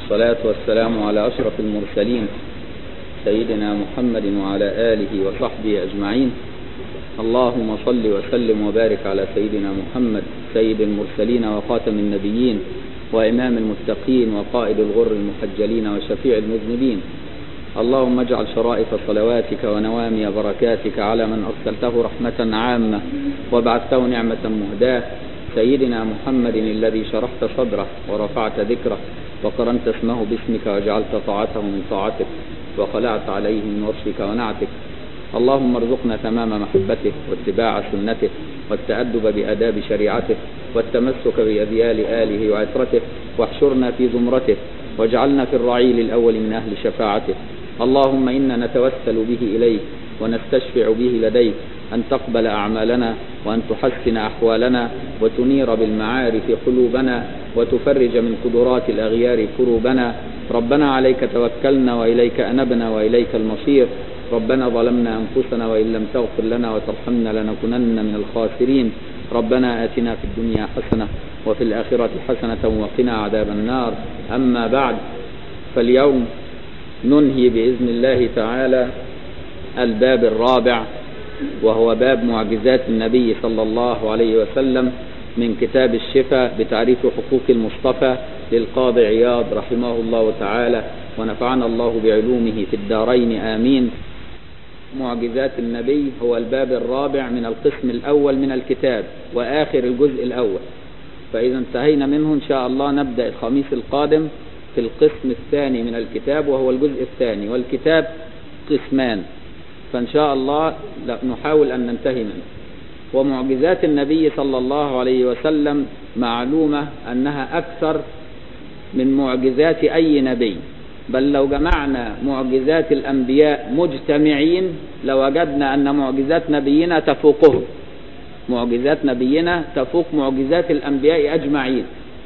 والصلاة والسلام على أشرف المرسلين سيدنا محمد وعلى آله وصحبه أجمعين اللهم صل وسلم وبارك على سيدنا محمد سيد المرسلين وخاتم النبيين وإمام المتقين وقائد الغر المحجلين وشفيع المذنبين اللهم اجعل شرائف صلواتك ونوامي بركاتك على من أرسلته رحمة عامة وبعثته نعمة مهداة سيدنا محمد الذي شرحت صدره ورفعت ذكره وقرنت اسمه باسمك وجعلت طاعته من طاعتك وخلعت عليه من وصفك ونعتك اللهم ارزقنا تمام محبته واتباع سنته والتأدب بآداب شريعته والتمسك بأذيال آله وعترته واحشرنا في زمرته واجعلنا في الرعيل الأول من أهل شفاعته اللهم إنا نتوسل به إليك ونستشفع به لديك أن تقبل أعمالنا وأن تحسن أحوالنا وتنير بالمعارف قلوبنا وتفرج من قدرات الأغيار كروبنا ربنا عليك توكلنا وإليك أنبنا وإليك المصير ربنا ظلمنا أنفسنا وإن لم تغفر لنا وترحمنا لنكونن من الخاسرين ربنا آتنا في الدنيا حسنة وفي الآخرة حسنة وقنا عذاب النار أما بعد فاليوم ننهي بإذن الله تعالى الباب الرابع وهو باب معجزات النبي صلى الله عليه وسلم من كتاب الشفاء بتعريف حقوق المصطفى للقاضي عياض رحمه الله تعالى ونفعنا الله بعلومه في الدارين آمين معجزات النبي هو الباب الرابع من القسم الأول من الكتاب وآخر الجزء الأول فإذا انتهينا منه إن شاء الله نبدأ الخميس القادم في القسم الثاني من الكتاب وهو الجزء الثاني والكتاب قسمان فإن شاء الله نحاول أن ننتهي منه ومعجزات النبي صلى الله عليه وسلم معلومة أنها أكثر من معجزات أي نبي بل لو جمعنا معجزات الأنبياء مجتمعين لوجدنا أن معجزات نبينا تفوقهم معجزات نبينا تفوق معجزات الأنبياء أجمعين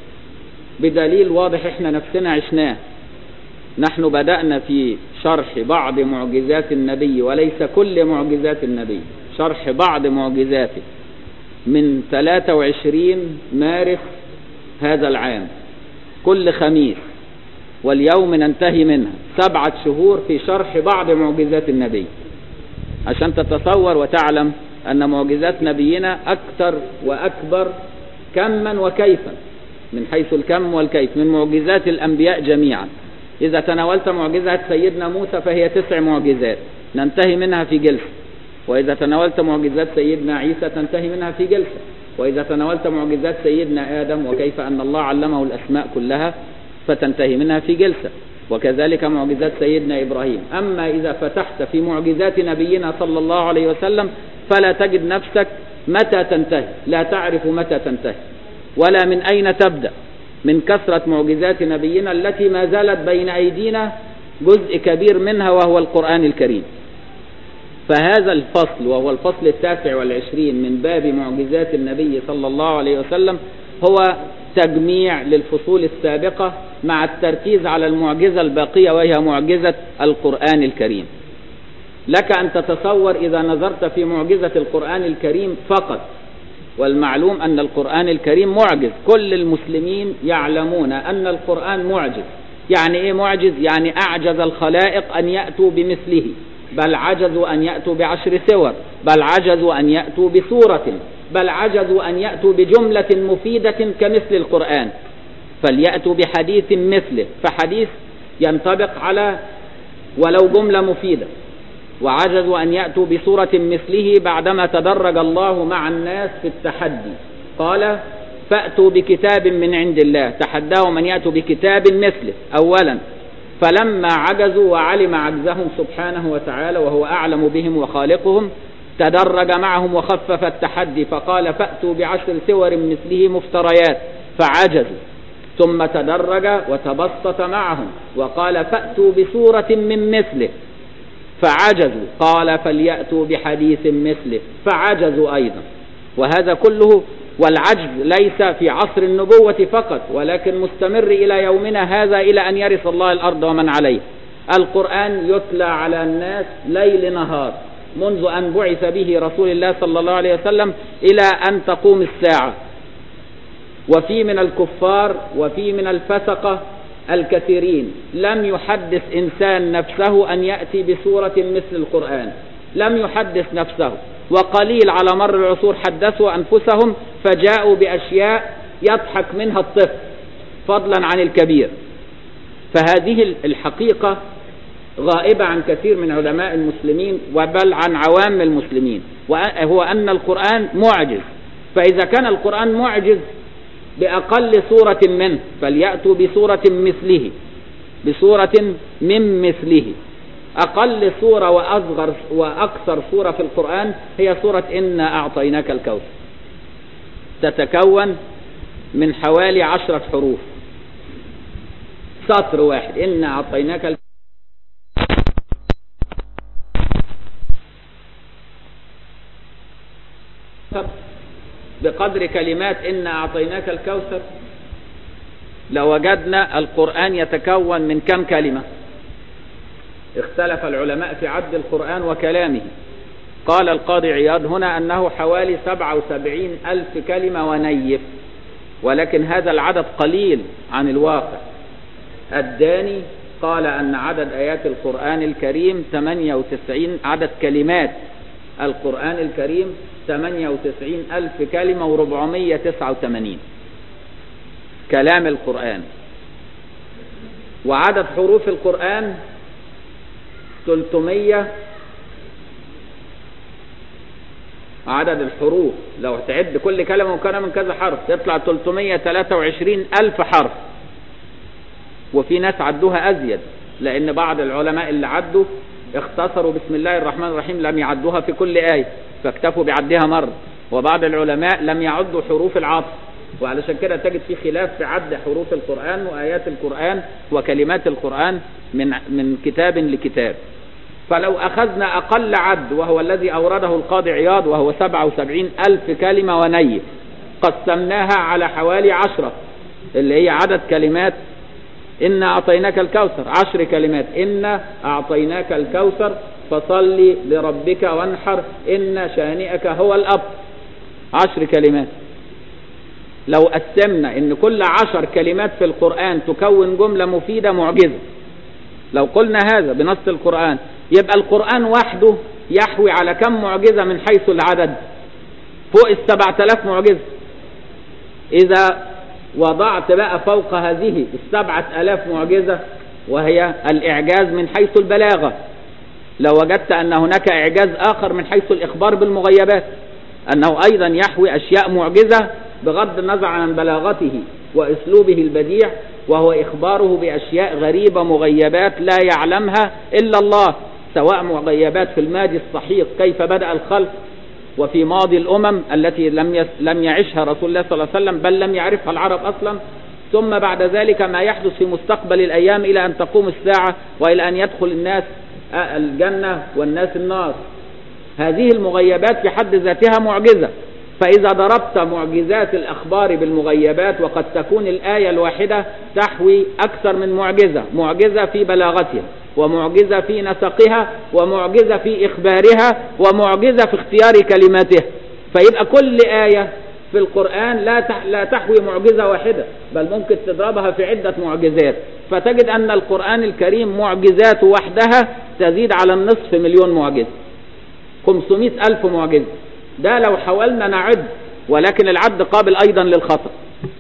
بدليل واضح احنا نفسنا عشناه نحن بدأنا في شرح بعض معجزات النبي وليس كل معجزات النبي شرح بعض معجزاته من 23 مارس هذا العام كل خميس واليوم ننتهي منها سبعة شهور في شرح بعض معجزات النبي عشان تتصور وتعلم أن معجزات نبينا أكثر وأكبر كما وكيفا من حيث الكم والكيف من معجزات الأنبياء جميعا إذا تناولت معجزة سيدنا موسى فهي تسع معجزات ننتهي منها في جلسة وإذا تناولت معجزات سيدنا عيسى تنتهي منها في جلسة وإذا تناولت معجزات سيدنا آدم وكيف أن الله علمه الأسماء كلها فتنتهي منها في جلسة وكذلك معجزات سيدنا إبراهيم أما إذا فتحت في معجزات نبينا صلى الله عليه وسلم فلا تجد نفسك متى تنتهي لا تعرف متى تنتهي ولا من أين تبدأ من كثرة معجزات نبينا التي ما زالت بين أيدينا جزء كبير منها وهو القرآن الكريم فهذا الفصل وهو الفصل التاسع والعشرين من باب معجزات النبي صلى الله عليه وسلم هو تجميع للفصول السابقة مع التركيز على المعجزة الباقية وهي معجزة القرآن الكريم لك أن تتصور إذا نظرت في معجزة القرآن الكريم فقط والمعلوم أن القرآن الكريم معجز كل المسلمين يعلمون أن القرآن معجز يعني إيه معجز يعني أعجز الخلائق أن يأتوا بمثله بل عجزوا أن يأتوا بعشر سور بل عجزوا أن يأتوا بسورة بل عجزوا أن يأتوا بجملة مفيدة كمثل القرآن فليأتوا بحديث مثله فحديث ينطبق على ولو جملة مفيدة وعجزوا أن يأتوا بصورة مثله بعدما تدرج الله مع الناس في التحدي قال فأتوا بكتاب من عند الله تحداهم أن يأتوا بكتاب مثله أولا فلما عجزوا وعلم عجزهم سبحانه وتعالى وهو أعلم بهم وخالقهم تدرج معهم وخفف التحدي فقال فأتوا بعشر سور مثله مفتريات فعجزوا ثم تدرج وتبسط معهم وقال فأتوا بسورة من مثله فعجزوا قال فليأتوا بحديث مثله فعجزوا أيضا وهذا كله والعجز ليس في عصر النبوة فقط ولكن مستمر إلى يومنا هذا إلى أن يرث الله الأرض ومن عليه القرآن يتلى على الناس ليل نهار منذ أن بعث به رسول الله صلى الله عليه وسلم إلى أن تقوم الساعة وفي من الكفار وفي من الفسقة الكثيرين لم يحدث إنسان نفسه أن يأتي بسورة مثل القرآن لم يحدث نفسه وقليل على مر العصور حدثوا أنفسهم فجاءوا بأشياء يضحك منها الطفل فضلا عن الكبير فهذه الحقيقة غائبة عن كثير من علماء المسلمين وبل عن عوام المسلمين وهو أن القرآن معجز فإذا كان القرآن معجز بأقل سورة منه فليأتوا بسورة مثله بسورة من مثله أقل سورة وأصغر وأكثر سورة في القرآن هي سورة إنا أعطيناك الكوثر تتكون من حوالي عشرة حروف سطر واحد إنا أعطيناك الكوثر بقدر كلمات إنا أعطيناك الكوثر لوجدنا القرآن يتكون من كم كلمة اختلف العلماء في عد القرآن وكلامه قال القاضي عياض هنا أنه حوالي سبعة وسبعين ألف كلمة ونيف ولكن هذا العدد قليل عن الواقع الداني قال أن عدد آيات القرآن الكريم 98 عدد كلمات القرآن الكريم 98 ألف كلمة و489 كلام القرآن وعدد حروف القرآن 300 عدد الحروف لو تعد كل كلمة وكلمة من كذا حرف يطلع 323 ألف حرف وفي ناس عدوها أزيد لأن بعض العلماء اللي عدوا اختصروا بسم الله الرحمن الرحيم لم يعدوها في كل آية فاكتفوا بعدها مرة وبعض العلماء لم يعدوا حروف العطف وعلشان كده تجد في خلاف في عد حروف القرآن وآيات القرآن وكلمات القرآن من من كتاب لكتاب فلو أخذنا أقل عد وهو الذي أورده القاضي عياض وهو 77 ألف كلمة ونيف قسمناها على حوالي عشرة اللي هي عدد كلمات إنا أعطيناك الكوثر عشر كلمات إنا أعطيناك الكوثر فصل لربك وانحر إن شانئك هو الأب عشر كلمات لو قسمنا إن كل عشر كلمات في القرآن تكون جملة مفيدة معجزة لو قلنا هذا بنص القرآن يبقى القرآن وحده يحوي على كم معجزة من حيث العدد فوق السبعة آلاف معجزة إذا وضعت بقى فوق هذه السبعة آلاف معجزة وهي الإعجاز من حيث البلاغة لو وجدت أن هناك إعجاز آخر من حيث الإخبار بالمغيبات أنه أيضا يحوي أشياء معجزة بغض النظر عن بلاغته وأسلوبه البديع وهو إخباره بأشياء غريبة مغيبات لا يعلمها إلا الله سواء مغيبات في الماضي الصحيح كيف بدأ الخلق وفي ماضي الأمم التي لم يس لم يعشها رسول الله صلى الله عليه وسلم بل لم يعرفها العرب أصلا ثم بعد ذلك ما يحدث في مستقبل الأيام إلى أن تقوم الساعة وإلى أن يدخل الناس الجنة والناس النار هذه المغيبات في حد ذاتها معجزة فإذا ضربت معجزات الأخبار بالمغيبات وقد تكون الآية الواحدة تحوي أكثر من معجزة معجزة في بلاغتها ومعجزة في نسقها ومعجزة في إخبارها ومعجزة في اختيار كلماتها فيبقى كل آية في القرآن لا لا تحوي معجزة واحدة بل ممكن تضربها في عدة معجزات فتجد أن القرآن الكريم معجزاته وحدها تزيد على النصف مليون معجزة 500 ألف معجزة ده لو حاولنا نعد ولكن العد قابل أيضا للخطأ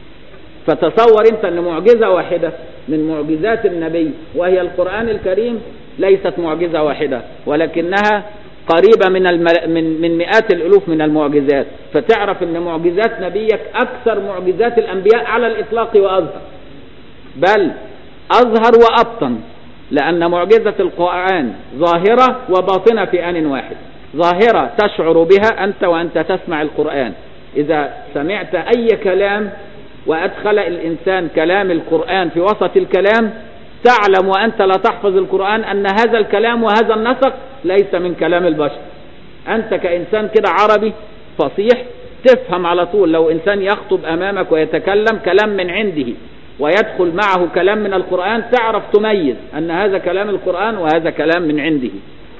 فتصور انت ان معجزة واحدة من معجزات النبي وهي القرآن الكريم ليست معجزة واحدة ولكنها قريبة من, المل... من من مئات الألوف من المعجزات فتعرف أن معجزات نبيك أكثر معجزات الأنبياء على الإطلاق وأظهر بل أظهر وأبطن لأن معجزة القرآن ظاهرة وباطنة في آن واحد ظاهرة تشعر بها أنت وأنت تسمع القرآن إذا سمعت أي كلام وأدخل الإنسان كلام القرآن في وسط الكلام تعلم وأنت لا تحفظ القرآن أن هذا الكلام وهذا النسق ليس من كلام البشر أنت كإنسان كده عربي فصيح تفهم على طول لو إنسان يخطب أمامك ويتكلم كلام من عنده ويدخل معه كلام من القرآن تعرف تميز أن هذا كلام القرآن وهذا كلام من عنده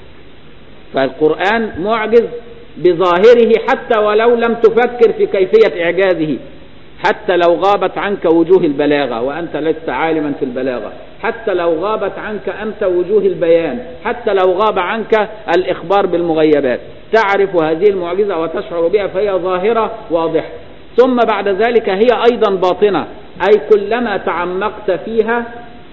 فالقرآن معجز بظاهره حتى ولو لم تفكر في كيفية إعجازه حتى لو غابت عنك وجوه البلاغة وأنت لست عالما في البلاغة حتى لو غابت عنك أنت وجوه البيان حتى لو غاب عنك الإخبار بالمغيبات تعرف هذه المعجزة وتشعر بها فهي ظاهرة واضحة ثم بعد ذلك هي أيضا باطنة أي كلما تعمقت فيها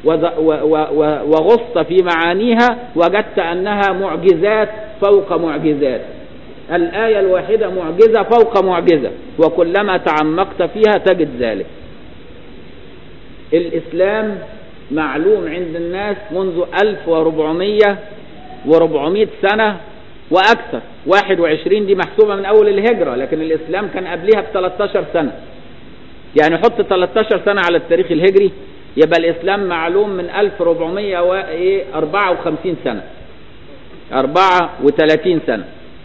وغصت في معانيها وجدت أنها معجزات فوق معجزات الآية الواحدة معجزة فوق معجزة وكلما تعمقت فيها تجد ذلك الإسلام معلوم عند الناس منذ 1400 و400 سنة وأكثر 21 دي محسوبة من أول الهجرة لكن الإسلام كان قبلها ب 13 سنة يعني حط 13 سنة على التاريخ الهجري يبقى الإسلام معلوم من 1454 سنة 34 سنة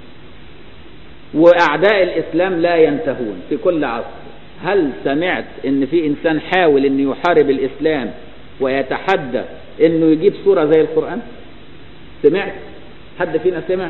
وأعداء الإسلام لا ينتهون في كل عصر هل سمعت ان في انسان حاول انه يحارب الاسلام ويتحدى انه يجيب صورة زي القرآن سمعت حد فينا سمع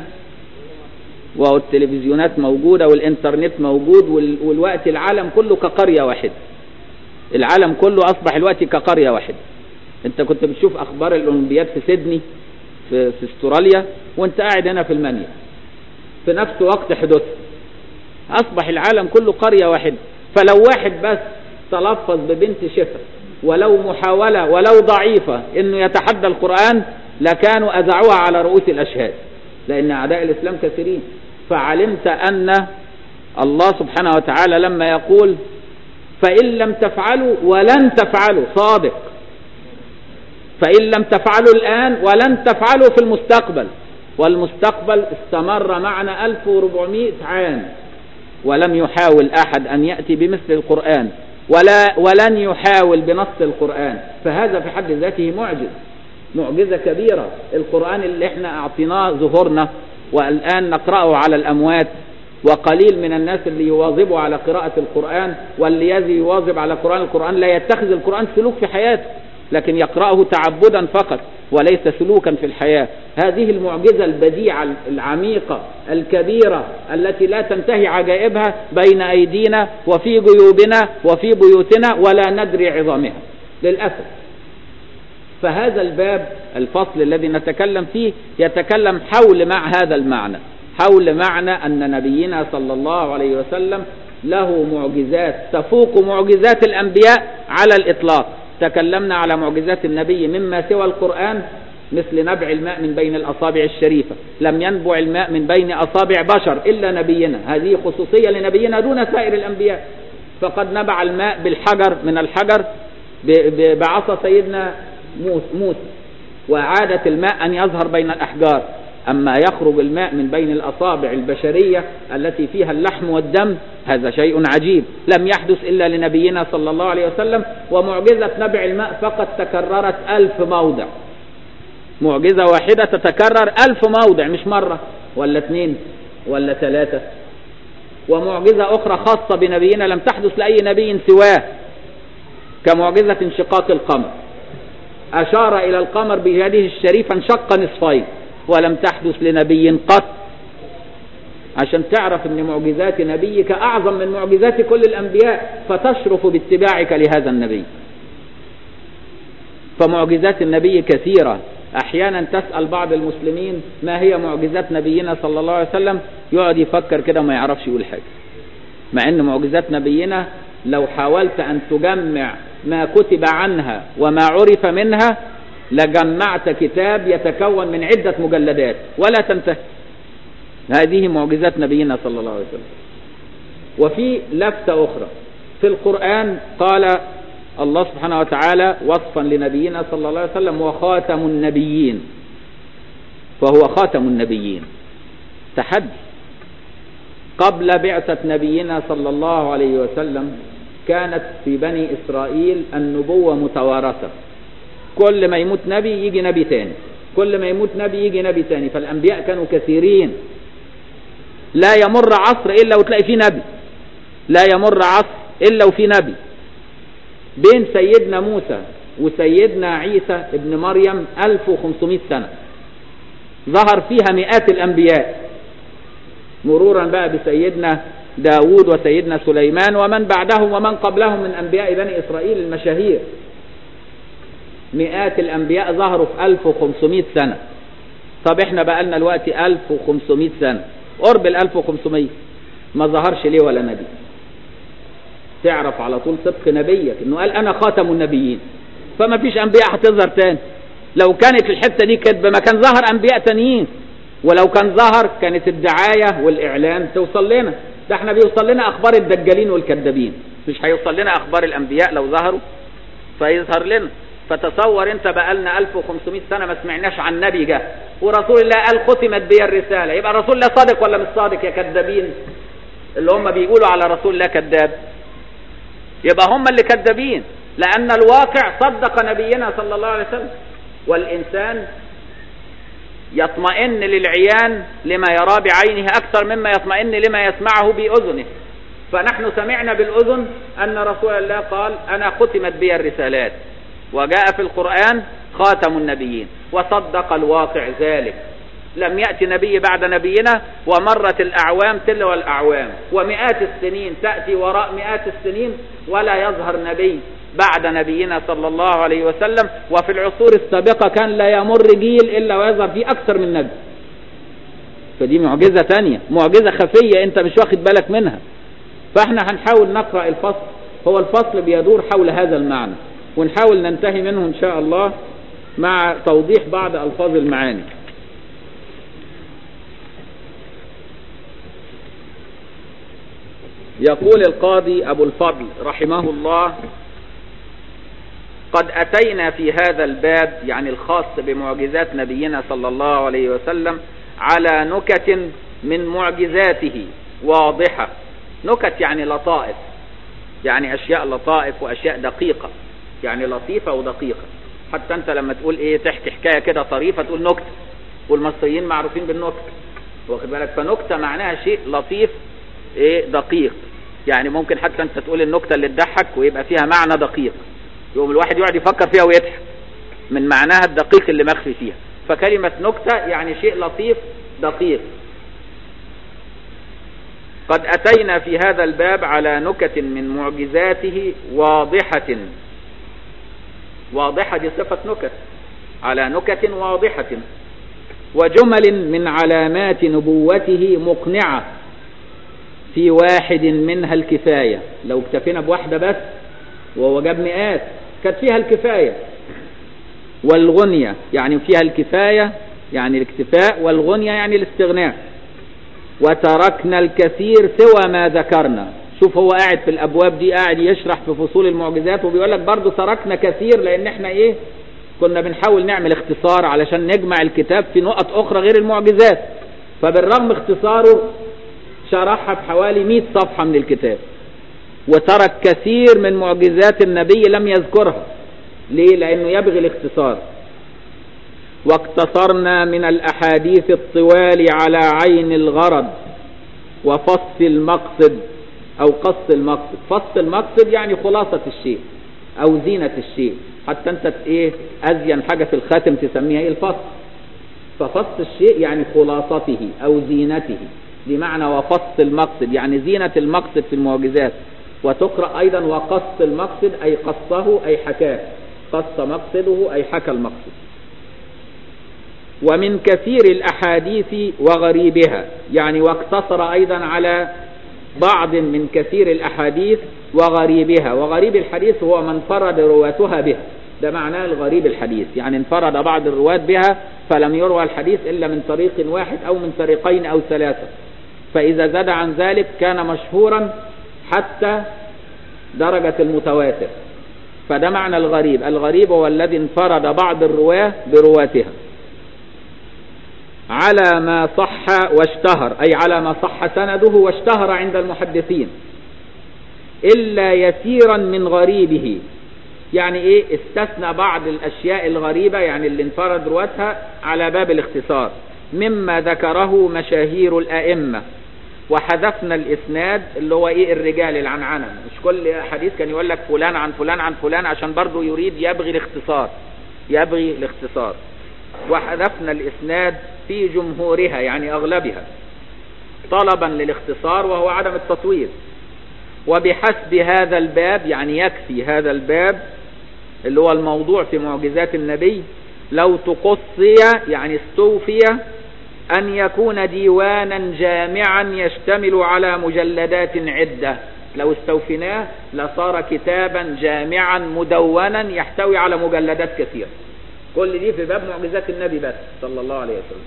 والتلفزيونات موجودة والانترنت موجود والوقت العالم كله كقرية واحدة العالم كله اصبح الوقت كقرية واحدة انت كنت بتشوف اخبار الاولمبياد في سيدني في, في استراليا وانت قاعد هنا في المانيا في نفس وقت حدوثها اصبح العالم كله قرية واحدة فلو واحد بس تلفظ ببنت شفر ولو محاولة ولو ضعيفة انه يتحدى القرآن لكانوا اذعوها على رؤوس الاشهاد لان اعداء الاسلام كثيرين فعلمت ان الله سبحانه وتعالى لما يقول فإن لم تفعلوا ولن تفعلوا صادق فإن لم تفعلوا الآن ولن تفعلوا في المستقبل والمستقبل استمر معنا 1400 عام ولم يحاول أحد أن يأتي بمثل القرآن ولا ولن يحاول بنص القرآن فهذا في حد ذاته معجز معجزة كبيرة القرآن اللي احنا أعطيناه ظهورنا والآن نقرأه على الأموات وقليل من الناس اللي يواظبوا على قراءة القرآن والذي يواظب على قرآن القرآن لا يتخذ القرآن سلوك في حياته لكن يقرأه تعبدا فقط وليس سلوكا في الحياة هذه المعجزة البديعة العميقة الكبيرة التي لا تنتهي عجائبها بين أيدينا وفي جيوبنا وفي بيوتنا ولا ندري عظامها للأسف فهذا الباب الفصل الذي نتكلم فيه يتكلم حول مع هذا المعنى حول معنى أن نبينا صلى الله عليه وسلم له معجزات تفوق معجزات الأنبياء على الإطلاق تكلمنا على معجزات النبي مما سوى القرآن مثل نبع الماء من بين الأصابع الشريفة لم ينبع الماء من بين أصابع بشر إلا نبينا هذه خصوصية لنبينا دون سائر الأنبياء فقد نبع الماء بالحجر من الحجر بعصا سيدنا موسى وعادة الماء أن يظهر بين الأحجار أما يخرج الماء من بين الأصابع البشرية التي فيها اللحم والدم هذا شيء عجيب لم يحدث إلا لنبينا صلى الله عليه وسلم ومعجزة نبع الماء فقط تكررت ألف موضع معجزة واحدة تتكرر ألف موضع مش مرة ولا اثنين ولا ثلاثة ومعجزة أخرى خاصة بنبينا لم تحدث لأي نبي سواه كمعجزة انشقاق القمر أشار إلى القمر بيده الشريفة انشق نصفين ولم تحدث لنبي قط عشان تعرف ان معجزات نبيك اعظم من معجزات كل الانبياء فتشرف باتباعك لهذا النبي فمعجزات النبي كثيرة احيانا تسأل بعض المسلمين ما هي معجزات نبينا صلى الله عليه وسلم يقعد يفكر كده ما يعرفش يقول حاجة مع ان معجزات نبينا لو حاولت ان تجمع ما كتب عنها وما عرف منها لجمعت كتاب يتكون من عدة مجلدات ولا تنتهي هذه معجزات نبينا صلى الله عليه وسلم وفي لفتة أخرى في القرآن قال الله سبحانه وتعالى وصفا لنبينا صلى الله عليه وسلم وخاتم النبيين فهو خاتم النبيين تحدي قبل بعثة نبينا صلى الله عليه وسلم كانت في بني إسرائيل النبوة متوارثة كل ما يموت نبي يجي نبي تاني كل ما يموت نبي يجي نبي تاني فالأنبياء كانوا كثيرين لا يمر عصر إلا وتلاقي فيه نبي لا يمر عصر إلا وفي نبي بين سيدنا موسى وسيدنا عيسى ابن مريم 1500 سنة ظهر فيها مئات الأنبياء مرورا بقى بسيدنا داود وسيدنا سليمان ومن بعدهم ومن قبلهم من أنبياء بني إسرائيل المشاهير مئات الأنبياء ظهروا في 1500 سنة طب احنا بقى لنا الوقت 1500 سنة قرب ال 1500 ما ظهرش ليه ولا نبي تعرف على طول صدق نبيك انه قال انا خاتم النبيين فما فيش انبياء هتظهر تاني لو كانت الحته دي كدبه ما كان ظهر انبياء تانيين ولو كان ظهر كانت الدعايه والاعلان توصل لنا ده احنا بيوصل لنا اخبار الدجالين والكذابين مش هيوصل لنا اخبار الانبياء لو ظهروا فيظهر لنا فتصور انت بقى لنا 1500 سنه ما سمعناش عن نبي جه ورسول الله قال ختمت بي الرساله يبقى رسول الله صادق ولا مش صادق يا كذابين اللي هم بيقولوا على رسول الله كذاب يبقى هم اللي كذابين لأن الواقع صدق نبينا صلى الله عليه وسلم والإنسان يطمئن للعيان لما يرى بعينه أكثر مما يطمئن لما يسمعه بأذنه فنحن سمعنا بالأذن أن رسول الله قال أنا ختمت بي الرسالات وجاء في القرآن خاتم النبيين وصدق الواقع ذلك لم يأتي نبي بعد نبينا ومرت الأعوام تلو الأعوام ومئات السنين تأتي وراء مئات السنين ولا يظهر نبي بعد نبينا صلى الله عليه وسلم وفي العصور السابقة كان لا يمر جيل إلا ويظهر فيه أكثر من نبي فدي معجزة تانية معجزة خفية أنت مش واخد بالك منها فاحنا هنحاول نقرأ الفصل هو الفصل بيدور حول هذا المعنى ونحاول ننتهي منه إن شاء الله مع توضيح بعض ألفاظ المعاني يقول القاضي أبو الفضل رحمه الله قد أتينا في هذا الباب يعني الخاص بمعجزات نبينا صلى الله عليه وسلم على نكت من معجزاته واضحة نكت يعني لطائف يعني أشياء لطائف وأشياء دقيقة يعني لطيفة ودقيقة حتى أنت لما تقول إيه تحكي حكاية كده طريفة تقول نكتة والمصريين معروفين بالنكتة واخد بالك فنكتة معناها شيء لطيف ايه دقيق يعني ممكن حتى انت تقول النكتة اللي تضحك ويبقى فيها معنى دقيق يقوم الواحد يقعد يفكر فيها ويضحك من معناها الدقيق اللي مخفي فيها فكلمة نكتة يعني شيء لطيف دقيق قد أتينا في هذا الباب على نكت من معجزاته واضحة واضحة دي صفة نكت على نكت واضحة وجمل من علامات نبوته مقنعة في واحد منها الكفاية لو اكتفينا بواحدة بس وهو جاب مئات كانت فيها الكفاية والغنية يعني فيها الكفاية يعني الاكتفاء والغنية يعني الاستغناء وتركنا الكثير سوى ما ذكرنا شوف هو قاعد في الابواب دي قاعد يشرح في فصول المعجزات وبيقول لك برضه تركنا كثير لان احنا ايه كنا بنحاول نعمل اختصار علشان نجمع الكتاب في نقط اخرى غير المعجزات فبالرغم اختصاره شرحها بحوالي 100 صفحة من الكتاب وترك كثير من معجزات النبي لم يذكرها ليه لانه يبغي الاختصار واقتصرنا من الاحاديث الطوال على عين الغرض وفص المقصد او قص المقصد فص المقصد يعني خلاصة الشيء او زينة الشيء حتى انت ايه ازين حاجة في الخاتم تسميها ايه الفص ففص الشيء يعني خلاصته او زينته بمعنى وفص المقصد يعني زينة المقصد في المعجزات وتقرأ أيضا وقص المقصد أي قصه أي حكاه قص مقصده أي حكى المقصد ومن كثير الأحاديث وغريبها يعني واقتصر أيضا على بعض من كثير الأحاديث وغريبها وغريب الحديث هو من فرد رواتها بها ده معناه الغريب الحديث يعني انفرد بعض الرواة بها فلم يروى الحديث إلا من طريق واحد أو من طريقين أو ثلاثة فإذا زاد عن ذلك كان مشهورا حتى درجة المتواتر فده معنى الغريب الغريب هو الذي انفرد بعض الرواة برواتها على ما صح واشتهر أي على ما صح سنده واشتهر عند المحدثين إلا يسيرا من غريبه يعني ايه استثنى بعض الاشياء الغريبة يعني اللي انفرد رواتها على باب الاختصار مما ذكره مشاهير الائمة وحذفنا الاسناد اللي هو ايه الرجال العنعنة مش كل حديث كان يقول لك فلان عن فلان عن فلان عشان برضه يريد يبغي الاختصار يبغي الاختصار وحذفنا الاسناد في جمهورها يعني اغلبها طلبا للاختصار وهو عدم التطويل وبحسب هذا الباب يعني يكفي هذا الباب اللي هو الموضوع في معجزات النبي لو تقصي يعني استوفي أن يكون ديوانا جامعا يشتمل على مجلدات عدة لو استوفناه لصار كتابا جامعا مدونا يحتوي على مجلدات كثيرة كل دي في باب معجزات النبي بس صلى الله عليه وسلم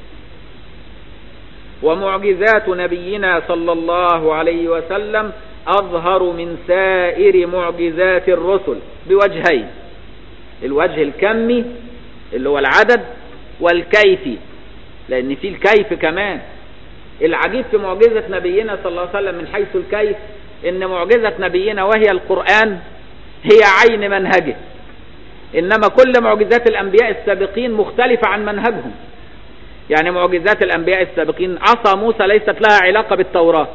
ومعجزات نبينا صلى الله عليه وسلم أظهر من سائر معجزات الرسل بوجهين الوجه الكمي اللي هو العدد والكيفي لأن في الكيف كمان العجيب في معجزة نبينا صلى الله عليه وسلم من حيث الكيف إن معجزة نبينا وهي القرآن هي عين منهجه إنما كل معجزات الأنبياء السابقين مختلفة عن منهجهم يعني معجزات الأنبياء السابقين عصا موسى ليست لها علاقة بالتوراة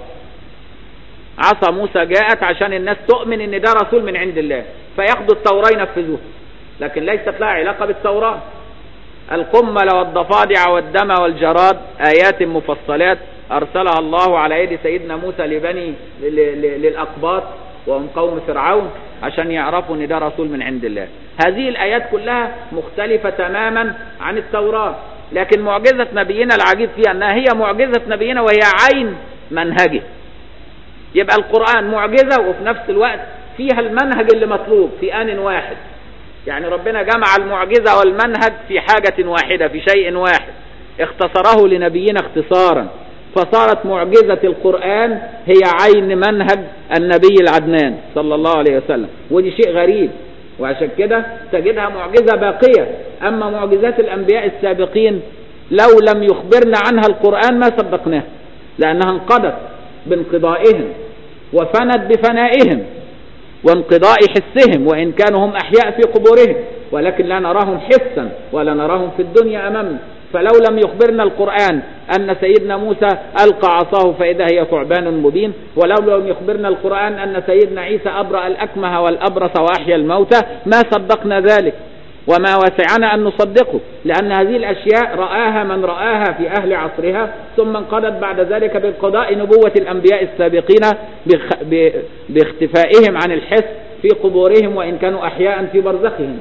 عصا موسى جاءت عشان الناس تؤمن ان ده رسول من عند الله فياخدوا التوراة ينفذوها لكن ليست لها علاقة بالتوراة القمل والضفادع والدم والجراد آيات مفصلات أرسلها الله على يد سيدنا موسى لبني للأقباط وهم قوم فرعون عشان يعرفوا ان ده رسول من عند الله هذه الآيات كلها مختلفة تماما عن التوراة لكن معجزة نبينا العجيب فيها أنها هي معجزة نبينا وهي عين منهجه يبقى القرآن معجزة وفي نفس الوقت فيها المنهج اللي مطلوب في آن واحد يعني ربنا جمع المعجزة والمنهج في حاجة واحدة في شيء واحد اختصره لنبينا اختصارا فصارت معجزة القرآن هي عين منهج النبي العدنان صلى الله عليه وسلم ودي شيء غريب وعشان كده تجدها معجزة باقية أما معجزات الأنبياء السابقين لو لم يخبرنا عنها القرآن ما صدقناها لأنها انقضت بانقضائهم وفنت بفنائهم وانقضاء حسهم وإن كانوا هم أحياء في قبورهم ولكن لا نراهم حسا ولا نراهم في الدنيا أمامنا فلو لم يخبرنا القرآن أن سيدنا موسى ألقى عصاه فإذا هي ثعبان مبين ولو لم يخبرنا القرآن أن سيدنا عيسى أبرأ الأكمه والأبرص وأحيا الموتى ما صدقنا ذلك وما وسعنا أن نصدقه لأن هذه الأشياء رآها من رآها في أهل عصرها ثم انقضت بعد ذلك بانقضاء نبوة الأنبياء السابقين باختفائهم عن الحس في قبورهم وإن كانوا أحياء في برزخهم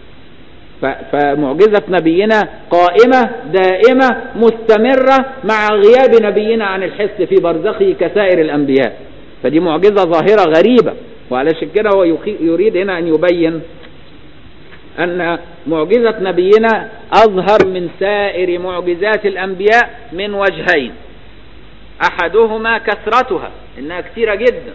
فمعجزة نبينا قائمة دائمة مستمرة مع غياب نبينا عن الحس في برزخه كسائر الأنبياء فدي معجزة ظاهرة غريبة وعلشان كده هو يريد هنا أن يبين أن معجزة نبينا أظهر من سائر معجزات الأنبياء من وجهين أحدهما كثرتها إنها كثيرة جدا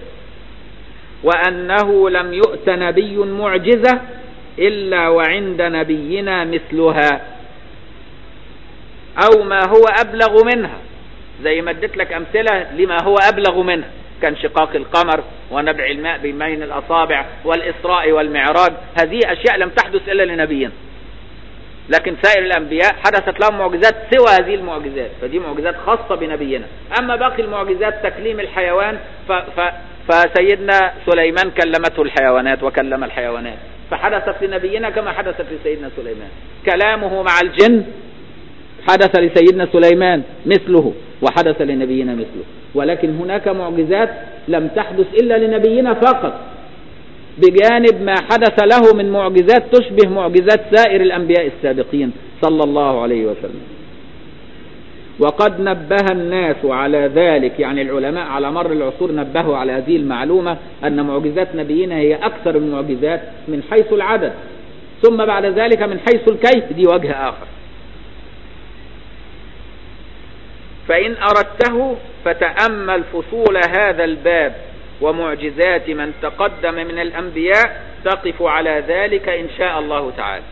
وأنه لم يؤت نبي معجزة إلا وعند نبينا مثلها أو ما هو أبلغ منها زي ما اديت لك أمثلة لما هو أبلغ منها كانشقاق القمر ونبع الماء بين الأصابع والإسراء والمعراج هذه أشياء لم تحدث إلا لنبينا لكن سائر الأنبياء حدثت لهم معجزات سوى هذه المعجزات فدي معجزات خاصة بنبينا أما باقي المعجزات تكليم الحيوان ف ف فسيدنا سليمان كلمته الحيوانات وكلم الحيوانات فحدثت لنبينا كما حدثت لسيدنا سليمان كلامه مع الجن حدث لسيدنا سليمان مثله وحدث لنبينا مثله ولكن هناك معجزات لم تحدث إلا لنبينا فقط بجانب ما حدث له من معجزات تشبه معجزات سائر الأنبياء السابقين صلى الله عليه وسلم وقد نبه الناس على ذلك يعني العلماء على مر العصور نبهوا على هذه المعلومة أن معجزات نبينا هي أكثر المعجزات من حيث العدد ثم بعد ذلك من حيث الكيف دي وجه آخر فإن أردته فتأمل فصول هذا الباب ومعجزات من تقدم من الأنبياء تقف على ذلك إن شاء الله تعالى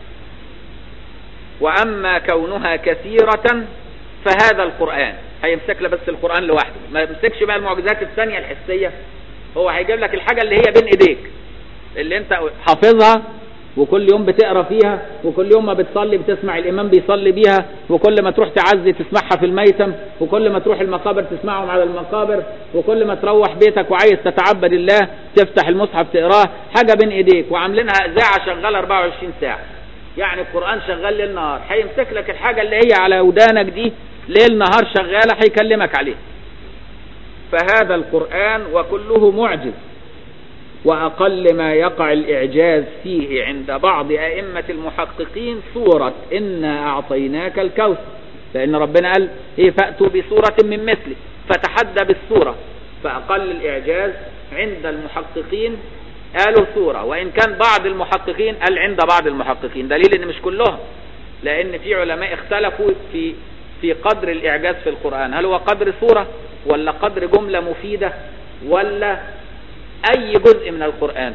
وأما كونها كثيرة فهذا القرآن هيمسك له بس القرآن لوحده ما يمسكش بقى المعجزات الثانية الحسية هو هيجيب لك الحاجة اللي هي بين ايديك اللي انت حافظها وكل يوم بتقرا فيها وكل يوم ما بتصلي بتسمع الامام بيصلي بيها وكل ما تروح تعزي تسمعها في الميتم وكل ما تروح المقابر تسمعهم على المقابر وكل ما تروح بيتك وعايز تتعبد الله تفتح المصحف تقراه حاجه بين ايديك وعاملينها اذاعه شغاله 24 ساعه يعني القران شغال ليل نهار هيمسك لك الحاجه اللي هي على ودانك دي ليل نهار شغاله هيكلمك عليها فهذا القرآن وكله معجز وأقل ما يقع الإعجاز فيه عند بعض أئمة المحققين سورة إنا أعطيناك الكوثر لأن ربنا قال إيه فأتوا بسورة من مثله فتحدى بالسورة فأقل الإعجاز عند المحققين قالوا سورة وإن كان بعض المحققين قال عند بعض المحققين دليل إن مش كلهم لأن في علماء اختلفوا في في قدر الإعجاز في القرآن هل هو قدر سورة ولا قدر جملة مفيدة ولا أي جزء من القرآن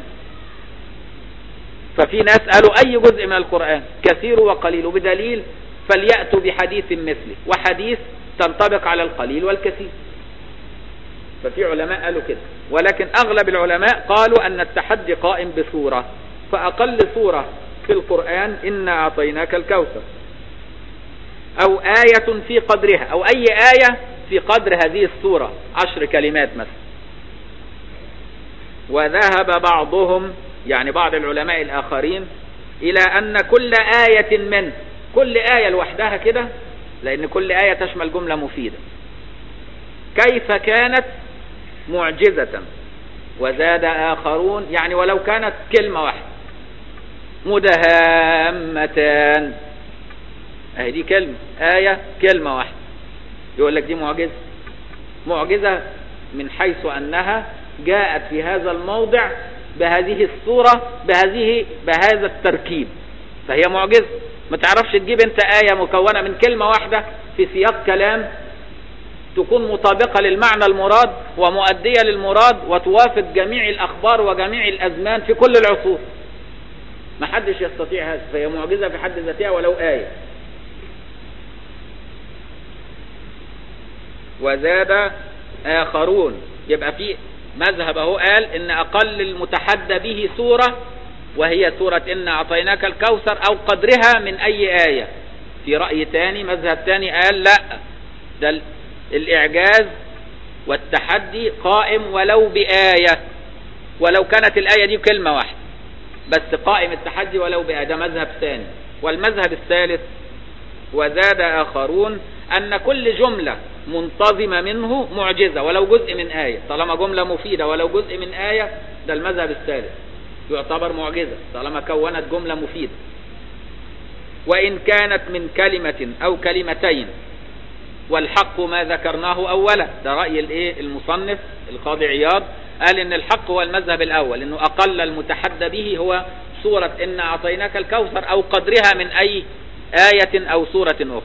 ففي ناس قالوا أي جزء من القرآن كثير وقليل بدليل فليأتوا بحديث مثله وحديث تنطبق على القليل والكثير ففي علماء قالوا كده ولكن أغلب العلماء قالوا أن التحدي قائم بسورة فأقل سورة في القرآن إنا أعطيناك الكوثر أو آية في قدرها أو أي آية في قدر هذه السورة عشر كلمات مثلا وذهب بعضهم يعني بعض العلماء الآخرين إلى أن كل آية من كل آية لوحدها كده لأن كل آية تشمل جملة مفيدة كيف كانت معجزة وزاد آخرون يعني ولو كانت كلمة واحدة مدهامتان اهي دي كلمة آية كلمة واحدة يقول لك دي معجزة معجزة من حيث أنها جاءت في هذا الموضع بهذه الصورة بهذه بهذا التركيب فهي معجزة ما تعرفش تجيب انت آية مكونة من كلمة واحدة في سياق كلام تكون مطابقة للمعنى المراد ومؤدية للمراد وتوافق جميع الأخبار وجميع الأزمان في كل العصور ما حدش يستطيع هذا فهي معجزة في حد ذاتها ولو آية وزاد آخرون يبقى في مذهب اهو قال ان اقل المتحدى به سورة وهي سورة إن أعطيناك الكوثر أو قدرها من أي آية في رأي تاني مذهب تاني قال لا ده الإعجاز والتحدي قائم ولو بآية ولو كانت الآية دي كلمة واحدة بس قائم التحدي ولو بآية ده مذهب ثاني والمذهب الثالث وزاد آخرون أن كل جملة منتظمة منه معجزة ولو جزء من آية طالما جملة مفيدة ولو جزء من آية ده المذهب الثالث يعتبر معجزة طالما كونت جملة مفيدة وإن كانت من كلمة أو كلمتين والحق ما ذكرناه أولا ده رأي الايه المصنف القاضي عياض قال إن الحق هو المذهب الأول إنه أقل المتحدى به هو سورة إن أعطيناك الكوثر أو قدرها من أي آية أو سورة أخرى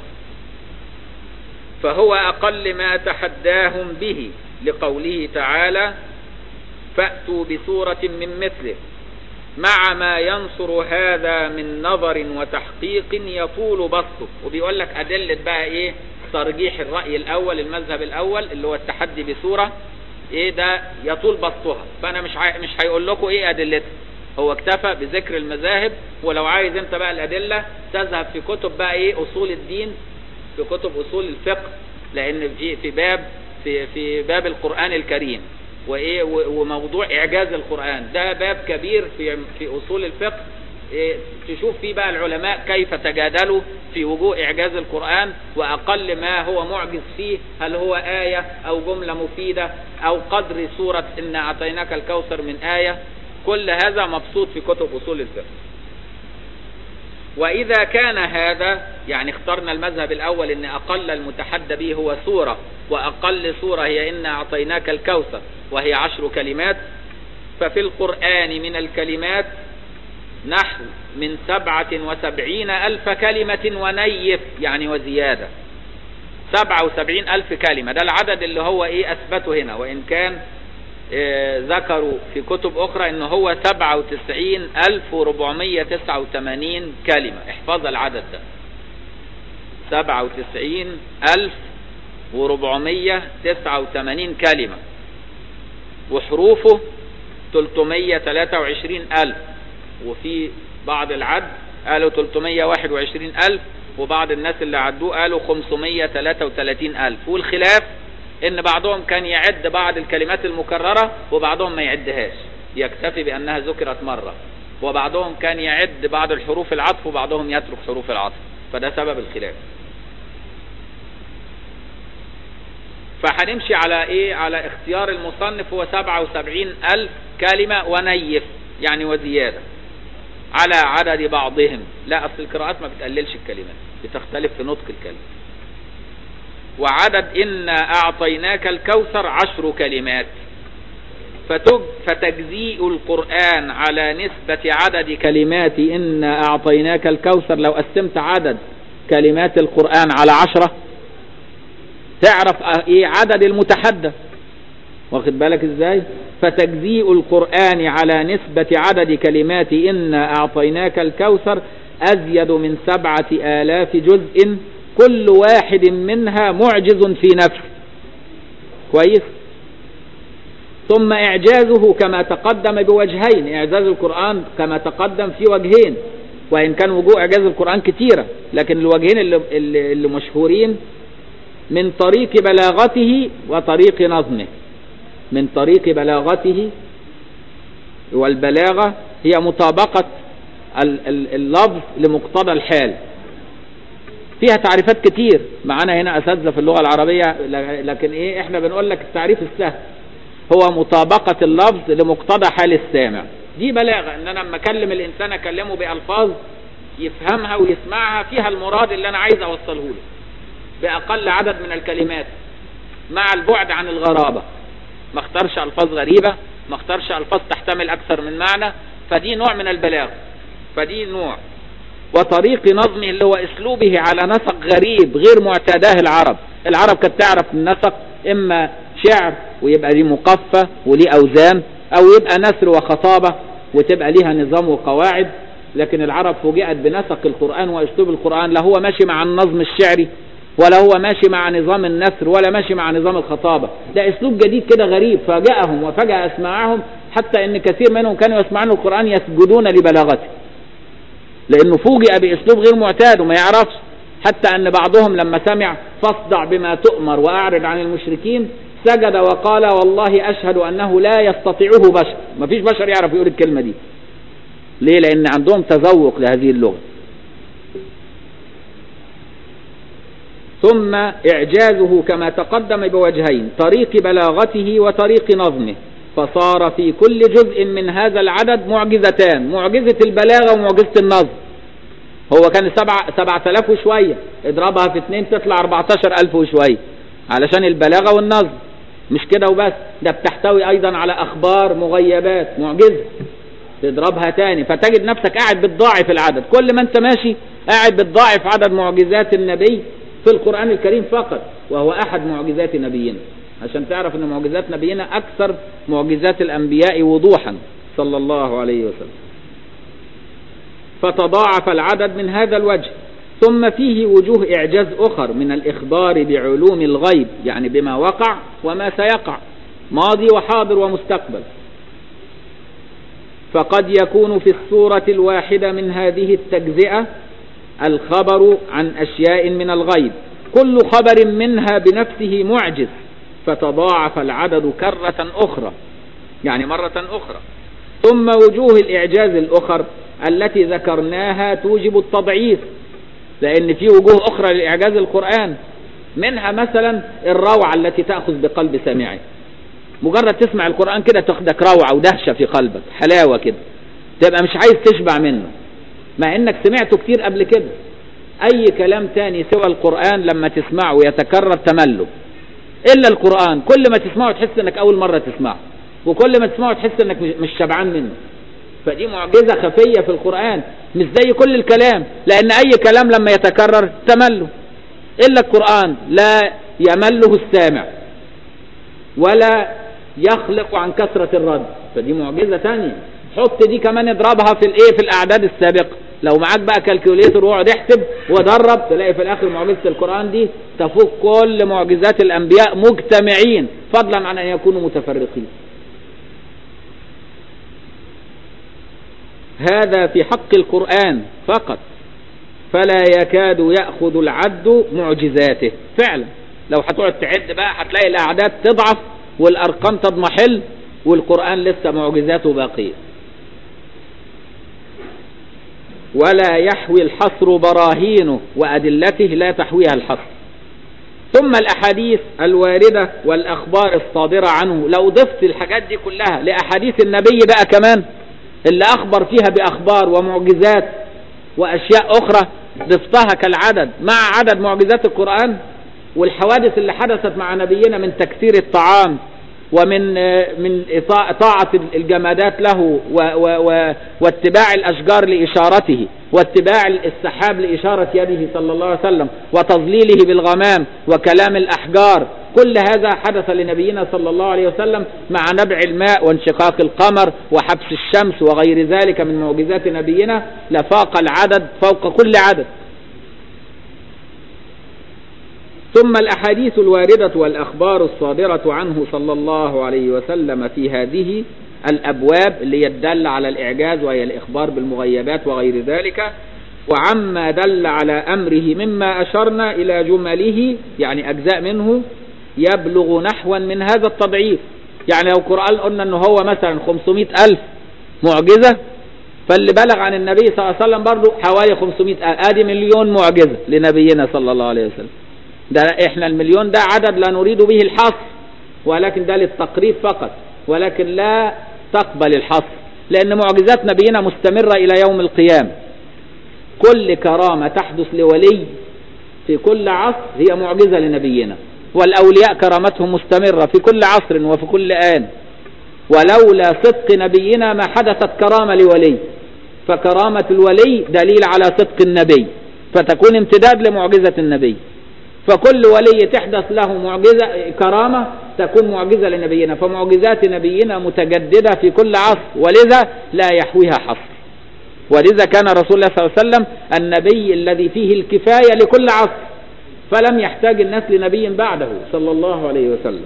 فهو أقل ما تحداهم به لقوله تعالى فأتوا بسورة من مثله مع ما ينصر هذا من نظر وتحقيق يطول بسطه وبيقول لك أدلة بقى إيه ترجيح الرأي الأول المذهب الأول اللي هو التحدي بسورة إيه ده يطول بسطها فأنا مش عاي... مش هيقول لكم إيه أدلتها هو اكتفى بذكر المذاهب ولو عايز انت بقى الأدلة تذهب في كتب بقى إيه أصول الدين في كتب أصول الفقه لأن في في باب في في باب القرآن الكريم وايه وموضوع اعجاز القرآن ده باب كبير في في اصول الفقه إيه تشوف فيه بقى العلماء كيف تجادلوا في وجوه اعجاز القرآن واقل ما هو معجز فيه هل هو آية او جملة مفيدة او قدر سورة ان اعطيناك الكوثر من آية كل هذا مبسوط في كتب اصول الفقه وإذا كان هذا يعني اخترنا المذهب الأول أن أقل المتحدى به هو سورة وأقل سورة هي إن أعطيناك الكوثر وهي عشر كلمات ففي القرآن من الكلمات نحو من سبعة وسبعين ألف كلمة ونيف يعني وزيادة سبعة وسبعين ألف كلمة ده العدد اللي هو إيه أثبته هنا وإن كان إيه ذكروا في كتب أخرى إن هو سبعة وتسعين ألف وربعمية تسعة وثمانين كلمة احفظ العدد ده سبعة وتسعين ألف وربعمية تسعة وثمانين كلمة وحروفه تلتمية تلاتة وعشرين ألف وفي بعض العد قالوا تلتمية واحد وعشرين ألف وبعض الناس اللي عدوه قالوا خمسمية تلاتة وتلاتين ألف والخلاف ان بعضهم كان يعد بعض الكلمات المكررة وبعضهم ما يعدهاش يكتفي بانها ذكرت مرة وبعضهم كان يعد بعض الحروف العطف وبعضهم يترك حروف العطف فده سبب الخلاف فهنمشي على ايه على اختيار المصنف هو 77 ألف كلمة ونيف يعني وزيادة على عدد بعضهم لا أصل القراءات ما بتقللش الكلمات بتختلف في نطق الكلمة وعدد إنا أعطيناك الكوثر عشر كلمات فتج فتجزيء القرآن على نسبة عدد كلمات إنا أعطيناك الكوثر لو قسمت عدد كلمات القرآن على عشرة تعرف ايه عدد المتحدث واخد بالك ازاي فتجزيء القرآن على نسبة عدد كلمات إنا أعطيناك الكوثر أزيد من سبعة آلاف جزء كل واحد منها معجز في نفسه كويس ثم إعجازه كما تقدم بوجهين إعجاز القرآن كما تقدم في وجهين وإن كان وجوه إعجاز القرآن كثيرة لكن الوجهين اللي, اللي, اللي مشهورين من طريق بلاغته وطريق نظمه من طريق بلاغته والبلاغة هي مطابقة اللفظ لمقتضى الحال فيها تعريفات كتير معانا هنا أساتذة في اللغة العربية لكن إيه إحنا بنقول لك التعريف السهل هو مطابقة اللفظ لمقتضى حال السامع دي بلاغة إن أنا لما أكلم الإنسان أكلمه بألفاظ يفهمها ويسمعها فيها المراد اللي أنا عايز أوصله له بأقل عدد من الكلمات مع البعد عن الغرابة ما اختارش ألفاظ غريبة ما اختارش ألفاظ تحتمل أكثر من معنى فدي نوع من البلاغ فدي نوع وطريق نظمه اللي هو اسلوبه على نسق غريب غير معتاداه العرب العرب كانت تعرف النسق اما شعر ويبقى ليه مقفى وليه اوزان او يبقى نثر وخطابة وتبقى ليها نظام وقواعد لكن العرب فوجئت بنسق القرآن واسلوب القرآن لا هو ماشي مع النظم الشعري ولا هو ماشي مع نظام النثر ولا ماشي مع نظام الخطابة ده اسلوب جديد كده غريب فاجأهم وفجأة اسماعهم حتى ان كثير منهم كانوا يسمعون القرآن يسجدون لبلاغته لانه فوجئ باسلوب غير معتاد وما يعرفش حتى ان بعضهم لما سمع فاصدع بما تؤمر واعرض عن المشركين سجد وقال والله اشهد انه لا يستطيعه بشر ما فيش بشر يعرف يقول الكلمة دي ليه لان عندهم تذوق لهذه اللغة ثم إعجازه كما تقدم بوجهين طريق بلاغته وطريق نظمه فصار في كل جزء من هذا العدد معجزتان معجزة البلاغة ومعجزة النظم هو كان سبعة, سبعة آلاف وشوية اضربها في اتنين تطلع اربعتاشر ألف وشوية علشان البلاغة والنظم مش كده وبس ده بتحتوي أيضا على أخبار مغيبات معجزة تضربها تاني فتجد نفسك قاعد بتضاعف العدد كل ما انت ماشي قاعد بتضاعف عدد معجزات النبي في القرآن الكريم فقط وهو أحد معجزات نبينا عشان تعرف أن معجزات نبينا أكثر معجزات الأنبياء وضوحا صلى الله عليه وسلم فتضاعف العدد من هذا الوجه ثم فيه وجوه إعجاز أخر من الإخبار بعلوم الغيب يعني بما وقع وما سيقع ماضي وحاضر ومستقبل فقد يكون في الصورة الواحدة من هذه التجزئة الخبر عن أشياء من الغيب كل خبر منها بنفسه معجز فتضاعف العدد كرة أخرى يعني مرة أخرى ثم وجوه الإعجاز الأخر التي ذكرناها توجب التضعيف لأن في وجوه أخرى لإعجاز القرآن منها مثلا الروعة التي تأخذ بقلب سامعه مجرد تسمع القرآن كده تاخدك روعة ودهشة في قلبك حلاوة كده تبقى مش عايز تشبع منه مع انك سمعته كتير قبل كده اي كلام تاني سوى القرآن لما تسمعه يتكرر تمله الا القرآن كل ما تسمعه تحس انك اول مرة تسمعه وكل ما تسمعه تحس انك مش شبعان منه فدي معجزة خفية في القرآن مش زي كل الكلام لان اي كلام لما يتكرر تمله الا القرآن لا يمله السامع ولا يخلق عن كثرة الرد فدي معجزة تانية حط دي كمان اضربها في الايه في الاعداد السابقه لو معاك بقى كالكوليتر واقعد احسب ودرب تلاقي في الاخر معجزه القران دي تفوق كل معجزات الانبياء مجتمعين فضلا عن ان يكونوا متفرقين هذا في حق القران فقط فلا يكاد ياخذ العد معجزاته فعلا لو هتقعد تعد بقى هتلاقي الاعداد تضعف والارقام تضمحل والقران لسه معجزاته باقيه ولا يحوي الحصر براهينه وأدلته لا تحويها الحصر ثم الأحاديث الواردة والأخبار الصادرة عنه لو ضفت الحاجات دي كلها لأحاديث النبي بقى كمان اللي أخبر فيها بأخبار ومعجزات وأشياء أخرى ضفتها كالعدد مع عدد معجزات القرآن والحوادث اللي حدثت مع نبينا من تكثير الطعام ومن من طاعة الجمادات له و و و واتباع الأشجار لإشارته واتباع السحاب لإشارة يده صلى الله عليه وسلم وتظليله بالغمام وكلام الأحجار كل هذا حدث لنبينا صلى الله عليه وسلم مع نبع الماء وانشقاق القمر وحبس الشمس وغير ذلك من معجزات نبينا لفاق العدد فوق كل عدد ثم الأحاديث الواردة والأخبار الصادرة عنه صلى الله عليه وسلم في هذه الأبواب اللي يدل على الإعجاز وهي الإخبار بالمغيبات وغير ذلك وعما دل على أمره مما أشرنا إلى جمله يعني أجزاء منه يبلغ نحوا من هذا التضعيف يعني لو القرآن قلنا أنه هو مثلا 500 ألف معجزة فاللي بلغ عن النبي صلى الله عليه وسلم برضه حوالي 500 ألف آدي مليون معجزة لنبينا صلى الله عليه وسلم ده احنا المليون ده عدد لا نريد به الحصر ولكن ده للتقريب فقط ولكن لا تقبل الحصر لأن معجزات نبينا مستمرة إلى يوم القيامة كل كرامة تحدث لولي في كل عصر هي معجزة لنبينا والأولياء كرامتهم مستمرة في كل عصر وفي كل آن ولولا صدق نبينا ما حدثت كرامة لولي فكرامة الولي دليل على صدق النبي فتكون امتداد لمعجزة النبي فكل ولي تحدث له معجزة كرامة تكون معجزة لنبينا فمعجزات نبينا متجددة في كل عصر ولذا لا يحويها حصر ولذا كان رسول الله صلى الله عليه وسلم النبي الذي فيه الكفاية لكل عصر فلم يحتاج الناس لنبي بعده صلى الله عليه وسلم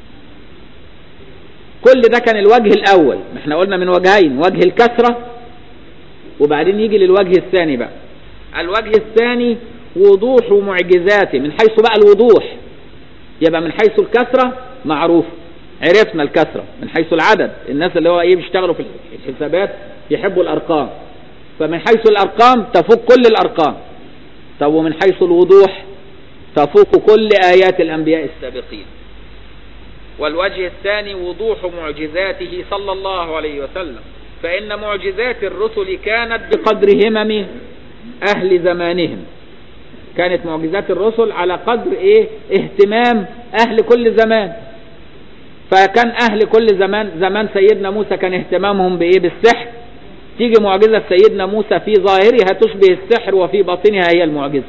كل ده كان الوجه الأول احنا قلنا من وجهين وجه الكثرة وبعدين يجي للوجه الثاني بقى الوجه الثاني وضوح معجزاته من حيث بقى الوضوح يبقى من حيث الكثرة معروف عرفنا الكثرة من حيث العدد الناس اللي هو ايه بيشتغلوا في الحسابات يحبوا الارقام فمن حيث الارقام تفوق كل الارقام طب ومن حيث الوضوح تفوق كل ايات الانبياء السابقين والوجه الثاني وضوح معجزاته صلى الله عليه وسلم فان معجزات الرسل كانت بقدر همم اهل زمانهم كانت معجزات الرسل على قدر ايه اهتمام اهل كل زمان فكان اهل كل زمان زمان سيدنا موسى كان اهتمامهم بايه بالسحر تيجي معجزة سيدنا موسى في ظاهرها تشبه السحر وفي باطنها هي المعجزة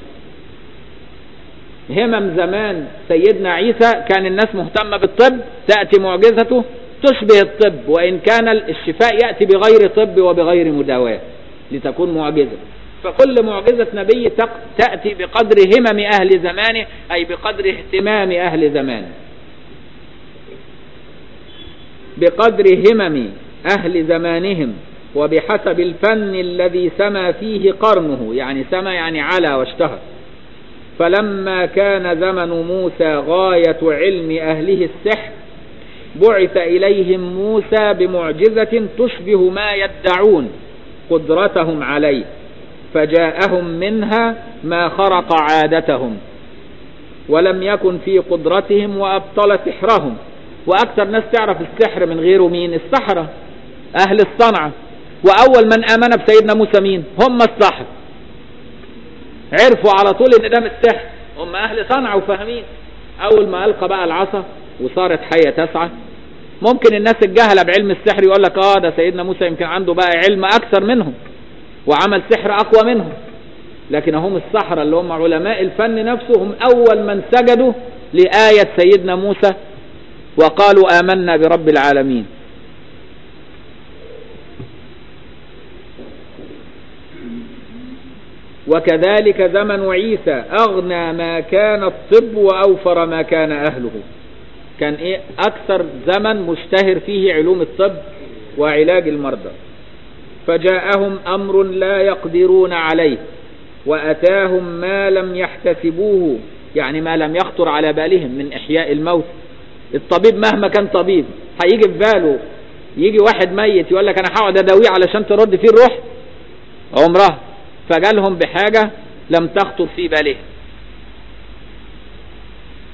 همم زمان سيدنا عيسى كان الناس مهتمة بالطب تأتي معجزته تشبه الطب وإن كان الشفاء يأتي بغير طب وبغير مداواة لتكون معجزة فكل معجزة نبي تأتي بقدر همم أهل زمانه أي بقدر اهتمام أهل زمانه بقدر همم أهل زمانهم وبحسب الفن الذي سما فيه قرنه يعني سما يعني على واشتهر فلما كان زمن موسى غاية علم أهله السحر بعث إليهم موسى بمعجزة تشبه ما يدعون قدرتهم عليه فجاءهم منها ما خرق عادتهم ولم يكن في قدرتهم وأبطل سحرهم وأكثر ناس تعرف السحر من غيره مين السحرة أهل الصنعة وأول من آمن بسيدنا موسى مين هم السحر عرفوا على طول ان ده مش سحر هم أهل صنعة وفاهمين أول ما ألقى بقى العصا وصارت حية تسعى ممكن الناس الجهلة بعلم السحر يقول لك اه ده سيدنا موسى يمكن عنده بقى علم أكثر منهم وعمل سحر أقوى منهم لكن هم السحرة اللي هم علماء الفن نفسه هم أول من سجدوا لآية سيدنا موسى وقالوا آمنا برب العالمين وكذلك زمن عيسى أغنى ما كان الطب وأوفر ما كان أهله كان إيه أكثر زمن مشتهر فيه علوم الطب وعلاج المرضى فجاءهم أمر لا يقدرون عليه وأتاهم ما لم يحتسبوه يعني ما لم يخطر على بالهم من إحياء الموت الطبيب مهما كان طبيب هيجي في باله يجي واحد ميت يقول لك أنا هقعد أداويه علشان ترد فيه الروح عمرها فجالهم بحاجة لم تخطر في بالهم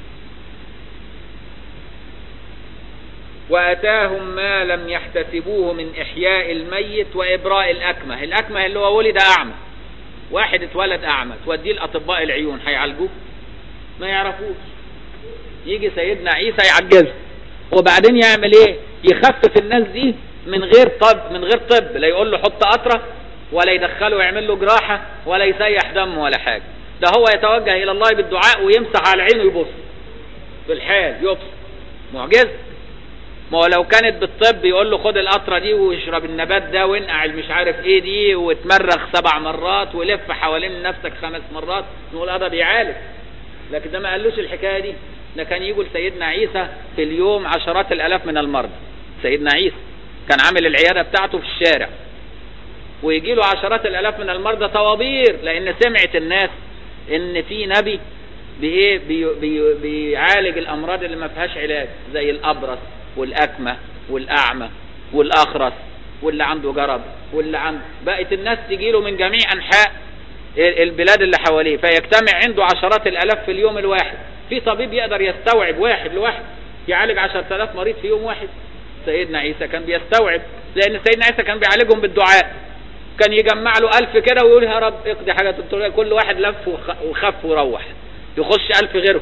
وأتاهم ما لم يحتسبوه من إحياء الميت وإبراء الأكمه الأكمه اللي هو ولد أعمى واحد اتولد أعمى توديه لأطباء العيون هيعالجوه ما يعرفوش يجي سيدنا عيسى يعجزه وبعدين يعمل ايه يخفف الناس دي من غير طب من غير طب لا يقول له حط قطره ولا يدخله ويعمل له جراحه ولا يسيح دم ولا حاجه ده هو يتوجه الى الله بالدعاء ويمسح على عينه ويبص في الحال يبص معجزه ما هو لو كانت بالطب يقول له خد القطره دي واشرب النبات ده وانقع مش عارف ايه دي وتمرغ سبع مرات ولف حوالين نفسك خمس مرات نقول اه ده بيعالج لكن ده ما قالوش الحكايه دي ده كان يقول سيدنا عيسى في اليوم عشرات الالاف من المرضى سيدنا عيسى كان عامل العياده بتاعته في الشارع ويجي له عشرات الالاف من المرضى طوابير لان سمعت الناس ان في نبي بايه بي بي بيعالج الامراض اللي ما فيهاش علاج زي الابرص والاكمه والاعمى والاخرس واللي عنده جرب واللي عنده بقت الناس تجي له من جميع انحاء البلاد اللي حواليه فيجتمع عنده عشرات الالاف في اليوم الواحد في طبيب يقدر يستوعب واحد لواحد يعالج عشرة آلاف مريض في يوم واحد سيدنا عيسى كان بيستوعب لأن سيدنا عيسى كان بيعالجهم بالدعاء كان يجمع له ألف كده ويقول يا رب اقضي حاجة كل واحد لف وخف وروح يخش ألف غيره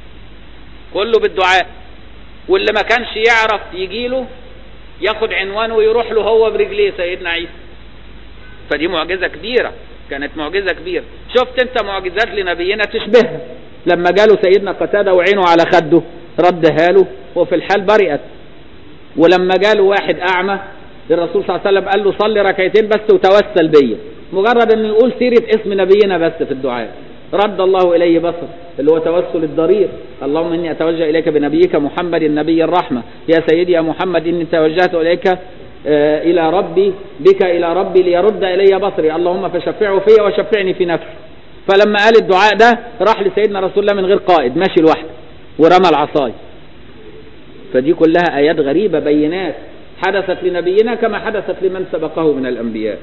كله بالدعاء واللي ما كانش يعرف يجي له ياخد عنوانه ويروح له هو برجليه سيدنا عيسى فدي معجزة كبيرة كانت معجزة كبيرة شفت انت معجزات لنبينا تشبهها لما جاله سيدنا قتادة وعينه على خده ردها له وفي الحال برئت ولما جاله واحد أعمى الرسول صلى الله عليه وسلم قال له صلي ركعتين بس وتوسل بيا مجرد انه يقول سيرة اسم نبينا بس في الدعاء رد الله إليه بصر اللي هو توسل الضرير اللهم إني أتوجه إليك بنبيك محمد النبي الرحمة يا سيدي يا محمد إني توجهت إليك آه إلى ربي بك إلى ربي ليرد إلي بصري اللهم فشفعه في وشفعني في نفسي فلما قال الدعاء ده راح لسيدنا رسول الله من غير قائد ماشي لوحده ورمى العصاي فدي كلها آيات غريبة بينات حدثت لنبينا كما حدثت لمن سبقه من الأنبياء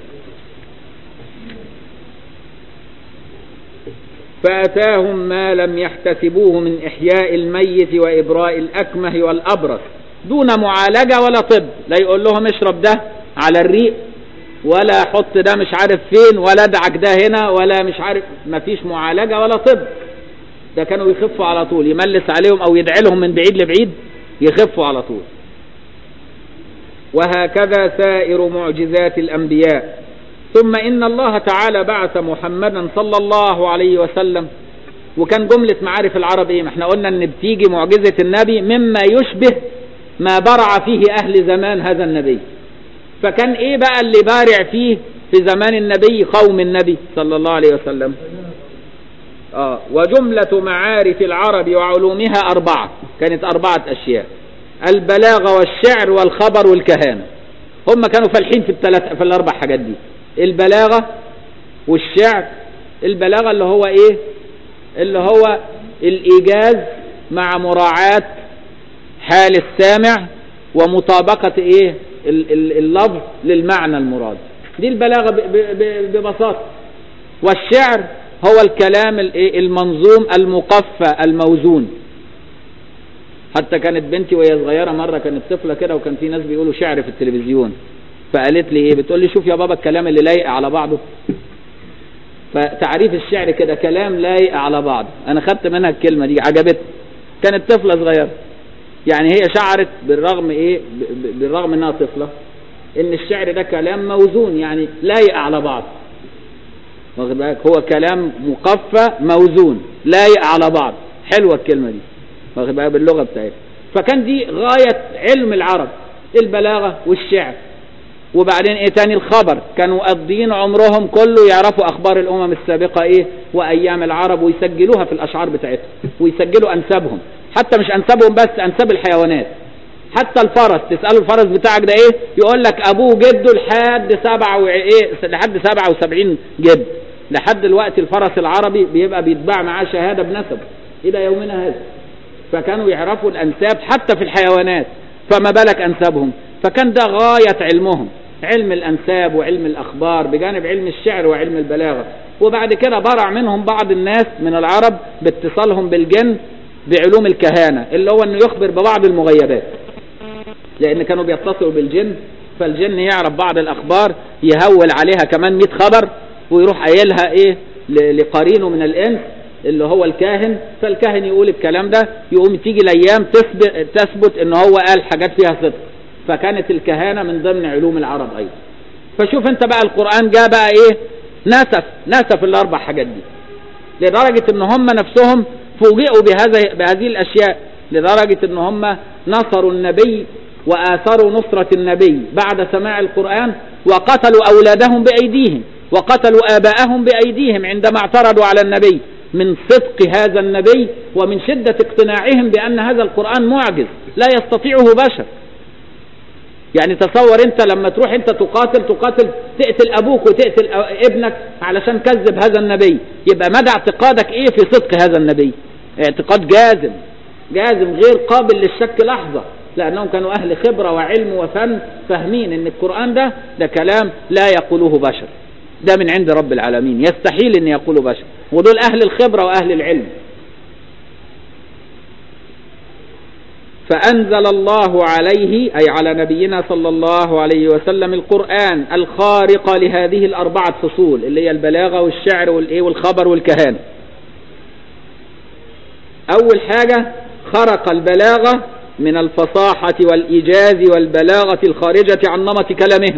فأتاهم ما لم يحتسبوه من إحياء الميت وإبراء الأكمه والأبرص دون معالجة ولا طب لا يقول لهم اشرب ده على الريق ولا حط ده مش عارف فين ولا ادعك ده هنا ولا مش عارف مفيش معالجة ولا طب ده كانوا يخفوا على طول يملس عليهم او يدعي لهم من بعيد لبعيد يخفوا على طول وهكذا سائر معجزات الأنبياء ثم إن الله تعالى بعث محمدا صلى الله عليه وسلم وكان جملة معارف العرب إيه ما احنا قلنا إن بتيجي معجزة النبي مما يشبه ما برع فيه أهل زمان هذا النبي فكان إيه بقى اللي بارع فيه في زمان النبي قوم النبي صلى الله عليه وسلم آه وجملة معارف العرب وعلومها أربعة كانت أربعة أشياء البلاغة والشعر والخبر والكهانة هم كانوا فالحين في الثلاث في الأربع حاجات دي البلاغة والشعر البلاغة اللي هو إيه اللي هو الإيجاز مع مراعاة حال السامع ومطابقة إيه اللفظ للمعنى المراد دي البلاغة ببساطة والشعر هو الكلام المنظوم المقفى الموزون حتى كانت بنتي وهي صغيرة مرة كانت طفلة كده وكان في ناس بيقولوا شعر في التلفزيون فقالت لي ايه بتقول لي شوف يا بابا الكلام اللي لايق على بعضه فتعريف الشعر كده كلام لايق على بعض انا خدت منها الكلمة دي عجبتني كانت طفلة صغيرة يعني هي شعرت بالرغم ايه بالرغم انها طفلة ان الشعر ده كلام موزون يعني لايق على بعض واخد بالك هو كلام مقفى موزون لايق على بعض حلوة الكلمة دي واخد بالك باللغة بتاعتها فكان دي غاية علم العرب البلاغة والشعر وبعدين ايه تاني الخبر كانوا قاضيين عمرهم كله يعرفوا اخبار الامم السابقة ايه وايام العرب ويسجلوها في الاشعار بتاعتهم ويسجلوا انسابهم حتى مش انسابهم بس انساب الحيوانات حتى الفرس تسأله الفرس بتاعك ده ايه يقول لك ابوه جده لحد سبعة وايه لحد سبعة وسبعين جد لحد دلوقتي الفرس العربي بيبقى بيتباع معاه شهادة بنسبه الى يومنا هذا فكانوا يعرفوا الانساب حتى في الحيوانات فما بالك انسابهم فكان ده غاية علمهم علم الانساب وعلم الاخبار بجانب علم الشعر وعلم البلاغة وبعد كده برع منهم بعض الناس من العرب باتصالهم بالجن بعلوم الكهانة اللي هو انه يخبر ببعض المغيبات لان كانوا بيتصلوا بالجن فالجن يعرف بعض الاخبار يهول عليها كمان 100 خبر ويروح قايلها ايه ل- لقرينه من الانس اللي هو الكاهن فالكاهن يقول الكلام ده يقوم تيجي الايام تثبت تثبت ان هو قال حاجات فيها صدق فكانت الكهانه من ضمن علوم العرب ايضا فشوف انت بقى القران جاء بقى ايه نسف نسف الاربع حاجات دي لدرجه ان هم نفسهم فوجئوا بهذا بهذه الاشياء لدرجه ان هم نصروا النبي واثروا نصره النبي بعد سماع القران وقتلوا اولادهم بايديهم وقتلوا اباءهم بايديهم عندما اعترضوا على النبي من صدق هذا النبي ومن شده اقتناعهم بان هذا القران معجز لا يستطيعه بشر يعني تصور انت لما تروح انت تقاتل تقاتل تقتل ابوك وتقتل ابنك علشان كذب هذا النبي يبقى مدى اعتقادك ايه في صدق هذا النبي اعتقاد جازم جازم غير قابل للشك لحظة لانهم كانوا اهل خبرة وعلم وفن فاهمين ان القرآن ده ده كلام لا يقوله بشر ده من عند رب العالمين يستحيل ان يقوله بشر ودول اهل الخبرة واهل العلم فأنزل الله عليه أي على نبينا صلى الله عليه وسلم القرآن الخارق لهذه الأربعة فصول اللي هي البلاغة والشعر والإيه والخبر والكهانة أول حاجة خرق البلاغة من الفصاحة والإيجاز والبلاغة الخارجة عن نمط كلامهم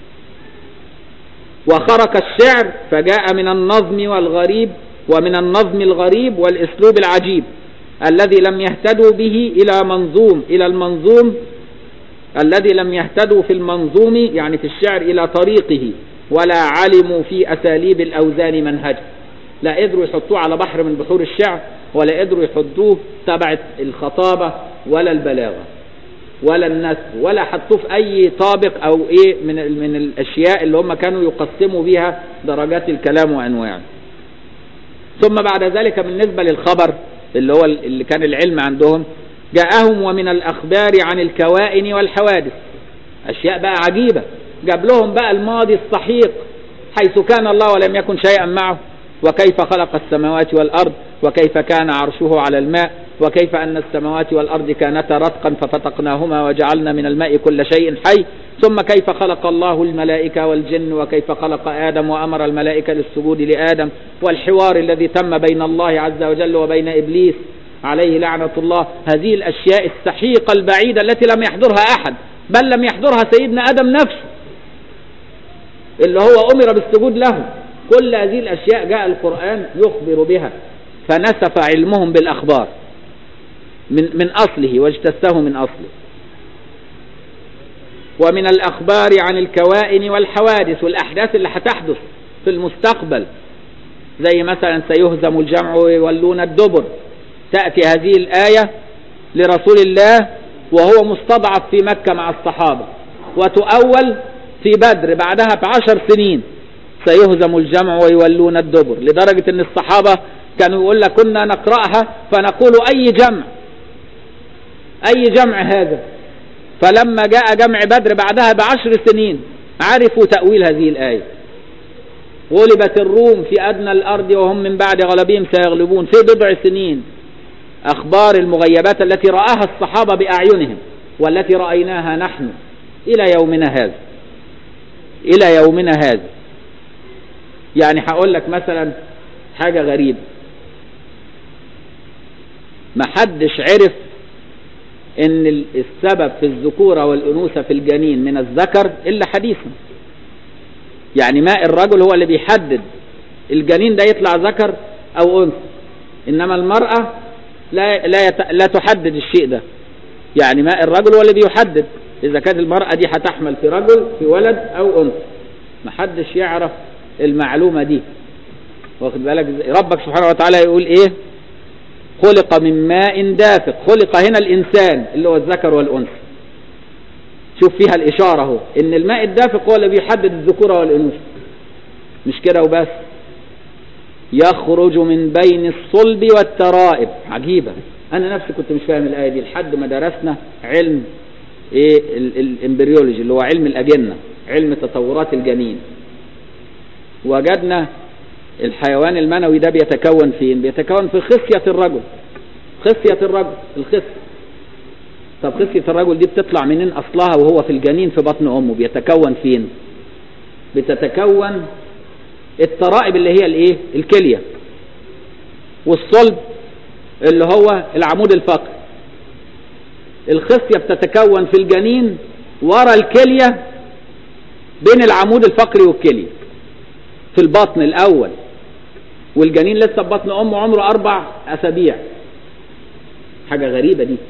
وخرق الشعر فجاء من النظم والغريب ومن النظم الغريب والاسلوب العجيب الذي لم يهتدوا به الى منظوم الى المنظوم الذي لم يهتدوا في المنظوم يعني في الشعر الى طريقه ولا علموا في اساليب الاوزان منهجا لا قدروا يحطوه على بحر من بحور الشعر ولا قدروا يحطوه تبع الخطابه ولا البلاغه ولا النسب ولا حطوه في اي طابق او ايه من من الاشياء اللي هم كانوا يقسموا بها درجات الكلام وانواعه ثم بعد ذلك بالنسبه للخبر اللي هو اللي كان العلم عندهم جاءهم ومن الاخبار عن الكوائن والحوادث اشياء بقى عجيبه جاب لهم بقى الماضي الصحيح حيث كان الله ولم يكن شيئا معه وكيف خلق السماوات والارض وكيف كان عرشه على الماء وكيف أن السماوات والأرض كانتا رتقا ففتقناهما وجعلنا من الماء كل شيء حي ثم كيف خلق الله الملائكة والجن وكيف خلق آدم وأمر الملائكة للسجود لآدم والحوار الذي تم بين الله عز وجل وبين إبليس عليه لعنة الله هذه الأشياء السحيقة البعيدة التي لم يحضرها أحد بل لم يحضرها سيدنا آدم نفسه اللي هو أمر بالسجود له كل هذه الأشياء جاء القرآن يخبر بها فنسف علمهم بالأخبار من من أصله واجتثه من أصله ومن الأخبار عن الكوائن والحوادث والأحداث اللي هتحدث في المستقبل زي مثلا سيهزم الجمع ويولون الدبر تأتي هذه الآية لرسول الله وهو مستضعف في مكة مع الصحابة وتؤول في بدر بعدها بعشر سنين سيهزم الجمع ويولون الدبر لدرجة ان الصحابة كانوا يقول لك كنا نقرأها فنقول أي جمع أي جمع هذا فلما جاء جمع بدر بعدها بعشر سنين عرفوا تأويل هذه الآية غلبت الروم في أدنى الأرض وهم من بعد غلبهم سيغلبون في بضع سنين أخبار المغيبات التي رآها الصحابة بأعينهم والتي رأيناها نحن إلى يومنا هذا إلى يومنا هذا يعني هقول لك مثلا حاجة غريبة ما حدش عرف ان السبب في الذكورة والانوثة في الجنين من الذكر الا حديثا يعني ماء الرجل هو اللي بيحدد الجنين ده يطلع ذكر او انثى انما المرأة لا لا يت... لا تحدد الشيء ده يعني ماء الرجل هو اللي بيحدد اذا كانت المرأة دي هتحمل في رجل في ولد او انثى محدش يعرف المعلومة دي واخد بالك ربك سبحانه وتعالى يقول ايه خلق من ماء دافق خلق هنا الإنسان اللي هو الذكر والأنثى شوف فيها الإشارة اهو إن الماء الدافق هو اللي بيحدد الذكورة والأنوثة مش كده وبس يخرج من بين الصلب والترائب عجيبة أنا نفسي كنت مش فاهم الآية دي لحد ما درسنا علم إيه الإمبريولوجي اللي هو علم الأجنة علم تطورات الجنين وجدنا الحيوان المنوي ده بيتكون فين بيتكون في خصية الرجل خصية الرجل الخصية طب خصية الرجل دي بتطلع منين أصلها وهو في الجنين في بطن أمه بيتكون فين بتتكون الترائب اللي هي الايه الكلية والصلب اللي هو العمود الفقري الخصية بتتكون في الجنين ورا الكلية بين العمود الفقري والكلية في البطن الأول والجنين لسه في بطن أمه عمره أربع أسابيع حاجة غريبة دي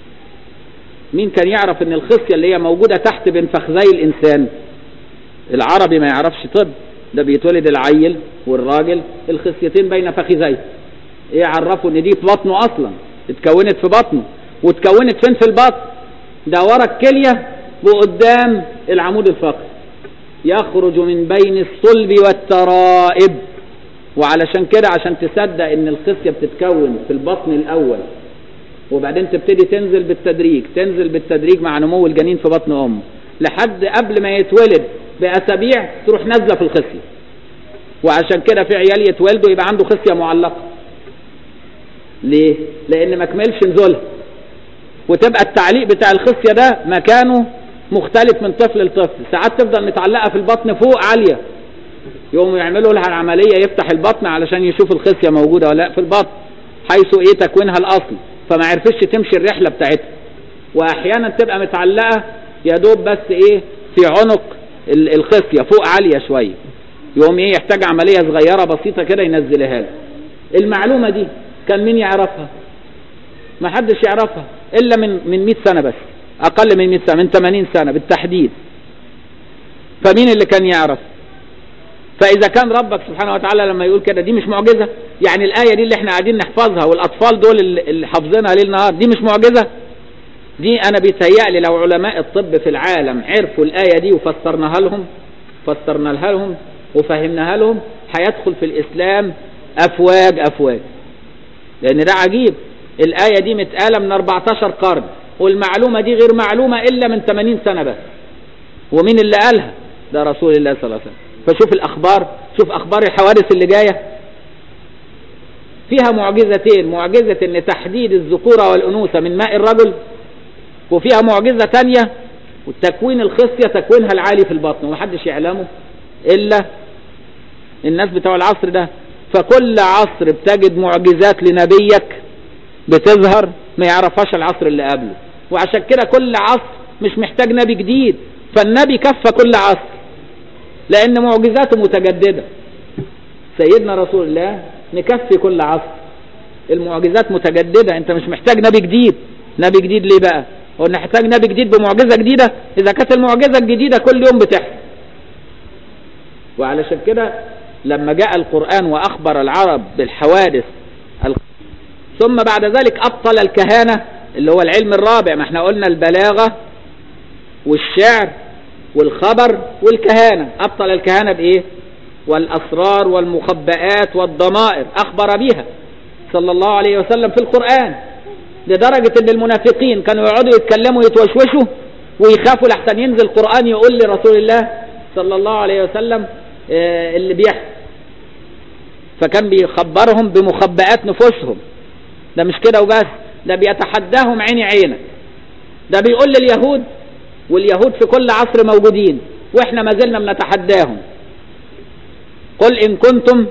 مين كان يعرف ان الخصية اللي هي موجودة تحت بين فخذي الإنسان العربي ما يعرفش طب ده بيتولد العيل والراجل الخصيتين بين فخذيه ايه عرفوا ان دي في بطنه اصلا اتكونت في بطنه واتكونت فين في البطن ده ورا الكلية وقدام العمود الفقري يخرج من بين الصلب والترائب وعلشان كده عشان تصدق ان الخصية بتتكون في البطن الاول وبعدين تبتدي تنزل بالتدريج تنزل بالتدريج مع نمو الجنين في بطن امه لحد قبل ما يتولد باسابيع تروح نازله في الخصيه وعشان كده في عيال يتولدوا يبقى عنده خصيه معلقه ليه لان ما كملش نزولها وتبقى التعليق بتاع الخصيه ده مكانه مختلف من طفل لطفل ساعات تفضل متعلقه في البطن فوق عاليه يقوموا يعملوا لها العمليه يفتح البطن علشان يشوف الخصيه موجوده ولا لا في البطن حيث ايه تكوينها الاصلي فما عرفتش تمشي الرحله بتاعتها واحيانا تبقى متعلقه يا دوب بس ايه في عنق الخصيه فوق عاليه شويه يقوم ايه يحتاج عمليه صغيره بسيطه كده ينزلها له المعلومه دي كان مين يعرفها ما حدش يعرفها الا من من 100 سنه بس اقل من 100 سنه من 80 سنه بالتحديد فمين اللي كان يعرف فاذا كان ربك سبحانه وتعالى لما يقول كده دي مش معجزه يعني الايه دي اللي احنا قاعدين نحفظها والاطفال دول اللي حافظينها ليل نهار دي مش معجزه دي انا بيتهيألي لو علماء الطب في العالم عرفوا الايه دي وفسرناها لهم فسرناها لهم وفهمناها لهم هيدخل في الاسلام افواج افواج لان ده عجيب الايه دي متقاله من 14 قرن والمعلومه دي غير معلومه الا من 80 سنه بس ومين اللي قالها ده رسول الله صلى الله عليه وسلم فشوف الاخبار شوف اخبار الحوادث اللي جايه فيها معجزتين معجزة ان تحديد الذكورة والانوثة من ماء الرجل وفيها معجزة تانية وتكوين الخصية تكوينها العالي في البطن ومحدش يعلمه الا الناس بتوع العصر ده فكل عصر بتجد معجزات لنبيك بتظهر ما يعرفهاش العصر اللي قبله وعشان كده كل عصر مش محتاج نبي جديد فالنبي كفى كل عصر لان معجزاته متجدده سيدنا رسول الله نكفي كل عصر المعجزات متجدده انت مش محتاج نبي جديد نبي جديد ليه بقى هو نحتاج نبي جديد بمعجزه جديده اذا كانت المعجزه الجديده كل يوم بتحصل وعلشان كده لما جاء القران واخبر العرب بالحوادث ثم بعد ذلك ابطل الكهانه اللي هو العلم الرابع ما احنا قلنا البلاغه والشعر والخبر والكهانه ابطل الكهانه بايه والأسرار والمخبئات والضمائر أخبر بها صلى الله عليه وسلم في القرآن لدرجة أن المنافقين كانوا يقعدوا يتكلموا يتوشوشوا ويخافوا لحسن ينزل القرآن يقول لرسول الله صلى الله عليه وسلم اللي بيحصل فكان بيخبرهم بمخبئات نفوسهم ده مش كده وبس ده بيتحداهم عيني عينك ده بيقول لليهود واليهود في كل عصر موجودين واحنا ما زلنا بنتحداهم قل إن كنتم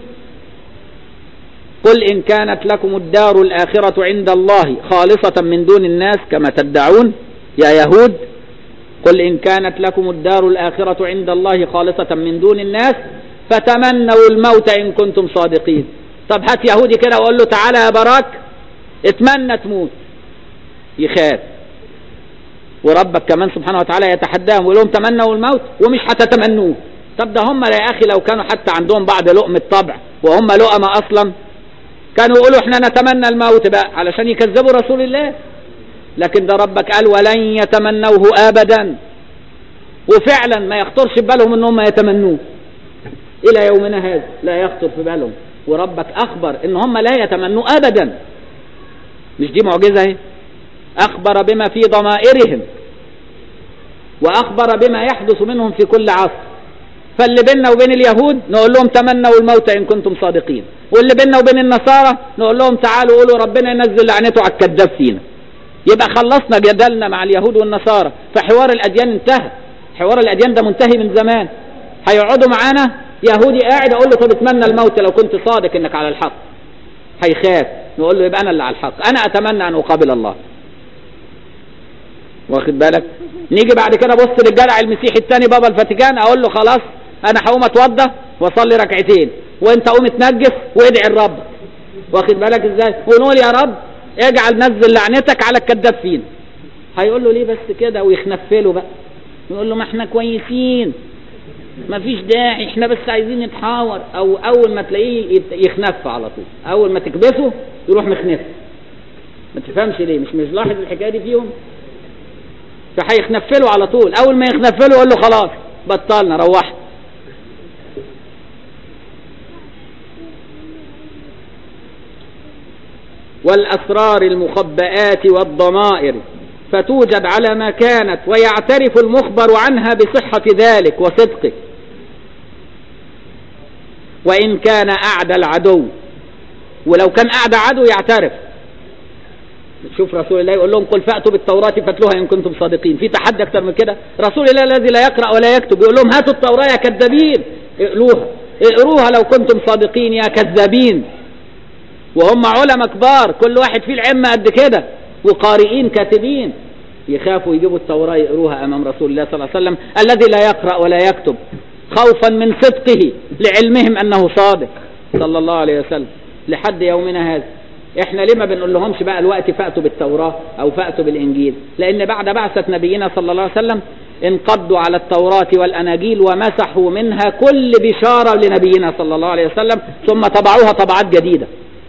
قل إن كانت لكم الدار الآخرة عند الله خالصة من دون الناس كما تدعون يا يهود قل إن كانت لكم الدار الآخرة عند الله خالصة من دون الناس فتمنوا الموت إن كنتم صادقين طب هات يهودي كده وقول له تعالى يا براك اتمنى تموت يخاف وربك كمان سبحانه وتعالى يتحداهم ويقول لهم تمنوا الموت ومش هتتمنوه طب ده هم يا اخي لو كانوا حتى عندهم بعض لقم الطبع وهم لقمة اصلا كانوا يقولوا احنا نتمنى الموت بقى علشان يكذبوا رسول الله لكن ده ربك قال ولن يتمنوه ابدا وفعلا ما يخطرش في بالهم ان هم يتمنوه الى يومنا هذا لا يخطر في بالهم وربك اخبر ان هم لا يتمنوه ابدا مش دي معجزه اهي اخبر بما في ضمائرهم واخبر بما يحدث منهم في كل عصر فاللي بيننا وبين اليهود نقول لهم تمنوا الموت ان كنتم صادقين واللي بيننا وبين النصارى نقول لهم تعالوا قولوا ربنا ينزل لعنته على الكذاب فينا يبقى خلصنا جدلنا مع اليهود والنصارى فحوار الاديان انتهى حوار الاديان ده منتهي من زمان هيقعدوا معانا يهودي قاعد اقول له طب اتمنى الموت لو كنت صادق انك على الحق هيخاف نقول له يبقى انا اللي على الحق انا اتمنى ان اقابل الله واخد بالك نيجي بعد كده بص للجدع المسيحي الثاني بابا الفاتيكان اقول له خلاص انا هقوم اتوضى واصلي ركعتين وانت قوم اتنجس وادعي الرب واخد بالك ازاي ونقول يا رب اجعل نزل لعنتك على الكذاب فينا هيقول له ليه بس كده ويخنفله بقى يقول له ما احنا كويسين ما فيش داعي احنا بس عايزين نتحاور او اول ما تلاقيه يخنف على طول اول ما تكبسه يروح مخنف ما تفهمش ليه مش مش لاحظ الحكايه دي فيهم فهيخنفله على طول اول ما يخنفله يقول له خلاص بطلنا روحت والأسرار المخبآت والضمائر فتوجد على ما كانت ويعترف المخبر عنها بصحة ذلك وصدقه وإن كان أعدى العدو ولو كان أعدى عدو يعترف شوف رسول الله يقول لهم قل فأتوا بالتوراة فاتلوها إن كنتم صادقين في تحدي أكتر من كده رسول الله الذي لا يقرأ ولا يكتب يقول لهم هاتوا التوراة يا كذابين اقروها اقروها لو كنتم صادقين يا كذابين وهم علماء كبار كل واحد فيه العمة قد كده وقارئين كاتبين يخافوا يجيبوا التوراة يقروها أمام رسول الله صلى الله عليه وسلم الذي لا يقرأ ولا يكتب خوفا من صدقه لعلمهم أنه صادق صلى الله عليه وسلم لحد يومنا هذا احنا ليه ما بنقول لهمش بقى الوقت فأتوا بالتوراة أو فأتوا بالإنجيل لأن بعد بعثة نبينا صلى الله عليه وسلم انقضوا على التوراة والأناجيل ومسحوا منها كل بشارة لنبينا صلى الله عليه وسلم ثم طبعوها طبعات جديدة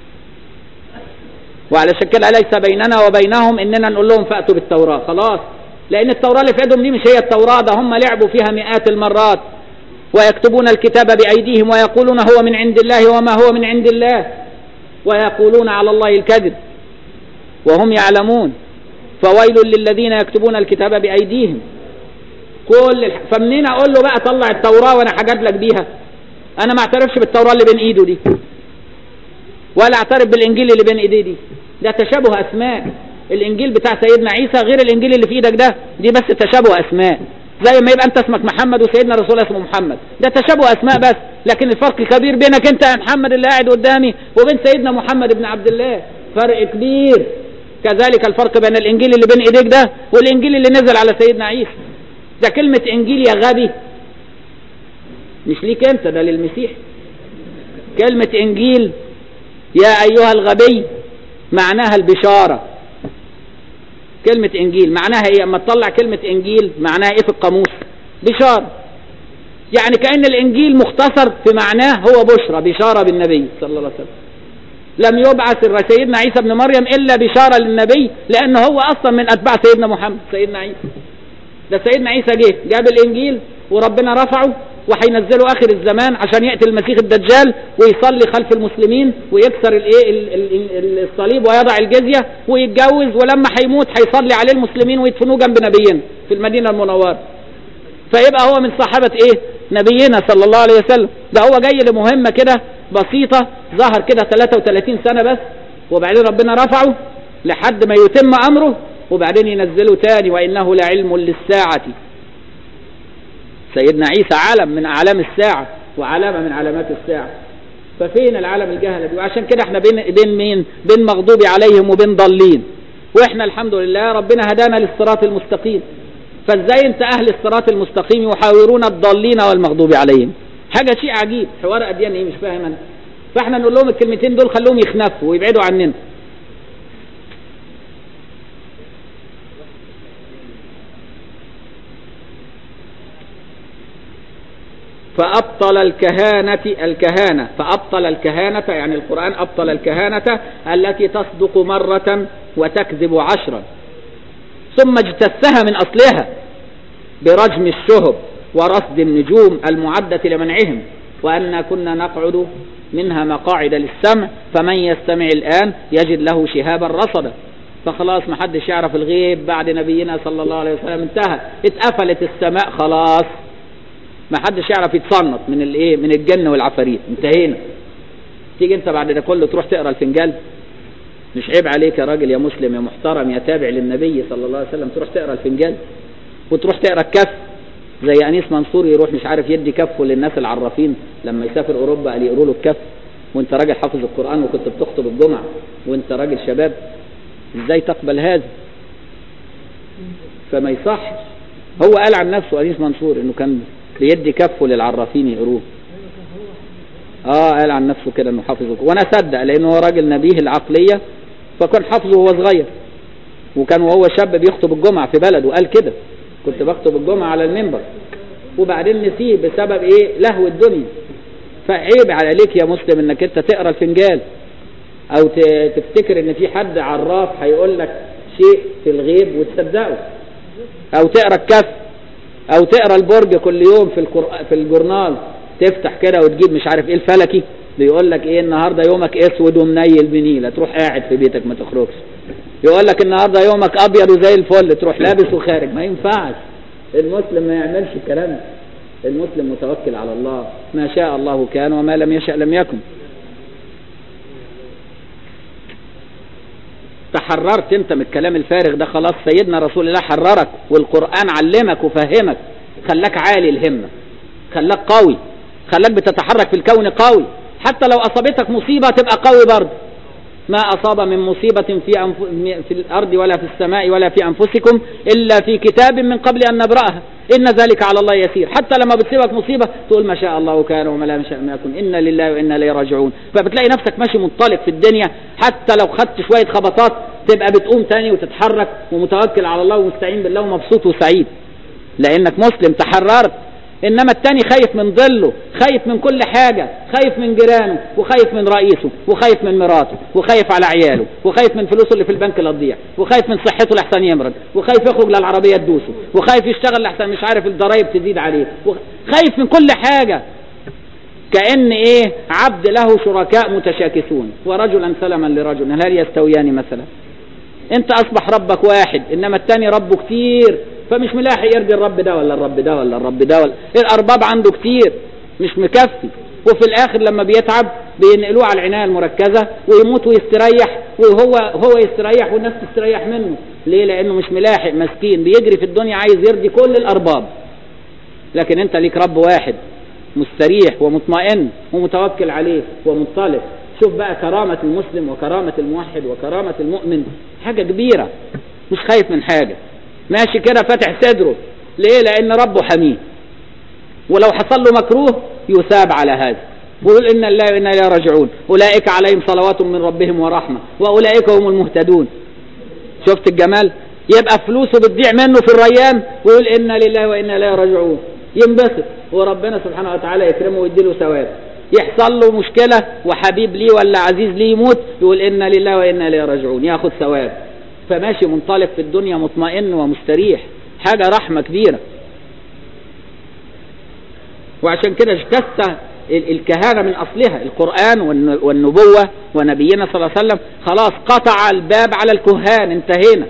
وعلشان كده ليس بيننا وبينهم اننا نقول لهم فاتوا بالتوراه خلاص لان التوراه اللي في ايدهم دي مش هي التوراه ده هم لعبوا فيها مئات المرات ويكتبون الكتاب بايديهم ويقولون هو من عند الله وما هو من عند الله ويقولون على الله الكذب وهم يعلمون فويل للذين يكتبون الكتاب بايديهم كل الح... فمنين اقول له بقى طلع التوراه وانا حاجات لك بيها انا ما اعترفش بالتوراه اللي بين ايده دي ولا اعترف بالانجيل اللي بين ايديه دي ده تشابه اسماء الانجيل بتاع سيدنا عيسى غير الانجيل اللي في ايدك ده دي بس تشابه اسماء زي ما يبقى انت اسمك محمد وسيدنا رسول اسمه محمد ده تشابه اسماء بس لكن الفرق كبير بينك انت يا محمد اللي قاعد قدامي وبين سيدنا محمد بن عبد الله فرق كبير كذلك الفرق بين الانجيل اللي بين ايديك ده والانجيل اللي نزل على سيدنا عيسى ده كلمة انجيل يا غبي مش ليك انت ده للمسيح كلمة انجيل يا أيها الغبي معناها البشارة كلمة إنجيل معناها إيه أما تطلع كلمة إنجيل معناها إيه في القاموس بشارة يعني كأن الإنجيل مختصر في معناه هو بشرى بشارة بالنبي صلى الله عليه وسلم لم يبعث سيدنا عيسى ابن مريم إلا بشارة للنبي لأنه هو أصلا من أتباع سيدنا محمد سيدنا عيسى ده سيدنا عيسى جه جاب الإنجيل وربنا رفعه وهينزلوا اخر الزمان عشان ياتي المسيح الدجال ويصلي خلف المسلمين ويكسر الايه الصليب ويضع الجزيه ويتجوز ولما هيموت هيصلي عليه المسلمين ويدفنوه جنب نبينا في المدينه المنوره فيبقى هو من صحابه ايه نبينا صلى الله عليه وسلم ده هو جاي لمهمه كده بسيطه ظهر كده 33 سنه بس وبعدين ربنا رفعه لحد ما يتم امره وبعدين ينزله تاني وانه لعلم للساعه سيدنا عيسى علم من أعلام الساعة وعلامة من علامات الساعة ففين العالم الجهلة دي وعشان كده احنا بين بين مين بين مغضوب عليهم وبين ضالين واحنا الحمد لله ربنا هدانا للصراط المستقيم فازاي انت اهل الصراط المستقيم يحاورون الضالين والمغضوب عليهم حاجة شيء عجيب حوار اديان ايه مش فاهم انا فاحنا نقول لهم الكلمتين دول خلوهم يخنفوا ويبعدوا عننا فأبطل الكهانة الكهانة فأبطل الكهانة يعني القرآن أبطل الكهانة التي تصدق مرة وتكذب عشرا ثم اجتثها من أصلها برجم الشهب ورصد النجوم المعدة لمنعهم وأن كنا نقعد منها مقاعد للسمع فمن يستمع الآن يجد له شهابا رصدا فخلاص ما حدش يعرف الغيب بعد نبينا صلى الله عليه وسلم انتهى اتقفلت السماء خلاص ما حدش يعرف يتصنط من الايه من الجن والعفاريت انتهينا تيجي انت بعد ده كله تروح تقرا الفنجان مش عيب عليك يا راجل يا مسلم يا محترم يا تابع للنبي صلى الله عليه وسلم تروح تقرا الفنجان وتروح تقرا الكف زي انيس منصور يروح مش عارف يدي كفه للناس العرافين لما يسافر اوروبا قال يقروا له الكف وانت راجل حافظ القران وكنت بتخطب الجمعه وانت راجل شباب ازاي تقبل هذا فما يصحش هو قال عن نفسه انيس منصور انه كان بيدي كفه للعرافين يقروه اه قال عن نفسه كده انه حافظ وانا اصدق لانه هو راجل نبيه العقليه فكان حافظه وهو صغير وكان وهو شاب بيخطب الجمعه في بلده قال كده كنت بخطب الجمعه على المنبر وبعدين نسيه بسبب ايه لهو الدنيا فعيب عليك يا مسلم انك انت تقرا الفنجان او تفتكر ان في حد عراف هيقول لك شيء في الغيب وتصدقه او تقرا الكف او تقرا البرج كل يوم في القرآن في الجورنال تفتح كده وتجيب مش عارف ايه الفلكي بيقول لك ايه النهارده يومك اسود ومنيل بنيله تروح قاعد في بيتك ما تخرجش يقول لك النهارده يومك ابيض وزي الفل تروح لابس وخارج ما ينفعش المسلم ما يعملش الكلام ده المسلم متوكل على الله ما شاء الله كان وما لم يشأ لم يكن تحررت انت من الكلام الفارغ ده خلاص سيدنا رسول الله حررك والقرآن علمك وفهمك خلاك عالي الهمة خلاك قوي خلاك بتتحرك في الكون قوي حتى لو أصابتك مصيبة تبقى قوي برضه ما أصاب من مصيبة في, أنف... في الأرض ولا في السماء ولا في أنفسكم إلا في كتاب من قبل أن نبرأها إن ذلك على الله يسير حتى لما بتصيبك مصيبة تقول ما شاء الله كان وما لا شاء ما يكون إنا لله وإنا إليه راجعون فبتلاقي نفسك ماشي منطلق في الدنيا حتى لو خدت شوية خبطات تبقى بتقوم تاني وتتحرك ومتوكل على الله ومستعين بالله ومبسوط وسعيد لأنك مسلم تحررت انما التاني خايف من ظله خايف من كل حاجة خايف من جيرانه وخايف من رئيسه وخايف من مراته وخايف على عياله وخايف من فلوسه اللي في البنك اللي تضيع وخايف من صحته لحسن يمرض وخايف يخرج للعربية تدوسه وخايف يشتغل لحسن مش عارف الضرايب تزيد عليه خايف من كل حاجة كأن ايه عبد له شركاء متشاكسون ورجلا سلما لرجل هل يستويان مثلا انت اصبح ربك واحد انما التاني ربه كتير فمش ملاحق يرضي الرب ده ولا الرب ده ولا الرب ده ولا الارباب عنده كتير مش مكفي وفي الاخر لما بيتعب بينقلوه على العنايه المركزه ويموت ويستريح وهو هو يستريح والناس تستريح منه ليه لانه مش ملاحق مسكين بيجري في الدنيا عايز يرضي كل الارباب لكن انت ليك رب واحد مستريح ومطمئن ومتوكل عليه ومنطلق شوف بقى كرامة المسلم وكرامة الموحد وكرامة المؤمن حاجة كبيرة مش خايف من حاجة ماشي كده فاتح صدره ليه لان ربه حميه ولو حصل له مكروه يثاب على هذا ويقول ان الله وانا اليه راجعون اولئك عليهم صلوات من ربهم ورحمه واولئك هم المهتدون شفت الجمال يبقى فلوسه بتضيع منه في الريان ويقول انا لله وانا اليه راجعون ينبسط وربنا سبحانه وتعالى يكرمه ويديله ثواب يحصل له مشكلة وحبيب ليه ولا عزيز ليه يموت يقول إنا لله وإنا إليه راجعون ياخد ثواب فماشي منطلق في الدنيا مطمئن ومستريح حاجة رحمة كبيرة وعشان كده اجتث الكهانة من أصلها القرآن والنبوة ونبينا صلى الله عليه وسلم خلاص قطع الباب على الكهان انتهينا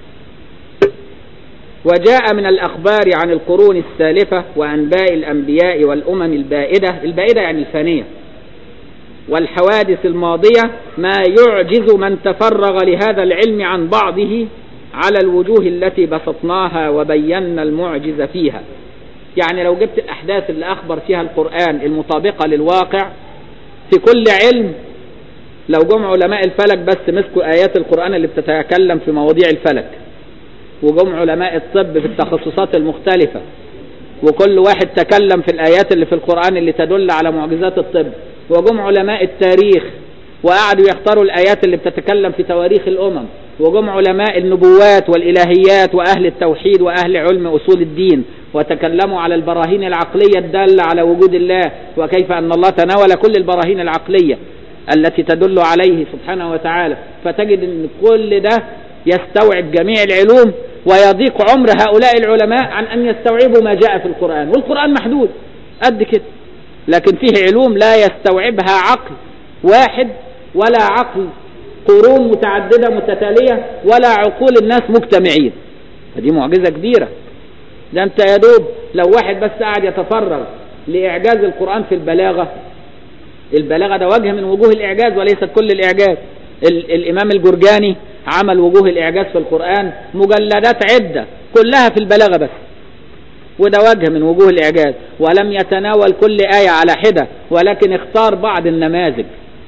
وجاء من الأخبار عن القرون السالفة وأنباء الأنبياء والأمم البائدة البائدة يعني الفانية والحوادث الماضية ما يعجز من تفرغ لهذا العلم عن بعضه على الوجوه التي بسطناها وبينا المعجز فيها يعني لو جبت الأحداث اللي أخبر فيها القرآن المطابقة للواقع في كل علم لو جم علماء الفلك بس مسكوا آيات القرآن اللي بتتكلم في مواضيع الفلك وجم علماء الطب في التخصصات المختلفة وكل واحد تكلم في الآيات اللي في القرآن اللي تدل على معجزات الطب وجم علماء التاريخ وقعدوا يختاروا الآيات اللي بتتكلم في تواريخ الأمم وجم علماء النبوات والإلهيات وأهل التوحيد وأهل علم أصول الدين وتكلموا على البراهين العقلية الدالة على وجود الله وكيف أن الله تناول كل البراهين العقلية التي تدل عليه سبحانه وتعالى فتجد أن كل ده يستوعب جميع العلوم ويضيق عمر هؤلاء العلماء عن أن يستوعبوا ما جاء في القرآن والقرآن محدود قد كده لكن فيه علوم لا يستوعبها عقل واحد ولا عقل قرون متعددة متتالية ولا عقول الناس مجتمعين فدي معجزة كبيرة ده انت يا دوب لو واحد بس قاعد يتفرغ لإعجاز القرآن في البلاغة البلاغة ده وجه من وجوه الإعجاز وليس كل الإعجاز ال الامام الجرجاني عمل وجوه الاعجاز في القرآن مجلدات عدة كلها في البلاغة بس وده وجه من وجوه الاعجاز ولم يتناول كل آية على حدة ولكن اختار بعض النماذج